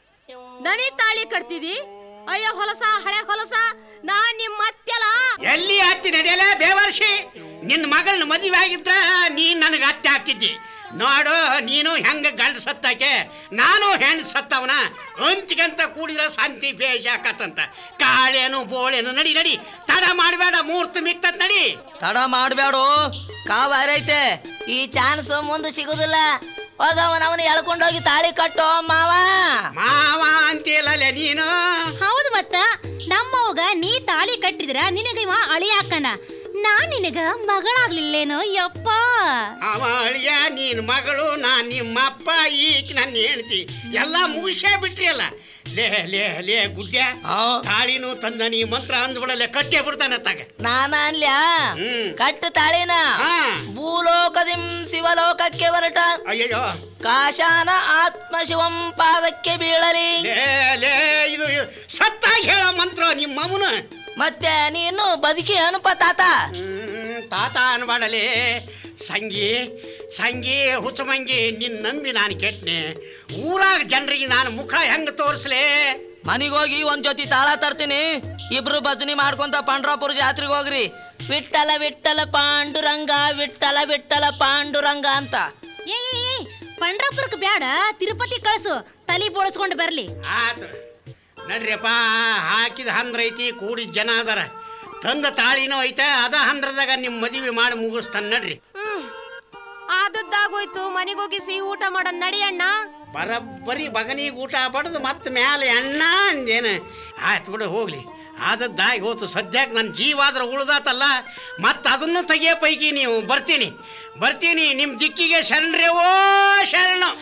Speaker 4: ನನಿ ತಾಳಿ ಕಟ್ತಿದಿ ಅಯ್ಯ ಹೊಲಸ ಹಳೆ ಹೊಲಸ ನಾನ್ ನಿಮ್ಮ ಅತ್ತೆಲ
Speaker 3: ಎಲ್ಲಿ ಹತ್ತಿ ನಡೆಯಲೇ ಬೇವರ್ಷಿ ನಿನ್ನ ಮಗಳನ್ನ ಮದುವೆ ಆಗಿದ್ರ ನೀನ್ ನನಗೆ ಅತ್ತೆ ಹಾಕ್ತಿದ್ದಿ ನೋಡು ನೀನು ಹೆಂಗ ಗಂಡ ಸತ್ತಾಕೆ ನಾನು ಹೆಣ್ಣು ಸತ್ತವನ ಅಂತಿಗಂತ ಕೂಡಿದ್ರೆ ಶಾಂತಿ ಬೇಷ ಆಕತ್ತಂತ ಕಾಳೇನು ಬೋಳೇನು ನಡಿ ನಡಿ ತಡ ಮಾಡಬೇಡ ಮೂರ್ತ ಮಿತ್ತತ್ ನಡಿ
Speaker 1: ತಡ ಮಾಡ್ಬೇಡು ಕಾವ ಹರೈತೆ ಈ ಚಾನ್ಸ್ ಮುಂದೆ ಸಿಗುದಿಲ್ಲ ಹೋಗವನ ಅವನು ಎಳ್ಕೊಂಡೋಗಿ ತಾಳಿ ಕಟ್ಟೋ ಮಾವ
Speaker 3: ಮಾವ ಅಂತೀಯಲ್ಲೇ ನೀನು
Speaker 2: ಹೌದು ಮತ್ತ ನಮ್ಮವ್ಗ ನೀ ತಾಳಿ ಕಟ್ಟಿದ್ರ ನಿನಗ ಇವ ಅಳಿಯಾಕನ ನಾನ್ ನಿನಗ ಮಗಳಾಗ್ಲಿಲ್ಲೇನೋ ಯಪ್ಪ
Speaker 3: ಅವ ಅಳಿಯ ನೀನ್ ಮಗಳು ನಾನ್ ನಿಮ್ಮಪ್ಪ ಈಗ ನನ್ನ ಹೆಂಡ್ತಿ ಎಲ್ಲ ಮುಗಿಸೇ ಬಿಟ್ರಿಯಲ್ಲ ಲೇ ಲೇ ಲೇ ಗುಡ್ಡ್ಯ ತಾಳಿನೂ ತಂದ ನೀ ಮಂತ್ರ ಅಂದ್ಬಿಡಲೆ ಕಟ್ಟೇ ಬಿಡ್ತಾನೆ ತಗ
Speaker 1: ನಾನ ಅನ್ಲ್ಯಾ
Speaker 3: ಹ್ಮ್.
Speaker 1: ಕಟ್ಟು ತಾಳಿನ
Speaker 3: ಹಾ.
Speaker 1: ಭೂಲೋಕದಿಂ ಶಿವಲೋಕಕ್ಕೆ ಹೊರಟ
Speaker 3: ಅಯ್ಯಯ್ಯೋ
Speaker 1: ಕಾಶಾನ ಆತ್ಮ ಶಿವಂ ಪಾದಕ್ಕೆ ಬೀಳಲಿ
Speaker 3: ಲೇ ಲೇ ಇದು ಇದು ಸತ್ತಾಗಿ ಹೇಳೋ ಮಂತ್ರ ನಿಮ್ಮ ಮವನ
Speaker 1: ಮತ್ತೆ ನೀನು ಬದುಕಿ ಅನುಪ ತಾತ
Speaker 3: ಹ್ಮ್, ತಾತ ಅನ್ಬಾಡಲೇ ಸಂಗಿ ಸಂಗಿ ಹುಚ್ಚಮಂಗಿ ನಿನ್ ನಂಬಿ ನಾನು ಕೆಟ್ನೆ ಊರಾಗ ಜನರಿಗೆ ನಾನು ಮುಖ ಹೆಂಗ್ ತೋರಿಸ್ಲೇ
Speaker 1: ಮನಿಗೋಗಿ ಒಂದ್ ಜೊತೆ ತಾಳ ತರ್ತೀನಿ ಇಬ್ರು ಭಜನಿ ಮಾಡ್ಕೊಂತ ಪಂಡ್ರಾಪುರ ಜಾತ್ರೆಗೆ ಹೋಗ್ರಿ ವಿಠಲ ವಿಠಲ ಪಾಂಡುರಂಗ ವಿಠಲ ವಿಠಲ ಪಾಂಡುರಂಗ ಅಂತ
Speaker 2: ಏ ಏ, ಏ, ಪಂಡ್ರಾಪುರಕ್ಕೆ ಬ್ಯಾಡ ತಿರುಪತಿ ಕಳ್ಸು ತಲಿ ಬೋಳಿಸ್ಕೊಂಡು ಬರ್ಲಿ
Speaker 3: ಆತು ನಡ್ರಿಯಪ್ಪ ಹಾಕಿದ ಹಂದ್ರ ಐತಿ ಕೂಡಿದ ಜನ ಅದಾರ ತಂದ ತಾಳಿನೂ ಐತೆ ಅದ ಹಂದ್ರದಾಗ ನಿಮ್ಮ ಮದುವೆ ಮಾಡಿ ಮುಗಿಸ್ತಾನೆ ನಡ್ರಿ
Speaker 4: ಹ್ಮ್ ಆದದ್ದಾಗೋಯ್ತು ಮನೆಗೋಗಿ ಸಿಹಿ ಊಟ ಮಾಡ ನಡಿ ಅಣ್ಣ
Speaker 3: ಬರಬ್ಬರಿ ಬಗನಿಗೆ ಊಟ ಬಡ್ದು ಮತ್ತೆ ಮ್ಯಾಲೆ ಅಣ್ಣ ಅಂದೇನು ಆಯ್ತು ಬಿಡು ಹೋಗ್ಲಿ ಆದದ್ದಾಗಿ ಹೋತು ಸದ್ಯಕ್ಕೆ ನನ್ನ ಜೀವ ಆದ್ರೆ ಉಳ್ದಾತಲ್ಲ ಮತ್ತೆ ಅದನ್ನು ತೆಗಿಯೋ ಪೈಕಿ ನೀವು ಬರ್ತೀನಿ ಬರ್ತೀನಿ ನಿಮ್ಮ ದಿಕ್ಕಿಗೆ ಶರಣರೇ ಓ ಶರಣು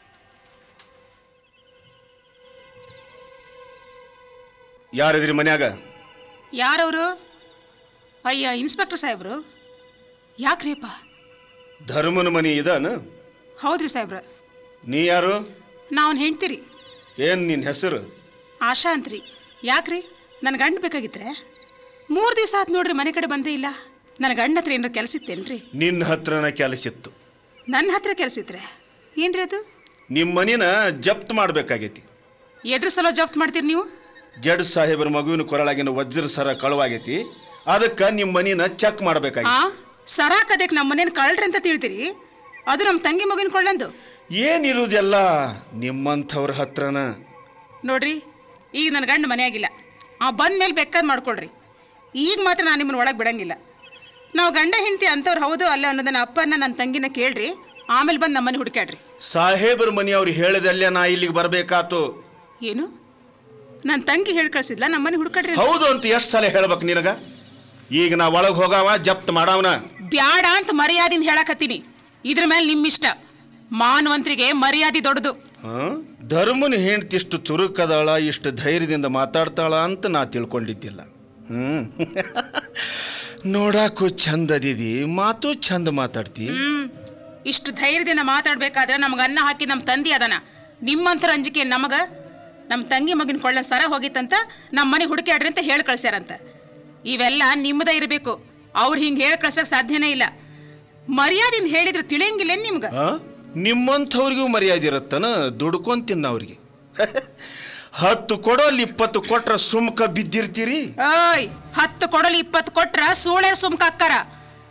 Speaker 10: ಯಾರಿದ್ರಿ ಮನ್ಯಾಗ
Speaker 7: ಯಾರವರು ಅಯ್ಯ ಇನ್ಸ್ಪೆಕ್ಟರ್ ಸಾಹೇಬ್ರು ಯಾಕ್ರಿಯಪ್ಪ
Speaker 10: ಧರ್ಮನ ಮನಿ ಇದಾನ
Speaker 7: ಹೌದ್ರಿ ಸಾಹೇಬ್ರ
Speaker 10: ನೀ ಯಾರು
Speaker 7: ನಾವನ್ ಹೆಣ್ತೀರಿ
Speaker 10: ಏನ್ ನಿನ್ ಹೆಸರು
Speaker 7: ಆಶಾ ಅಂತ್ರಿ ಯಾಕ್ರಿ ನನ್ನ ಗಂಡ ಬೇಕಾಗಿತ್ರೆ ಮೂರು ದಿವಸ ಆತ್ ನೋಡ್ರಿ ಮನೆ ಕಡೆ ಬಂದೇ ಇಲ್ಲ ನನ್ನ ಗಂಡ ಹತ್ರ ಏನಾರ ಕೆಲಸ ಇತ್ತೇನ್ರಿ
Speaker 10: ನಿನ್ನ ಹತ್ರನ ಕೆಲಸಿತ್ತು
Speaker 7: ನನ್ನ ಹತ್ರ ಕೆಲಸ ಇತ್ರೆ ಏನ್ರಿ ಅದು
Speaker 10: ನಿಮ್ಮ ಮನಿನ ಜಪ್ತ್ ಮಾಡ್ಬೇಕಾಗೈತಿ
Speaker 7: ಎದ್ರ ಸಲ ಜಪ್ತ್ ಮಾಡ್ತೀರಿ ನೀವು
Speaker 10: ಜಡ್ ಸಾಹೇಬರ ಮಗುವಿನ ಕೊರಳಾಗಿನ ವಜ್ರ ಸರ ಕಳುವಾಗೈತಿ ಅದಕ್ಕೆ ನಿಮ್ಮ ಮನಿನ ಚೆಕ್
Speaker 7: ಆ
Speaker 10: ಮಾಡ್ಬೇಕಾಗೈತಿ
Speaker 7: ಸರಾಕದಕ್ಕೆ ನಮ್ಮ ಮನೇನ ಕಳ್ರಿ ಅಂತ ತಿಳ್ತೀರಿ ಅದು ನಮ್ಮ ತಂಗಿ ಮಗಿನ ಕೊಳ್ಳಂದು
Speaker 10: ಏನಿರುವುದೆಲ್ಲ ನಿಮ್ಮಂಥವ್ರ ಹತ್ರನ
Speaker 7: ನೋಡ್ರಿ ಈಗ ನನ್ನ ಗಂಡ ಮನೆಯಾಗಿಲ್ಲ ಆ ಬಂದ ಮೇಲೆ ಬೇಕಾದ್ ಮಾಡ್ಕೊಳ್ರಿ ಈಗ ಮಾತ್ರ ನಾನು ನಿಮ್ಮನ್ನ ಒಳಗೆ ಬಿಡಂಗಿಲ್ಲ ನಾವು ಗಂಡ ಹೆಂಡತಿ ಅಂಥವ್ರು ಹೌದು ಅಲ್ಲ ಅನ್ನೋದನ್ನ ಅಪ್ಪನ ನನ್ನ ತಂಗಿನ ಕೇಳ್ರಿ ಆಮೇಲೆ ಬಂದು ನಮ್ಮನೆ ಹುಡುಕ್ಯಾಡ್ರಿ
Speaker 10: ಸಾಹೇಬರ ಮನೆಯವ್ರು ಹೇಳಿದಲ್ಲೇ ನಾ ಇಲ್ಲಿಗೆ ಬರ್ಬೇಕಾತು
Speaker 7: ಏನು ನನ್ನ ತಂಗಿ ಹೇಳಿ ಕಳ್ಸಿದ್ಲ ನಮ್ಮನೆ ಹುಡುಕಾಡ್ರಿ
Speaker 10: ಹೌದು ಅಂತ ಎಷ್ಟು ಸಲ ಹೇಳ್ಬೇಕು ನಿನಗ ಈಗ ನಾ ಒಳಗೆ ಹೋಗಾವ ಜಪ್ತ್ ಮಾಡವನ
Speaker 7: ಬ್ಯಾಡ ಅಂತ ಮರ್ಯಾದಿಂದ ಹೇಳಕತ್ತೀನಿ ಇದ್ರ ಮೇಲೆ ನಿಮ್ಮಿಷ್ಟ ಮಾನವಂತರಿಗೆ ಮರ್ಯಾದೆ ದೊಡ್ಡದು
Speaker 10: ಆ? ಧರ್ಮನ ಹೆಂಡ್ತಿ ಇಷ್ಟು ಚುರುಕದಾಳ ಇಷ್ಟು ಧೈರ್ಯದಿಂದ ಮಾತಾಡ್ತಾಳ ಅಂತ ನಾ ತಿಳ್ಕೊಂಡಿದ್ದಿಲ್ಲ ಹ್ಮ್ ನೋಡಾಕು ಚಂದ ಅದಿದಿ ಮಾತು ಚಂದ ಮಾತಾಡ್ತಿ
Speaker 7: ಹ್ಮ್ ಇಷ್ಟು ಧೈರ್ಯದಿಂದ ಮಾತಾಡ್ಬೇಕಾದ್ರೆ ನಮ್ಗೆ ಅನ್ನ ಹಾಕಿ ನಮ್ಮ ತಂದಿ ಅದನ ನಿಮ್ಮಂತರ ಅಂಜಿಕೆ ನಮಗ ನಮ್ಮ ತಂಗಿ ಮಗಿನ ಕೊಳ್ಳ ಸರ ಹೋಗಿತ್ತಂತ ನಮ್ಮ ಮನೆ ಹುಡುಕಾಡ್ರಿ ಅಂತ ಹೇಳಿ ಕಳ್ಸ್ಯಾರಂತ ಇವೆಲ್ಲ ನಿಮ್ಮದ ಇರಬೇಕು ಅವ್ರು ಹಿಂಗೆ ಹೇಳಿ ಕಳ್ಸಕ್ ಸಾಧ್ಯನೇ ಇಲ್ಲ ಮರ್ಯಾದಿಂದ ಹೇಳಿದ್ರೆ ತಿಳಿಯಂಗಿಲ್ಲ ನಿಮ್ಗೆ
Speaker 10: ಆ? ನಿಮ್ಮಂಥವ್ರಿಗೂ ಮರ್ಯಾದೆ ಇರತ್ತನ ದುಡ್ಕೊಂಡ್ ತಿನ್ನವ್ರಿಗೆ ಹತ್ತು ಕೊಡೋಲ್ಲಿ ಇಪ್ಪತ್ತು ಕೊಟ್ರ ಸುಮ್ಕ ಬಿದ್ದಿರ್ತೀರಿ
Speaker 7: ಓಯ್ ಹತ್ತು ಕೊಡಲಿ ಇಪ್ಪತ್ತು ಕೊಟ್ರ ಸೂಳೆ ಸುಮ್ಕ ಅಕ್ಕಾರ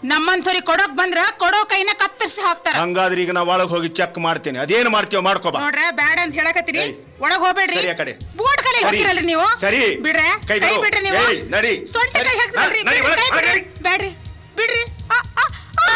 Speaker 7: ನಮ್ಮಂಥವ್ರಿಗೆ ಕೊಡೋಕ್ ಬಂದ್ರ ಕೊಡೋ ಕೈನ ಕತ್ತರಿಸಿ ಹಾಕ್ತಾರ
Speaker 10: ಹಂಗಾದ್ರೆ ಈಗ ನಾ ಒಳಗೆ ಹೋಗಿ ಚೆಕ್ ಮಾಡ್ತೇನೆ ಅದೇನು ಮಾಡ್ತೀವೋ ಮಾಡ್ಕೋಬಾ
Speaker 7: ನೋಡ್ರೆ ಬ್ಯಾಡ ಅಂತ ಹೇಳಕತ್ತೀನಿ
Speaker 10: ಏಯ್.
Speaker 7: ಒಳಗ್ ಹೋಗ್ಬೇಡ್ರಿ
Speaker 10: ಸರಿ ಆ ಕಡೆ.
Speaker 7: ಬೋಟ್ ಕಲೆ
Speaker 10: ಸರಿ.
Speaker 7: ಹಾಕಿರಲ್ರಿ ನೀವು
Speaker 10: ಸರಿ.
Speaker 7: ಬಿಡ್ರೆ
Speaker 10: ಕೈ
Speaker 7: ಕೈ
Speaker 10: ಬಿಡು.
Speaker 7: ಬಿಡ್ರಿ ನೀವು
Speaker 10: ಏಯ್, ನಡಿ.
Speaker 7: ಸೊಂಟ
Speaker 10: ಸರಿ.
Speaker 7: ಕೈ ಹಾಕ್ತಾರ್ರಿ
Speaker 10: ನಡಿ,
Speaker 7: ಬಿಡ್ರಿ,
Speaker 10: ಒಳಗೆ,
Speaker 7: ಕೈ
Speaker 10: ಒಳಗೆ
Speaker 7: ಬಿಡ್ರಿ. ಬ್ಯಾಡ್ರಿ ಬಿಡ್ರಿ ಆ, ಆ, ಆ.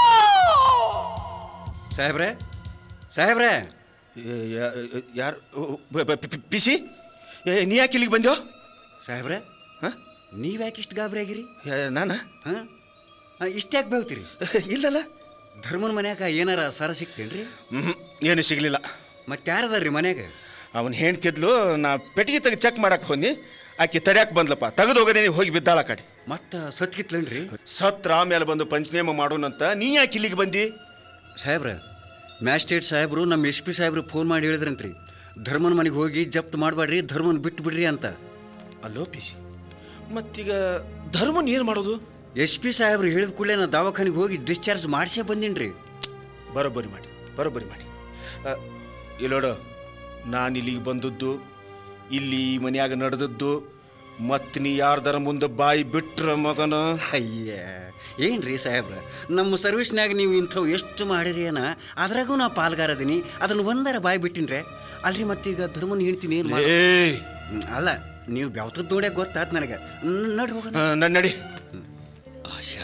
Speaker 11: ಸಾಹೇಬ್ರೆ ಸಾಹೇಬ್ರೆ
Speaker 10: ಯಾರು ಪಿಸಿ ನೀ ಯಾಕೆ ಇಲ್ಲಿಗೆ ಬಂದ್ಯೋ
Speaker 11: ಸಾಹೇಬ್ರೆ
Speaker 10: ಹಾಂ
Speaker 11: ನೀವ್ಯಾಕೆ ಇಷ್ಟು ಗಾಬರಿ ಆಗಿರಿ
Speaker 10: ನಾನು
Speaker 11: ಹಾಂ ಇಷ್ಟ್ಯಾಕೆ ಬೇವ್ತೀರಿ
Speaker 10: ಇಲ್ಲಲ್ಲ
Speaker 11: ಧರ್ಮನ ಮನ್ಯಾಗ ಏನಾರ ಸರ ಸಿಕ್ತೇನ್ರಿ
Speaker 10: ಹ್ಞೂ ಏನು ಸಿಗಲಿಲ್ಲ
Speaker 11: ಮತ್ತೆ ಯಾರದಾರ್ರಿ ಮನ್ಯಾಗ
Speaker 10: ಅವನು ಹೆಣ್ತಿದ್ಲು ನಾ ಪೆಟ್ಟಿಗೆ ತೆಗೆ ಚೆಕ್ ಮಾಡಕ್ಕೆ ಹೋಗಿ ಆಕೆ ತಡ್ಯಾಕ್ ಬಂದ್ಲಪ್ಪ ತೆಗೆದು ಹೋಗದೆ ನೀವು ಹೋಗಿ ಬಿದ್ದಾಳ ಆ ಕಡೆ
Speaker 11: ಮತ್ತ ಸತ್ಕಿತ್ಲೇನ್ರಿ
Speaker 10: ಸತ್ರ ಆಮೇಲೆ ಬಂದು ಪಂಚನೇಮ ಮಾಡೋಣಂತ ನೀ ಯಾಕೆ ಇಲ್ಲಿಗೆ ಬಂದಿ
Speaker 11: ಸಾಹೇಬ್ರ ಮ್ಯಾಜಿಸ್ಟ್ರೇಟ್ ಸಾಹೇಬ್ರು ನಮ್ಮ ಎಸ್ ಪಿ ಸಾಹೇಬ್ರು ಫೋನ್ ಮಾಡಿ ಹೇಳಿದ್ರಂತ್ರಿ ಧರ್ಮನ ಮನೆಗೆ ಹೋಗಿ ಜಪ್ತ್ ಮಾಡಬೇಡ್ರಿ ಧರ್ಮನ ಬಿಟ್ಟು ಬಿಡ್ರಿ ಅಂತ
Speaker 10: ಅಲ್ಲೋ ಪಿಸಿ ಮತ್ತೀಗ ಧರ್ಮನ್ ಏನು ಮಾಡೋದು
Speaker 11: ಎಸ್ ಪಿ ಸಾಹೇಬ್ರು ಹೇಳಿದ ಕೂಡಲೇ ನಾ ದವಾಖಾನಿಗೆ ಹೋಗಿ ಡಿಸ್ಚಾರ್ಜ್ ಮಾಡಿಸೇ ಬಂದೀನಿ
Speaker 10: ಬರೋಬ್ಬರಿ ಮಾಡಿ ಬರೋಬ್ಬರಿ ಮಾಡಿ ಅ, ಇಲ್ಲೋಡು ನಾನು ಇಲ್ಲಿಗೆ ಬಂದದ್ದು ಇಲ್ಲಿ ಈ ಮನ್ಯಾಗ ನಡೆದದ್ದು ಮತ್ತು ನೀ ಯಾರ್ದಾರ ಮುಂದೆ ಬಾಯಿ ಬಿಟ್ರ ಮಗನ
Speaker 11: ಅಯ್ಯ ಏನ್ರಿ ಸಾಹೇಬ್ರ ನಮ್ಮ ಸರ್ವಿಸ್ನ್ಯಾಗ ನೀವು ಇಂಥವು ಎಷ್ಟು ಮಾಡಿರಿ ಏನ ಅದ್ರಾಗೂ ನಾ ಪಾಲ್ಗಾರ ಅದೀನಿ ಅದನ್ನು ಒಂದರ ಬಾಯಿ ಬಿಟ್ಟಿನ್ರೆ ಅಲ್ರಿ ಮತ್ತೀಗ ಧರ್ಮನ ಹೇಳ್ತೀನಿ ಏನು
Speaker 10: ಏಯ್
Speaker 11: ಅಲ್ಲ ನೀವು ಬೆವತದ್ದು ನೋಡ್ಯಾಗ ಗೊತ್ತಾತ್ ನನಗೆ ನ್- ನಡ್ರಿ ಹೋಗೋಣ
Speaker 10: ಆ, ನಡ್ ನಡಿ
Speaker 8: ಆಶಾ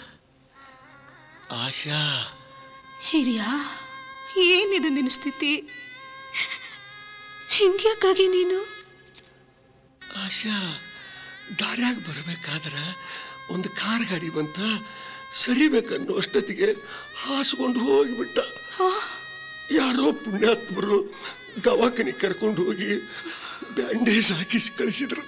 Speaker 8: ಆಶಾ
Speaker 12: ಹಿರಿಯ ಏನಿದು ನಿನ್ನ ಸ್ಥಿತಿ ಹಿಂಗ್ಯಾಕಾಗಿ ನೀನು
Speaker 8: ಆಶಾ ದಾರ್ಯಾಗ ಬರ್ಬೇಕಾದ್ರ ಒಂದು ಕಾರ್ ಗಾಡಿ ಬಂತ ಸರಿಬೇಕನ್ನೋ ಅಷ್ಟೊತ್ತಿಗೆ ಹಾಸ್ಕೊಂಡು ಹೋಗಿಬಿಟ್ಟ ಯಾರೋ ಪುಣ್ಯಾತ್ಮರು ದವಾಖಾನೆ ಕರ್ಕೊಂಡು ಹೋಗಿ ಬ್ಯಾಂಡೇಜ್ ಹಾಕಿಸಿ ಕಳಿಸಿದ್ರು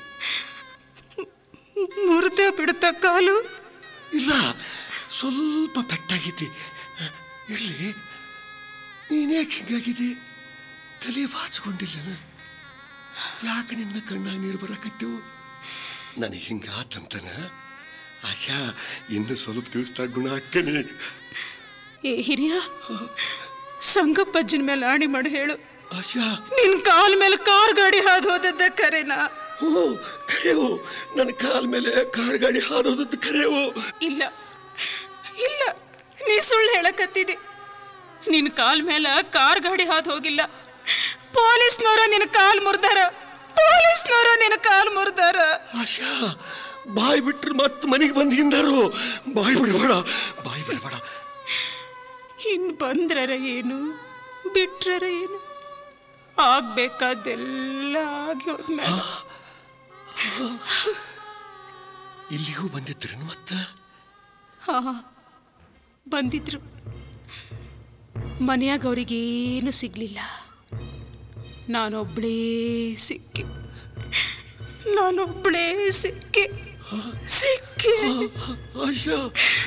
Speaker 12: ಮುರಿದ ಬಿಡುತ್ತ ಕಾಲು
Speaker 8: ಇಲ್ಲ ಸ್ವಲ್ಪ ಪೆಟ್ಟಾಗೈತಿ ಇರ್ಲಿ ನೀನ್ಯಾಕೆ ಹಿಂಗಾಗಿದೆ ತಲೆ ಬಾಚ್ಕೊಂಡಿಲ್ಲನ ಯಾಕೆ ನಿನ್ನ ಕಣ್ಣಾಗ ನೀರು ಬರಕತ್ತೆವು ನನಗೆ ಹಿಂಗಾತಂತನ ಆಶಾ ಇನ್ನು ಸ್ವಲ್ಪ ದಿವಸದಾಗ ಗುಣ ಹಾಕನಿ
Speaker 12: ಏ ಹಿರಿಯ ಸಂಗಪ್ಪಜ್ಜನ ಮೇಲೆ ಆಣಿ ಮಾಡಿ ಹೇಳು
Speaker 8: ಆಶಾ
Speaker 12: ನಿನ್ ಕಾಲ್ ಮೇಲೆ ಕಾರ್ ಗಾಡಿ ಹಾದು ಹೋದದ್ದ ಕರೆನಾ
Speaker 8: ಹ್ಞೂ ಕರೆಯವು ನನ್ನ ಕಾಲ ಮೇಲೆ ಕಾರ್ ಗಾಡಿ ಹಾರೋದದ್ದು ಕರೆಯವು
Speaker 12: ಇಲ್ಲ ಇಲ್ಲ ನೀ ಸುಳ್ಳು ಹೇಳಕತ್ತಿದೆ ನಿನ್ ಕಾಲ್ ಮೇಲೆ ಕಾರ್ ಗಾಡಿ ಹಾದು ಹೋಗಿಲ್ಲ ಪೊಲೀಸ್ನವರು ನಿನ್ನ ಕಾಲ್ ಮುರ್ದಾರ ಪೊಲೀಸ್ನವರು ನಿನ್ನ ಕಾಲ್ ಮುರ್ದಾರ
Speaker 8: ಆಶಾ ಬಾಯಿ ಬಿಟ್ರೆ ಮತ್ತೆ ಮನೆಗೆ ಬಂದು ಹಿಂದಾರು ಬಾಯಿ ಬಿಡಬೇಡ ಬಾಯಿ ಬಿಡಬೇಡ
Speaker 12: ಇನ್ ಬಂದ್ರರ ಏನು ಬಿಟ್ರರ ಏನು ಆಗ್ಬೇಕಾದ್ದೆಲ್ಲ ಆಗಿ ಹೋದ್ಮೇಲೆ
Speaker 8: ಇಲ್ಲಿಗೂ ಬಂದಿದ್ರೇನು ಮತ್ತ
Speaker 12: ಹಾ ಬಂದಿದ್ರು ಮನೆಯಾಗ ಅವ್ರಿಗೇನು ಸಿಗ್ಲಿಲ್ಲ ನಾನೊಬ್ಳೇ ಸಿಕ್ಕಿ ನಾನೊಬ್ಳೇ ಸಿಕ್ಕಿ ಸಿಕ್ಕಿ
Speaker 8: ಆಶಾ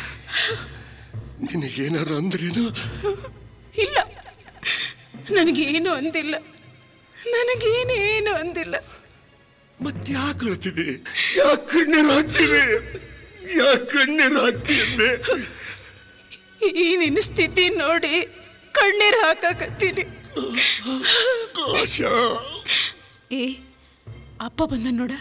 Speaker 8: ನಿನಗೇನಾರು ಅಂದ್ರೇನು
Speaker 12: ಇಲ್ಲ ನನಗೇನು ಅಂದಿಲ್ಲ ನನಗೇನೇನು ಅಂದಿಲ್ಲ
Speaker 8: ಮತ್ತೆ ಯಾಕೆ ಅಳ್ತಿದೆ ಯಾಕೆ ಕಣ್ಣೀರು ಹಾಕ್ತಿದೆ ಯಾಕೆ ಕಣ್ಣೀರು ಹಾಕ್ತಿದ್ದೆ
Speaker 12: ಈ ನಿನ್ನ ಸ್ಥಿತಿ ನೋಡಿ ಕಣ್ಣೀರು ಹಾಕಕತ್ತೀನಿ
Speaker 8: ಆಶಾ
Speaker 12: ಏ ಅಪ್ಪ ಬಂದ ನೋಡ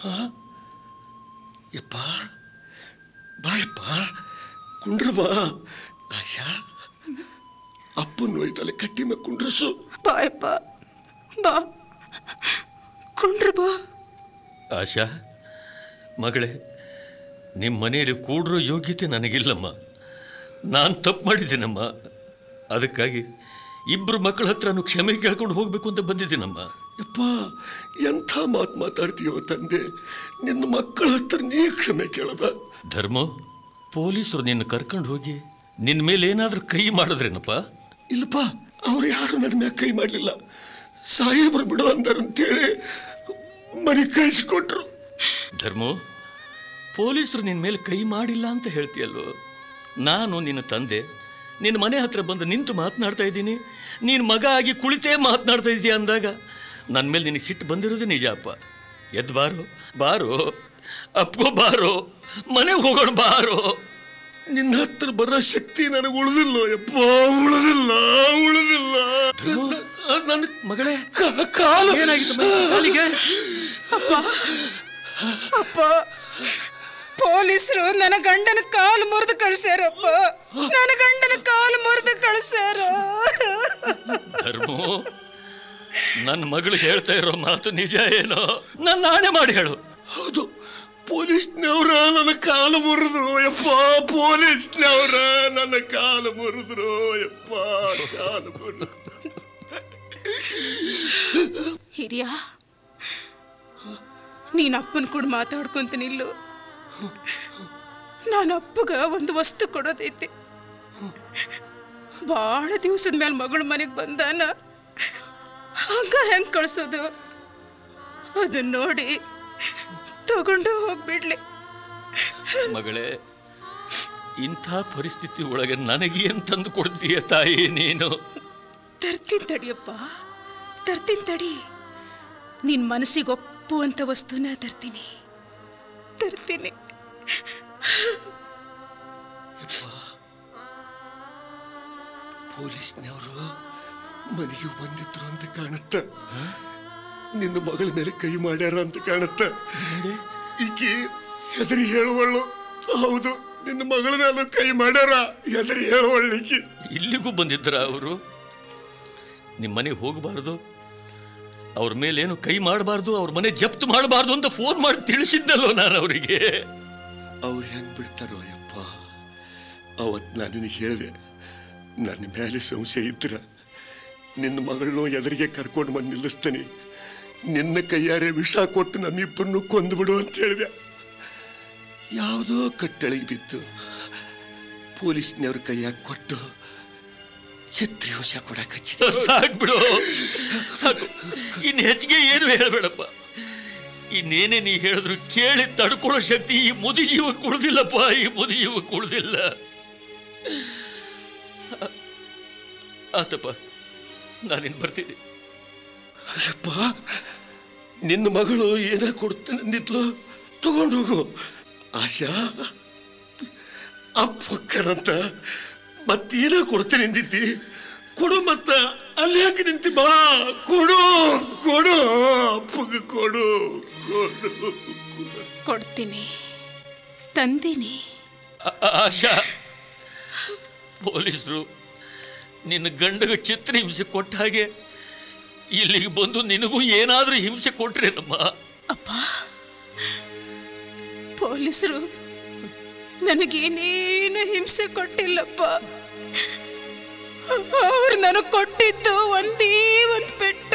Speaker 8: ಯಪ್ಪ ಬಾಯಪ್ಪ ಕುಂಡ್ರ ಬಾ ಆಶಾ ಅಪ್ಪನ ಒಯ್ದಲೆ ಕಟ್ಟಿ ಮೇಲೆ ಕುಂಡ್ರಸು
Speaker 12: ಬಾಯಪ್ಪ ಬಾ ಕುಂಡ್ರು ಬಾ
Speaker 6: ಆಶಾ ಮಗಳೇ ನಿಮ್ಮ ಮನೆಯಲ್ಲಿ ಕೂಡ್ರೋ ಯೋಗ್ಯತೆ ನನಗಿಲ್ಲಮ್ಮ ನಾನು ತಪ್ಪು ಮಾಡಿದ್ದೀನಮ್ಮ ಅದಕ್ಕಾಗಿ ಇಬ್ಬರು ಮಕ್ಕಳ ಹತ್ರನೂ ಕ್ಷಮೆ ಕೇಳ್ಕೊಂಡು ಹೋಗಬೇಕು ಅಂತ ಬಂದಿದ್ದೀನಮ್ಮ
Speaker 8: ಯಪ್ಪ ಎಂಥ ಮಾತು ಮಾತಾಡ್ತೀಯೋ ತಂದೆ ನಿನ್ನ ಮಕ್ಕಳ ಹತ್ರ ನೀ ಕ್ಷಮೆ ಕೇಳದ
Speaker 6: ಧರ್ಮ ಪೊಲೀಸರು ನಿನ್ನ ಕರ್ಕೊಂಡು ಹೋಗಿ ನಿನ್ನ ಮೇಲೆ ಏನಾದರೂ ಕೈ ಮಾಡಿದ್ರೇನಪ್ಪ
Speaker 8: ಇಲ್ಲಪ್ಪ ಅವ್ರು ಯಾರು ನನ್ನ ಮ್ಯಾಗ ಕೈ ಮಾಡಲಿಲ್ಲ ಸಾಹೇಬ್ರು ಬಿಡು ಅಂದಾರಂತೇಳಿ ಮನೆ ಕಳಿಸಿಕೊಟ್ರು
Speaker 6: ಧರ್ಮ ಪೊಲೀಸರು ನಿನ್ನ ಮೇಲೆ ಕೈ ಮಾಡಿಲ್ಲ ಅಂತ ಹೇಳ್ತೀಯಲ್ಲೋ ನಾನು ನಿನ್ನ ತಂದೆ ನಿನ್ನ ಮನೆ ಹತ್ರ ಬಂದು ನಿಂತು ಮಾತನಾಡ್ತಾ ಇದ್ದೀನಿ ನೀನು ಮಗ ಆಗಿ ಕುಳಿತೇ ಮಾತನಾಡ್ತಾ ಇದೀಯ ಅಂದಾಗ ನನ್ನ ಮೇಲೆ ನಿನಗೆ ಸಿಟ್ಟು ಬಂದಿರೋದೇ ನಿಜ ಅಪ್ಪ ಎದ್ದು ಬಾರೋ ಬಾರೋ ಅಪ್ಕೋ ಬಾರೋ ಮನೆಗೆ ಹೋಗೋಣ ಬಾರೋ
Speaker 8: ನಿನ್ನ ಹತ್ರ ಬರೋ ಶಕ್ತಿ ನನಗೆ ಉಳಿದಿಲ್ಲ ಯಪ್ಪ ಉಳಿದಿಲ್ಲ ಉಳಿದಿಲ್ಲ ನನ್ನ
Speaker 6: ಮಗಳೇ
Speaker 8: ಕಾಲು
Speaker 6: ಏನಾಗಿತ್ತು ಮಗ? ಕಾಲಿಗೆ?
Speaker 12: ಅಪ್ಪ ಅಪ್ಪ ಪೊಲೀಸರು ನನ್ನ ಗಂಡನ ಕಾಲು ಮುರಿದು ಕಳ್ಸ್ಯಾರಪ್ಪ ನನ್ನ ಗಂಡನ ಕಾಲು ಮುರಿದು ಕಳ್ಸ್ಯಾರ
Speaker 6: ಧರ್ಮು ನನ್ನ ಮಗಳು ಹೇಳ್ತಾ ಇರೋ ಮಾತು ನಿಜ ಏನೋ ನನ್ನ ಆಣೆ ಮಾಡಿ ಹೇಳು
Speaker 8: ಹೌದು ಪೊಲೀಸ್ನವ್ರ ನನ್ನ ಕಾಲು ಮುರಿದ್ರು ಯಪ್ಪ ಪೊಲೀಸ್ನವ್ರ ನನ್ನ ಕಾಲು ಮುರಿದ್ರು ಯಪ್ಪ ಕಾಲು ಮುರಿದ್ರು
Speaker 12: ಹಿರಿಯ ನೀನ್ ಅಪ್ಪನ ಕೂಡ ಮಾತಾಡ್ಕೊಂತ ನಿಲ್ಲು ನಾನು ಅಪ್ಪಗ ಒಂದು ವಸ್ತು ಕೊಡೋದೈತಿ ಭಾಳ ದಿವಸದ ಮೇಲೆ ಮಗಳ ಮನೆಗೆ ಬಂದಾನ ಹಂಗ ಹೆಂಗ್ ಕಳ್ಸೋದು ಅದನ್ನ ನೋಡಿ ತಗೊಂಡು ಹೋಗ್ಬಿಡ್ಲಿ
Speaker 6: ಮಗಳೇ ಇಂಥ ಪರಿಸ್ಥಿತಿ ಒಳಗೆ ನನಗೆ ಏನ್ ತಂದು ಕೊಡ್ತೀಯ ತಾಯಿ ನೀನು
Speaker 12: ತರ್ತೀನಿ ತಡಿಯಪ್ಪ ತರ್ತೀನಿ ತಡಿ ನಿನ್ ಮನಸ್ಸಿಗೆ ಒಪ್ಪುವಂತ ವಸ್ತುನ ತರ್ತೀನಿ ತರ್ತೀನಿ
Speaker 8: ಪೊಲೀಸ್ನವರು ಮನೆಗೆ ಬಂದಿದ್ರು ಅಂತ ಕಾಣುತ್ತ ನಿನ್ನ ಮಗಳ ಮೇಲೆ ಕೈ ಮಾಡ್ಯಾರ ಅಂತ ಕಾಣುತ್ತ ಈಕಿ ಹೆದರಿ ಹೇಳುವಳ್ಳು ಹೌದು ನಿನ್ನ ಮಗಳ ಮೇಲೆ ಕೈ ಮಾಡ್ಯಾರ ಹೆದರಿ ಹೇಳುವಳ್ಳು ಈಕಿ
Speaker 6: ಇಲ್ಲಿಗೂ ಬಂದಿದ್ರ ಅವರು ನಿಮ್ಮ ಮನೆಗೆ ಹೋಗಬಾರ್ದು ಅವ್ರ ಮೇಲೇನು ಕೈ ಮಾಡಬಾರ್ದು ಅವ್ರ ಮನೆ ಜಪ್ತು ಮಾಡಬಾರ್ದು ಅಂತ ಫೋನ್ ಮಾಡಿ ತಿಳಿಸಿದ್ನಲ್ಲೋ ನಾನು ಅವರಿಗೆ
Speaker 8: ಅವ್ರು ಹೆಂಗ್ ಬಿಡ್ತಾರೋ ಅಯ್ಯಪ್ಪ ಅವತ್ ನಾನು ನಿನಗೆ ಹೇಳಿದೆ ನನ್ನ ಮೇಲೆ ಸಂಶಯ ಇದ್ರ ನಿನ್ನ ಮಗಳನ್ನೂ ಎದುರಿಗೆ ಕರ್ಕೊಂಡು ಬಂದು ನಿಲ್ಲಿಸ್ತೇನೆ ನಿನ್ನ ಕೈಯಾರೆ ವಿಷ ಕೊಟ್ಟು ನಮ್ಮಿಬ್ಬರನ್ನು ಕೊಂದುಬಿಡು ಅಂತ ಹೇಳಿದೆ ಯಾವುದೋ ಕಟ್ಟಳಿಗೆ ಬಿದ್ದು ಪೊಲೀಸ್ನವ್ರ ಕೈಯಾಗ ಕೊಟ್ಟು ಛತ್ರಿ ವಿಷ ಕೊಡಕ್ಕೆ ಹಚ್ಚಿದೆ
Speaker 6: ಸಾಕು ಬಿಡು ಸಾಕು ಇನ್ನು ಹೆಚ್ಚಿಗೆ ಏನು ಹೇಳಬೇಡಪ್ಪ ಇನ್ನೇನೇ ನೀ ಹೇಳಿದ್ರು ಕೇಳಿ ತಡ್ಕೊಳ್ಳೋ ಶಕ್ತಿ ಈ ಮುದಿ ಜೀವಕ್ಕೆ ಉಳಿದಿಲ್ಲಪ್ಪ ಈ ಮುದಿ ಜೀವಕ್ಕೆ ಉಳಿದಿಲ್ಲ ಆತಪ್ಪ ನಾನಿನ್ ಬರ್ತೀನಿ
Speaker 8: ಅಯ್ಯಪ್ಪ ನಿನ್ನ ಮಗಳು ಏನ ಕೊಡ್ತೇನೆ ಅಂದಿದ್ಲು ತಗೊಂಡು ಹೋಗು ಆಶಾ ಅಪ್ಪಕ್ಕನಂತ ಮತ್ತೇನ ಕೊಡ್ತೇನೆ ಅಂದಿದ್ದಿ ಕೊಡು ಮತ್ತ ಅಲ್ಲಿ ಯಾಕೆ ನಿಂತಿ ಬಾ ಕೊಡು ಕೊಡು ಅಪ್ಪಗೆ ಕೊಡು ಕೊಡು
Speaker 12: ಕೊಡ್ತೀನಿ ತಂದೀನಿ
Speaker 6: ಆ- ಆಶಾ ಪೊಲೀಸರು ನಿನ್ನ ಗಂಡಗ ಚಿತ್ರ ಹಿಂಸೆ ಕೊಟ್ಟ ಹಾಗೆ ಇಲ್ಲಿಗೆ ಬಂದು ನಿನಗೂ ಏನಾದರೂ ಹಿಂಸೆ ಕೊಟ್ರೇನಮ್ಮ
Speaker 12: ಪೊಲೀಸರು ನನಗೇನೇನು ಹಿಂಸೆ ಕೊಟ್ಟಿಲ್ಲಪ್ಪ ಅವ್ರು ನನಗೆ ಕೊಟ್ಟಿದ್ದು ಒಂದೇ ಒಂದು ಪೆಟ್ಟು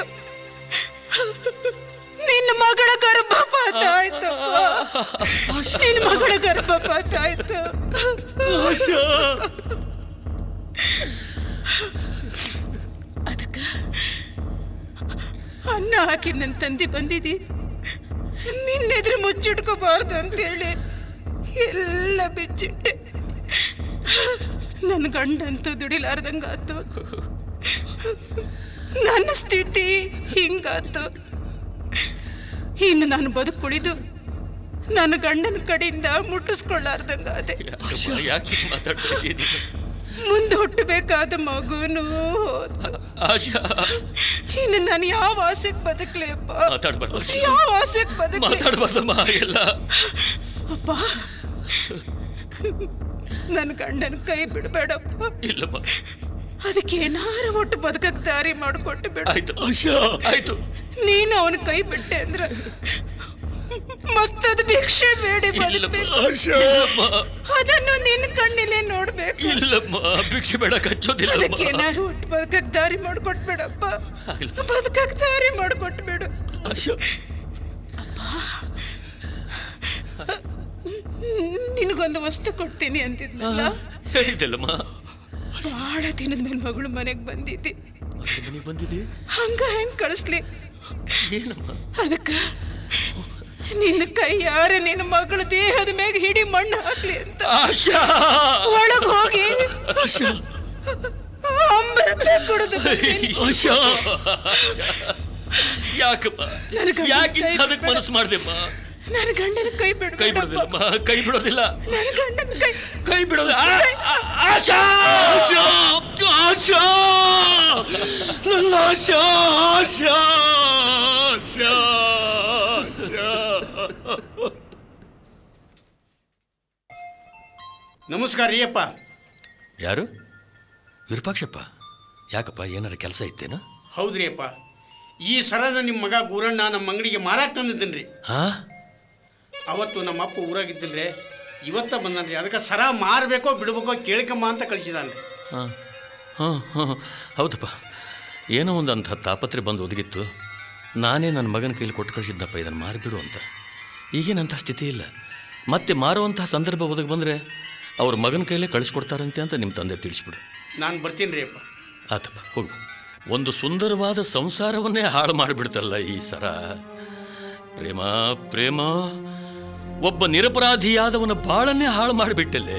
Speaker 12: ನಿನ್ನ ಮಗಳ ಗರ್ಭಪಾತ ಆಯ್ತಪ್ಪ ನಿನ್ನ ಮಗಳ ಗರ್ಭಪಾತ ಆಯ್ತು
Speaker 8: ಆಶಾ
Speaker 12: ಅದಕ್ಕ ಅನ್ನ ಹಾಕಿ ನನ್ನ ತಂದೆ ಬಂದಿದಿ ನಿನ್ನೆದ್ರೆ ಮುಚ್ಚಿಟ್ಕೋಬಾರ್ದು ಅಂತೇಳಿ ಎಲ್ಲ ಬಿಚ್ಚಿಟ್ಟೆ ನನ್ನ ಗಂಡಂತೂ ದುಡಿಲಾರ್ದಂಗಾತು ನನ್ನ ಸ್ಥಿತಿ ಹಿಂಗಾತು ಇನ್ನು ನಾನು ಬದುಕುಳಿದು ನನ್ನ ಗಂಡನ ಕಡೆಯಿಂದ ಮುಟ್ಟಿಸ್ಕೊಳ್ಳಾರ್ದಂಗಾದೆ
Speaker 6: ಯಾಕಮ್ಮ, ಯಾಕೆ ಹೀಗ್ ಮಾತಾಡ್ತಾ ಇದೀಯ ನೀನು?
Speaker 12: ಮುಂದೆ ಹುಟ್ಟಬೇಕಾದ ಮಗುನು ಹೋತು.
Speaker 6: ಆಶಾ
Speaker 12: ಇನ್ನು ನಾನು ಯಾವ ಆಸೆಗೆ ಬದುಕ್ಲಿ ಅಪ್ಪ
Speaker 6: ಮಾತಾಡ್ಬಾರ್ದು
Speaker 12: ಯಾವ ಆಸೆಗೆ ಬದುಕ್ಲಿ
Speaker 6: ಮಾತಾಡ್ಬಾರ್ದಮ್ಮ ಎಲ್ಲ
Speaker 12: ಅಪ್ಪ ನನ್ನ ಗಂಡನ ಕೈ ಬಿಡಬೇಡಪ್ಪ
Speaker 6: ಇಲ್ಲಮ್ಮ
Speaker 12: ಅದಕ್ಕೆ ಏನಾರು ಒಟ್ಟು ಬದುಕಕ್ ದಾರಿ ಮಾಡಿಕೊಟ್ಟು ಬಿಡು
Speaker 6: ಆಯ್ತು
Speaker 8: ಆಶಾ
Speaker 6: ಆಯ್ತು
Speaker 12: ನೀನು ಅವನ ಕೈ ಬಿಟ್ಟೆ ಅಂದ್ರೆ ಮತ್ತದು ಭಿಕ್ಷೆ ಬೇಡಿ
Speaker 6: ಇಲ್ಲಮ್ಮ
Speaker 12: ಬರುತ್ತೆ
Speaker 8: ಆಶಾ
Speaker 6: ಇಲ್ಲಮ್ಮ
Speaker 12: ಅದನ್ನು ನಿನ್ನ ಕಣ್ಣಿಲೆ ನೋಡ್ಬೇಕು
Speaker 6: ಇಲ್ಲಮ್ಮ ಭಿಕ್ಷೆ ಬೇಡ
Speaker 12: ಅದಕ್ಕೆ
Speaker 6: ಕಚ್ಚೋದಿಲ್ಲಮ್ಮ
Speaker 12: ಏನಾರು ಒಟ್ಟು ಬದುಕಕ್ ದಾರಿ ಮಾಡ್ಕೊಟ್ಬೇಡಪ್ಪ
Speaker 6: ಆಗ್ಲಿ.
Speaker 12: ಬದುಕಕ್ ದಾರಿ ಮಾಡ್ಕೊಟ್ಬಿಡು
Speaker 8: ಆಶಾ
Speaker 12: ನಿನಗೊಂದು ವಸ್ತು ಕೊಡ್ತೀನಿ ಅಂತಿದ್ನಲ್ಲ
Speaker 6: ಹೇಳಿದ್ದಲ್ಲಮ್ಮ
Speaker 12: ಬಹಳ ದಿನದ ಮೇಲೆ ಮಗಳು ಮನೆಗೆ ಬಂದಿದ್ದಿ
Speaker 6: ಮಗಳ ಮನೆಗೆ ಬಂದಿದೆ
Speaker 12: ಹಂಗ ಹೆಂಗ್ ಕಳಿಸ್ಲಿ
Speaker 6: ಏನಮ್ಮ
Speaker 12: ಅದಕ್ಕ ನಿನ್ನ ಕೈ ಯಾರ ನಿನ್ನ ಮಗಳ ದೇಹದ ಮ್ಯಾಗ ಹಿಡಿ ಮಣ್ಣು ಹಾಕ್ಲಿ ಅಂತ
Speaker 6: ಆಶಾ
Speaker 12: ಒಳಗ್ ಹೋಗಿ
Speaker 8: ಆಶಾ
Speaker 12: ಅಮೃತ ಕುಡಿದು ಬಂದೀನಿ.
Speaker 8: ಆಶಾ
Speaker 6: ಯಾಕಮ್ಮ
Speaker 12: ನನ್ನ ಗಂಡನ
Speaker 6: ಯಾಕಿಂತ
Speaker 12: ಕೈ
Speaker 6: ಅದಕ್ಕೆ ಮನಸ್ಸು ಮಾಡ್ದೆಮ್ಮ
Speaker 12: ನನ್ನ ಗಂಡನ ಕೈ
Speaker 6: ಕೈ
Speaker 12: ಬಿಡ್ಬೇಡಪ್ಪ
Speaker 6: ಬಿಡೋದಿಲ್ಲಮ್ಮ ಕೈ ಬಿಡೋದಿಲ್ಲ
Speaker 12: ನನ್ನ ಗಂಡನ ಕೈ
Speaker 6: ಕೈ ಬಿಡೋದು ಆ- ಆ- ಆಶಾ
Speaker 8: ಆಶಾ ಆಶಾ ನನ್ನ ಆಶಾ ಆಶಾ ಆಶಾ ಆಶಾ
Speaker 3: ನಮಸ್ಕಾರ ರೀ ಅಪ್ಪ
Speaker 6: ಯಾರು ವಿರೂಪಾಕ್ಷಪ್ಪ ಯಾಕಪ್ಪ ಏನಾರ ಕೆಲಸ ಇತ್ತೇನು
Speaker 3: ಹೌದ್ರಿ ಅಪ್ಪ ಈ ಸರನ ನಿಮ್ಮ ಮಗ ಗೂರಣ್ಣ ನಮ್ಮ ಅಂಗಡಿಗೆ ಮಾರಾಕ್ ತಂದಿದ್ದೀನಿ ರೀ
Speaker 6: ಹಾ
Speaker 3: ಅವತ್ತು ನಮ್ಮ ಅಪ್ಪ ಊರಾಗಿದ್ದಿಲ್ರಿ ಇವತ್ತ ಬಂದನ್ರಿ ಅದಕ್ಕೆ ಸರ ಮಾರಬೇಕೋ ಬಿಡ್ಬೇಕೋ ಕೇಳ್ಕಮ್ಮ ಅಂತ ಕಳಿಸಿದಾನ್ರಿ
Speaker 6: ಹಾಂ ಹಾಂ ಹಾಂ ಹೌದಪ್ಪ ಏನೋ ಒಂದು ಅಂಥ ತಾಪತ್ರೆ ಬಂದು ಒದಗಿತ್ತು ನಾನೇ ನನ್ನ ಮಗನ ಕೈಲಿ ಕೊಟ್ಟು ಕಳಿಸಿದ್ನಪ್ಪ ಇದನ್ನು ಮಾರಿಬಿಡು ಅಂತ ಈಗೇನಂಥ ಸ್ಥಿತಿ ಇಲ್ಲ ಮತ್ತೆ ಮಾರುವಂತಹ ಸಂದರ್ಭ ಒದಗಿ ಬಂದರೆ ಅವ್ರ ಮಗನ ಕೈಲೇ ಕಳಿಸ್ಕೊಡ್ತಾರಂತೆ ಅಂತ ನಿಮ್ಮ ತಂದೆ ತಿಳಿಸ್ಬಿಡು
Speaker 3: ನಾನು ಬರ್ತೀನಿ ರೀ ಅಪ್ಪ
Speaker 6: ಆತಪ್ಪ ಹೋಗು ಒಂದು ಸುಂದರವಾದ ಸಂಸಾರವನ್ನೇ ಹಾಳು ಮಾಡಿಬಿಡ್ತಲ್ಲ ಈ ಸರ ಪ್ರೇಮ ಪ್ರೇಮ ಒಬ್ಬ ನಿರಪರಾಧಿಯಾದವನ ಬಾಳನ್ನೇ ಹಾಳು ಮಾಡಿಬಿಟ್ಟಲ್ಲೇ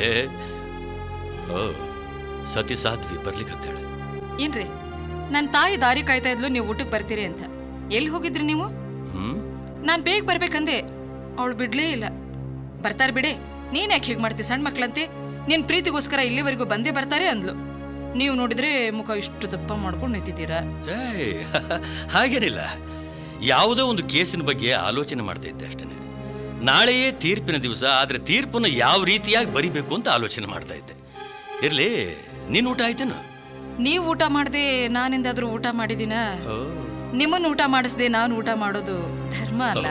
Speaker 6: ಓ ಸತಿ ಸಾಧ್ವಿ ಬರ್ಲಿಕ್ಕತ್ತೇಳೆ
Speaker 5: ಏನ್ರಿ ನನ್ನ ತಾಯಿ ದಾರಿ ಕಾಯ್ತಾ ಇದ್ಲು ನೀವು ಊಟಕ್ಕೆ ಬರ್ತೀರಿ ಅಂತ ಎಲ್ಲಿ ಹೋಗಿದ್ರಿ ನೀವು
Speaker 6: ಹ್ಮ್
Speaker 5: ನಾನು ಬೇಗ ಬರ್ಬೇಕಂದೆ ಅವಳು ಬಿಡ್ಲೇ ಇಲ್ಲ ಬರ್ತಾರೆ ಬಿಡೆ ನೀನ್ ಯಾಕೆ ಹೀಗೆ ಮಾಡ್ತಿ ಸಣ್ಣ ಮಕ್ಳಂತೆ ನಿನ್ ಪ್ರೀತಿಗೋಸ್ಕರ ಇಲ್ಲಿವರೆಗೂ ಬಂದೇ ಬರ್ತಾರೆ ಅಂದ್ಲು ನೀವು ನೋಡಿದ್ರೆ ಮುಖ ಇಷ್ಟು ದಪ್ಪ ಮಾಡ್ಕೊಂಡು ನಿಂತಿದ್ದೀರಾ
Speaker 6: ಏಯ್ ಹಾಗೇನಿಲ್ಲ ಯಾವುದೋ ಒಂದು ಕೇಸಿನ ಬಗ್ಗೆ ಆಲೋಚನೆ ಮಾಡ್ತಾ ಇದ್ದೆ ಅಷ್ಟೇ ನಾಳೆಯೇ ತೀರ್ಪಿನ ದಿವಸ ಆದರೆ ತೀರ್ಪನ್ನು ಯಾವ ರೀತಿಯಾಗಿ ಬರಿಬೇಕು ಅಂತ ಆಲೋಚನೆ ಮಾಡ್ತಾ ಇದ್ದೆ ಇರ್ಲಿ ನಿನ್ನ ಊಟ ಆಯ್ತೇನು
Speaker 5: ನೀವು ಊಟ ಮಾಡದೆ ನಾನಿಂದಾದ್ರೂ ಊಟ ಮಾಡಿದಿನ ನಿಮ್ಮನ್ನು ಊಟ ಮಾಡಿಸ್ದೆ ನಾನು ಊಟ ಮಾಡೋದು ಧರ್ಮ ಅಲ್ಲ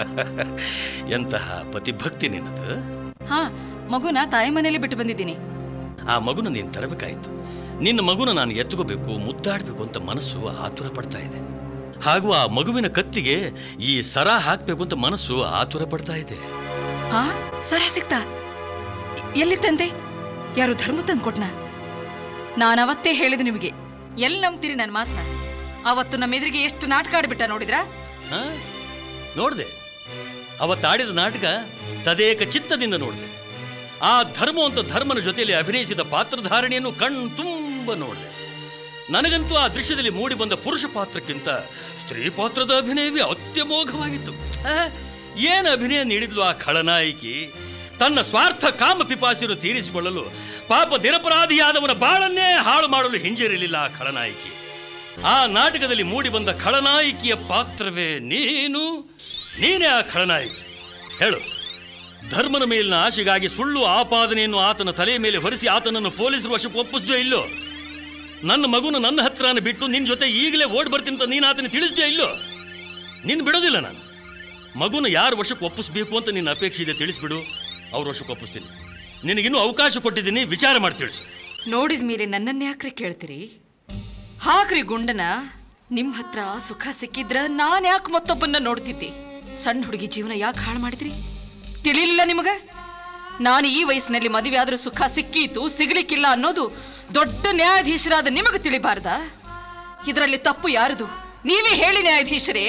Speaker 6: ಎಂತಹ ಪತಿಭಕ್ತಿ ನಿನ್ನದು
Speaker 5: ಹಾ ಮಗುನ ತಾಯಿ ಮನೇಲಿ ಬಿಟ್ಟು ಬಂದಿದ್ದೀನಿ
Speaker 6: ಆ ಮಗುನ ನೀನು ತರಬೇಕಾಯ್ತು ನಿನ್ನ ಮಗುನ ನಾನು ಎತ್ಕೋಬೇಕು ಮುದ್ದಾಡಬೇಕು ಅಂತ ಮನಸ್ಸು ಆತುರ ಪಡ್ತಾ ಇದೆ ಹಾಗೂ ಆ ಮಗುವಿನ ಕತ್ತಿಗೆ ಈ ಸರ ಹಾಕಬೇಕು ಅಂತ ಮನಸ್ಸು ಆತುರ ಪಡ್ತಾ ಇದೆ
Speaker 5: ಹಾ ಸರ ಸಿಕ್ತಾ ಎ- ಎಲ್ಲಿ ತಂದೆ ಯಾರು ಧರ್ಮ ತಂದು ಕೊಟ್ನ ನಾನು ಅವತ್ತೇ ಹೇಳಿದೆ ನಿಮಗೆ ಎಲ್ಲಿ ನಂಬ್ತೀರಿ ನನ್ನ ಮಾತನ್ನ ಅವತ್ತು ನಮ್ಮ ಎದುರಿಗೆ ಎಷ್ಟು ನಾಟಕ ಆಡ್ಬಿಟ್ಟ ನೋಡಿದ್ರಾ
Speaker 6: ಹಾ ನೋಡಿದೆ ಅವತ್ತಾಡಿದ ನಾಟಕ ತದೇಕ ಚಿತ್ತದಿಂದ ನೋಡಿದೆ ಆ ಧರ್ಮ ಅಂತ ಧರ್ಮನ ಜೊತೆಯಲ್ಲಿ ಅಭಿನಯಿಸಿದ ಪಾತ್ರಧಾರಣೆಯನ್ನು ಕಣ್ ತುಂಬ ನೋಡಿದೆ ನನಗಂತೂ ಆ ದೃಶ್ಯದಲ್ಲಿ ಮೂಡಿ ಬಂದ ಪುರುಷ ಪಾತ್ರಕ್ಕಿಂತ ಸ್ತ್ರೀ ಪಾತ್ರದ ಅಭಿನಯವೇ ಅತ್ಯಮೋಘವಾಗಿತ್ತು ಆ, ಏನು ಅಭಿನಯ ನೀಡಿದ್ಲು ಆ ಖಳನಾಯಕಿ ತನ್ನ ಸ್ವಾರ್ಥ ಕಾಮ ಪಿಪಾಸಿಯನ್ನು ತೀರಿಸಿಕೊಳ್ಳಲು ಪಾಪ ನಿರಪರಾಧಿಯಾದವನ ಬಾಳನ್ನೇ ಹಾಳು ಮಾಡಲು ಹಿಂಜರಿಲಿಲ್ಲ ಆ ಖಳನಾಯಕಿ ಆ ನಾಟಕದಲ್ಲಿ ಮೂಡಿ ಬಂದ ಖಳನಾಯಕಿಯ ಪಾತ್ರವೇ ನೀನು ನೀನೇ ಆ ಖಳನಾಯಕಿ ಹೇಳು ಧರ್ಮನ ಮೇಲಿನ ಆಶೆಗಾಗಿ ಸುಳ್ಳು ಆಪಾದನೆಯನ್ನು ಆತನ ತಲೆಯ ಮೇಲೆ ಹೊರಿಸಿ ಆತನನ್ನು ಪೊಲೀಸರು ವಶಕ್ಕೆ ಒಪ್ಪಿಸ್ದೇ ಇಲ್ಲೋ ನನ್ನ ಮಗುನ ನನ್ನ ಹತ್ರನ ಬಿಟ್ಟು ನಿನ್ನ ಜೊತೆ ಈಗಲೇ ಓಡ್ ಬರ್ತೀನಿ ಅಂತ ನೀನು ಆತನ ತಿಳಿಸ್ದೇ ಇಲ್ಲೋ ನಿನ್ನ ಬಿಡೋದಿಲ್ಲ ನಾನು ಮಗುನ ಯಾರು ವಶಕ್ಕೆ ಒಪ್ಪಿಸ್ಬೇಕು ಅಂತ ನಿನ್ನ ಅಪೇಕ್ಷೆ ಇದೆ ತಿಳಿಸ್ಬಿಡು ಅವ್ರ ವಶಕ್ಕೆ ಒಪ್ಪಿಸ್ತೀನಿ ನಿನಗಿನ್ನೂ ಅವಕಾಶ ಕೊಟ್ಟಿದ್ದೀನಿ ವಿಚಾರ ಮಾಡಿ ತಿಳಿಸು
Speaker 5: ನೋಡಿದ ಮೇಲೆ ನನ್ನನ್ನು ಯಾಕ್ರಿ ಕೇಳ್ತೀರಿ ಹಾಕ್ರಿ ಗುಂಡನ ನಿಮ್ ಹತ್ರ ಸುಖ ಸಿಕ್ಕಿದ್ರ ನಾನ್ ಯಾಕೆ ಮತ್ತೊಬ್ಬನ್ನ ನೋಡ್ತಿದ್ದೆ ಸಣ್ಣ ಹುಡುಗಿ ಜೀವನ ಯಾಕೆ ಹಾಳು ಮಾಡಿದ್ರಿ ತಿಳಿಲಿಲ್ಲ ನಿಮಗ ನಾನು ಈ ವಯಸ್ಸಿನಲ್ಲಿ ಮದುವೆ ಆದ್ರೂ ಸುಖ ಸಿಕ್ಕೀತು ಸಿಗ್ಲಿಕ್ಕಿಲ್ಲ ಅನ್ನೋದು ದೊಡ್ಡ ನ್ಯಾಯಾಧೀಶರಾದ ನಿಮಗೆ ತಿಳಿಬಾರ್ದ ಇದರಲ್ಲಿ ತಪ್ಪು ಯಾರದು ನೀವೇ ಹೇಳಿ ನ್ಯಾಯಾಧೀಶರೇ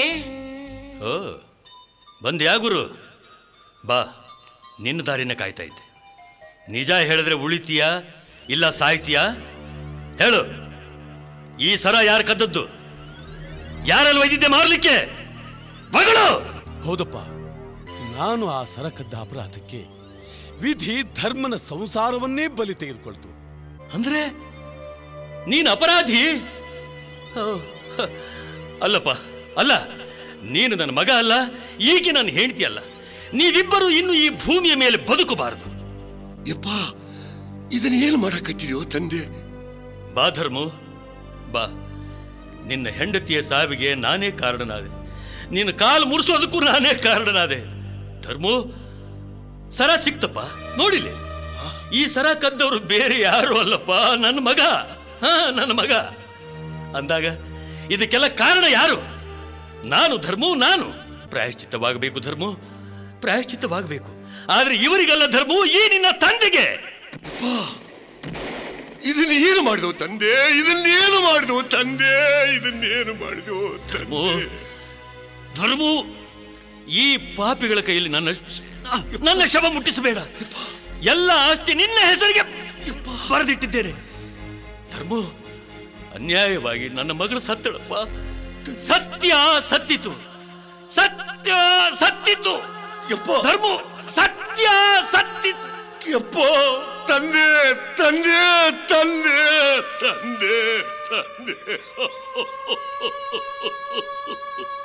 Speaker 6: ಓ ಬಂದ್ಯಾ ಗುರು ಬಾ ನಿನ್ನ ದಾರಿನ ಕಾಯ್ತಾ ಇದ್ದೆ ನಿಜ ಹೇಳಿದ್ರೆ ಉಳಿತೀಯಾ ಇಲ್ಲ ಸಾಯ್ತೀಯಾ ಹೇಳು ಈ ಸರ ಯಾರು ಕದ್ದದ್ದು ಯಾರಲ್ಲಿ ಒಯ್ದಿದ್ದೆ ಮಾರ್ಲಿಕ್ಕೆ ಮಗಳು
Speaker 9: ಹೌದಪ್ಪ ನಾನು ಆ ಸರಕದ್ದ ಅಪರಾಧಕ್ಕೆ ವಿಧಿ ಧರ್ಮನ ಸಂಸಾರವನ್ನೇ ಬಲಿ ತೆಗೆದುಕೊಳ್ತು
Speaker 6: ಅಂದ್ರೆ ನೀನು ಅಪರಾಧಿ ಓ, ಹ, ಅಲ್ಲಪ್ಪ ಅಲ್ಲ ನೀನು ನನ್ನ ಮಗ ಅಲ್ಲ ಈಕೆ ನನ್ನ ಹೆಂಡತಿ ಅಲ್ಲ ನೀವಿಬ್ಬರು ಇನ್ನು ಈ ಭೂಮಿಯ ಮೇಲೆ ಬದುಕಬಾರದು
Speaker 8: ಯಪ್ಪ ಇದನ್ನ ಏನು ಮಾಡಕತ್ತಿದ್ಯೋ ತಂದೆ
Speaker 6: ಬಾ ಧರ್ಮು ಬಾ ನಿನ್ನ ಹೆಂಡತಿಯ ಸಾವಿಗೆ ನಾನೇ ಕಾರಣನಾದೆ ನಿನ್ನ ಕಾಲು ಮುರಿಸೋದಕ್ಕೂ ನಾನೇ ಕಾರಣನಾದೆ ಧರ್ಮು ಸರ ಸಿಕ್ತಪ್ಪ ನೋಡಿಲಿ ಈ ಸರ ಕದ್ದವರು ಬೇರೆ ಯಾರು ಅಲ್ಲಪ್ಪ ನನ್ನ ಮಗ ಹಾ ನನ್ನ ಮಗ ಅಂದಾಗ ಇದಕ್ಕೆಲ್ಲ ಕಾರಣ ಯಾರು ನಾನು ಧರ್ಮು ನಾನು ಪ್ರಾಯಶ್ಚಿತ್ತವಾಗಬೇಕು ಧರ್ಮು ಪ್ರಾಯಶ್ಚಿತ್ತವಾಗಬೇಕು ಆದ್ರೆ ಇವರಿಗೆಲ್ಲ ಧರ್ಮು ಈ ನಿನ್ನ ತಂದೆಗೆ
Speaker 8: ಇದನ್ನ ಏನು ಮಾಡಿದವು ತಂದೆ ಇದನ್ನೇನು ಮಾಡಿದವು ತಂದೆ ಇದನ್ನೇನು ಮಾಡಿದವು
Speaker 6: ಧರ್ಮು ಧರ್ಮು ಈ ಪಾಪಿಗಳ ಕೈಯಲ್ಲಿ ನನ್ನ ನನ್ನ ಶವ ಮುಟ್ಟಿಸಬೇಡ ಎಲ್ಲ ಆಸ್ತಿ ನಿನ್ನ ಹೆಸರಿಗೆ ಬರೆದಿಟ್ಟಿದ್ದೇನೆ ಧರ್ಮು ಅನ್ಯಾಯವಾಗಿ ನನ್ನ ಮಗಳು ಸತ್ತಳಪ್ಪ ಸತ್ಯ ಸತ್ತಿತು ಸತ್ಯ ಸತ್ತಿತು ಧರ್ಮು ಸತ್ಯ ಸತ್ತಿತು
Speaker 8: ಯಪ್ಪ ತಂದೆ ತಂದೆ ತಂದೆ ತಂದೆ ತಂದೆ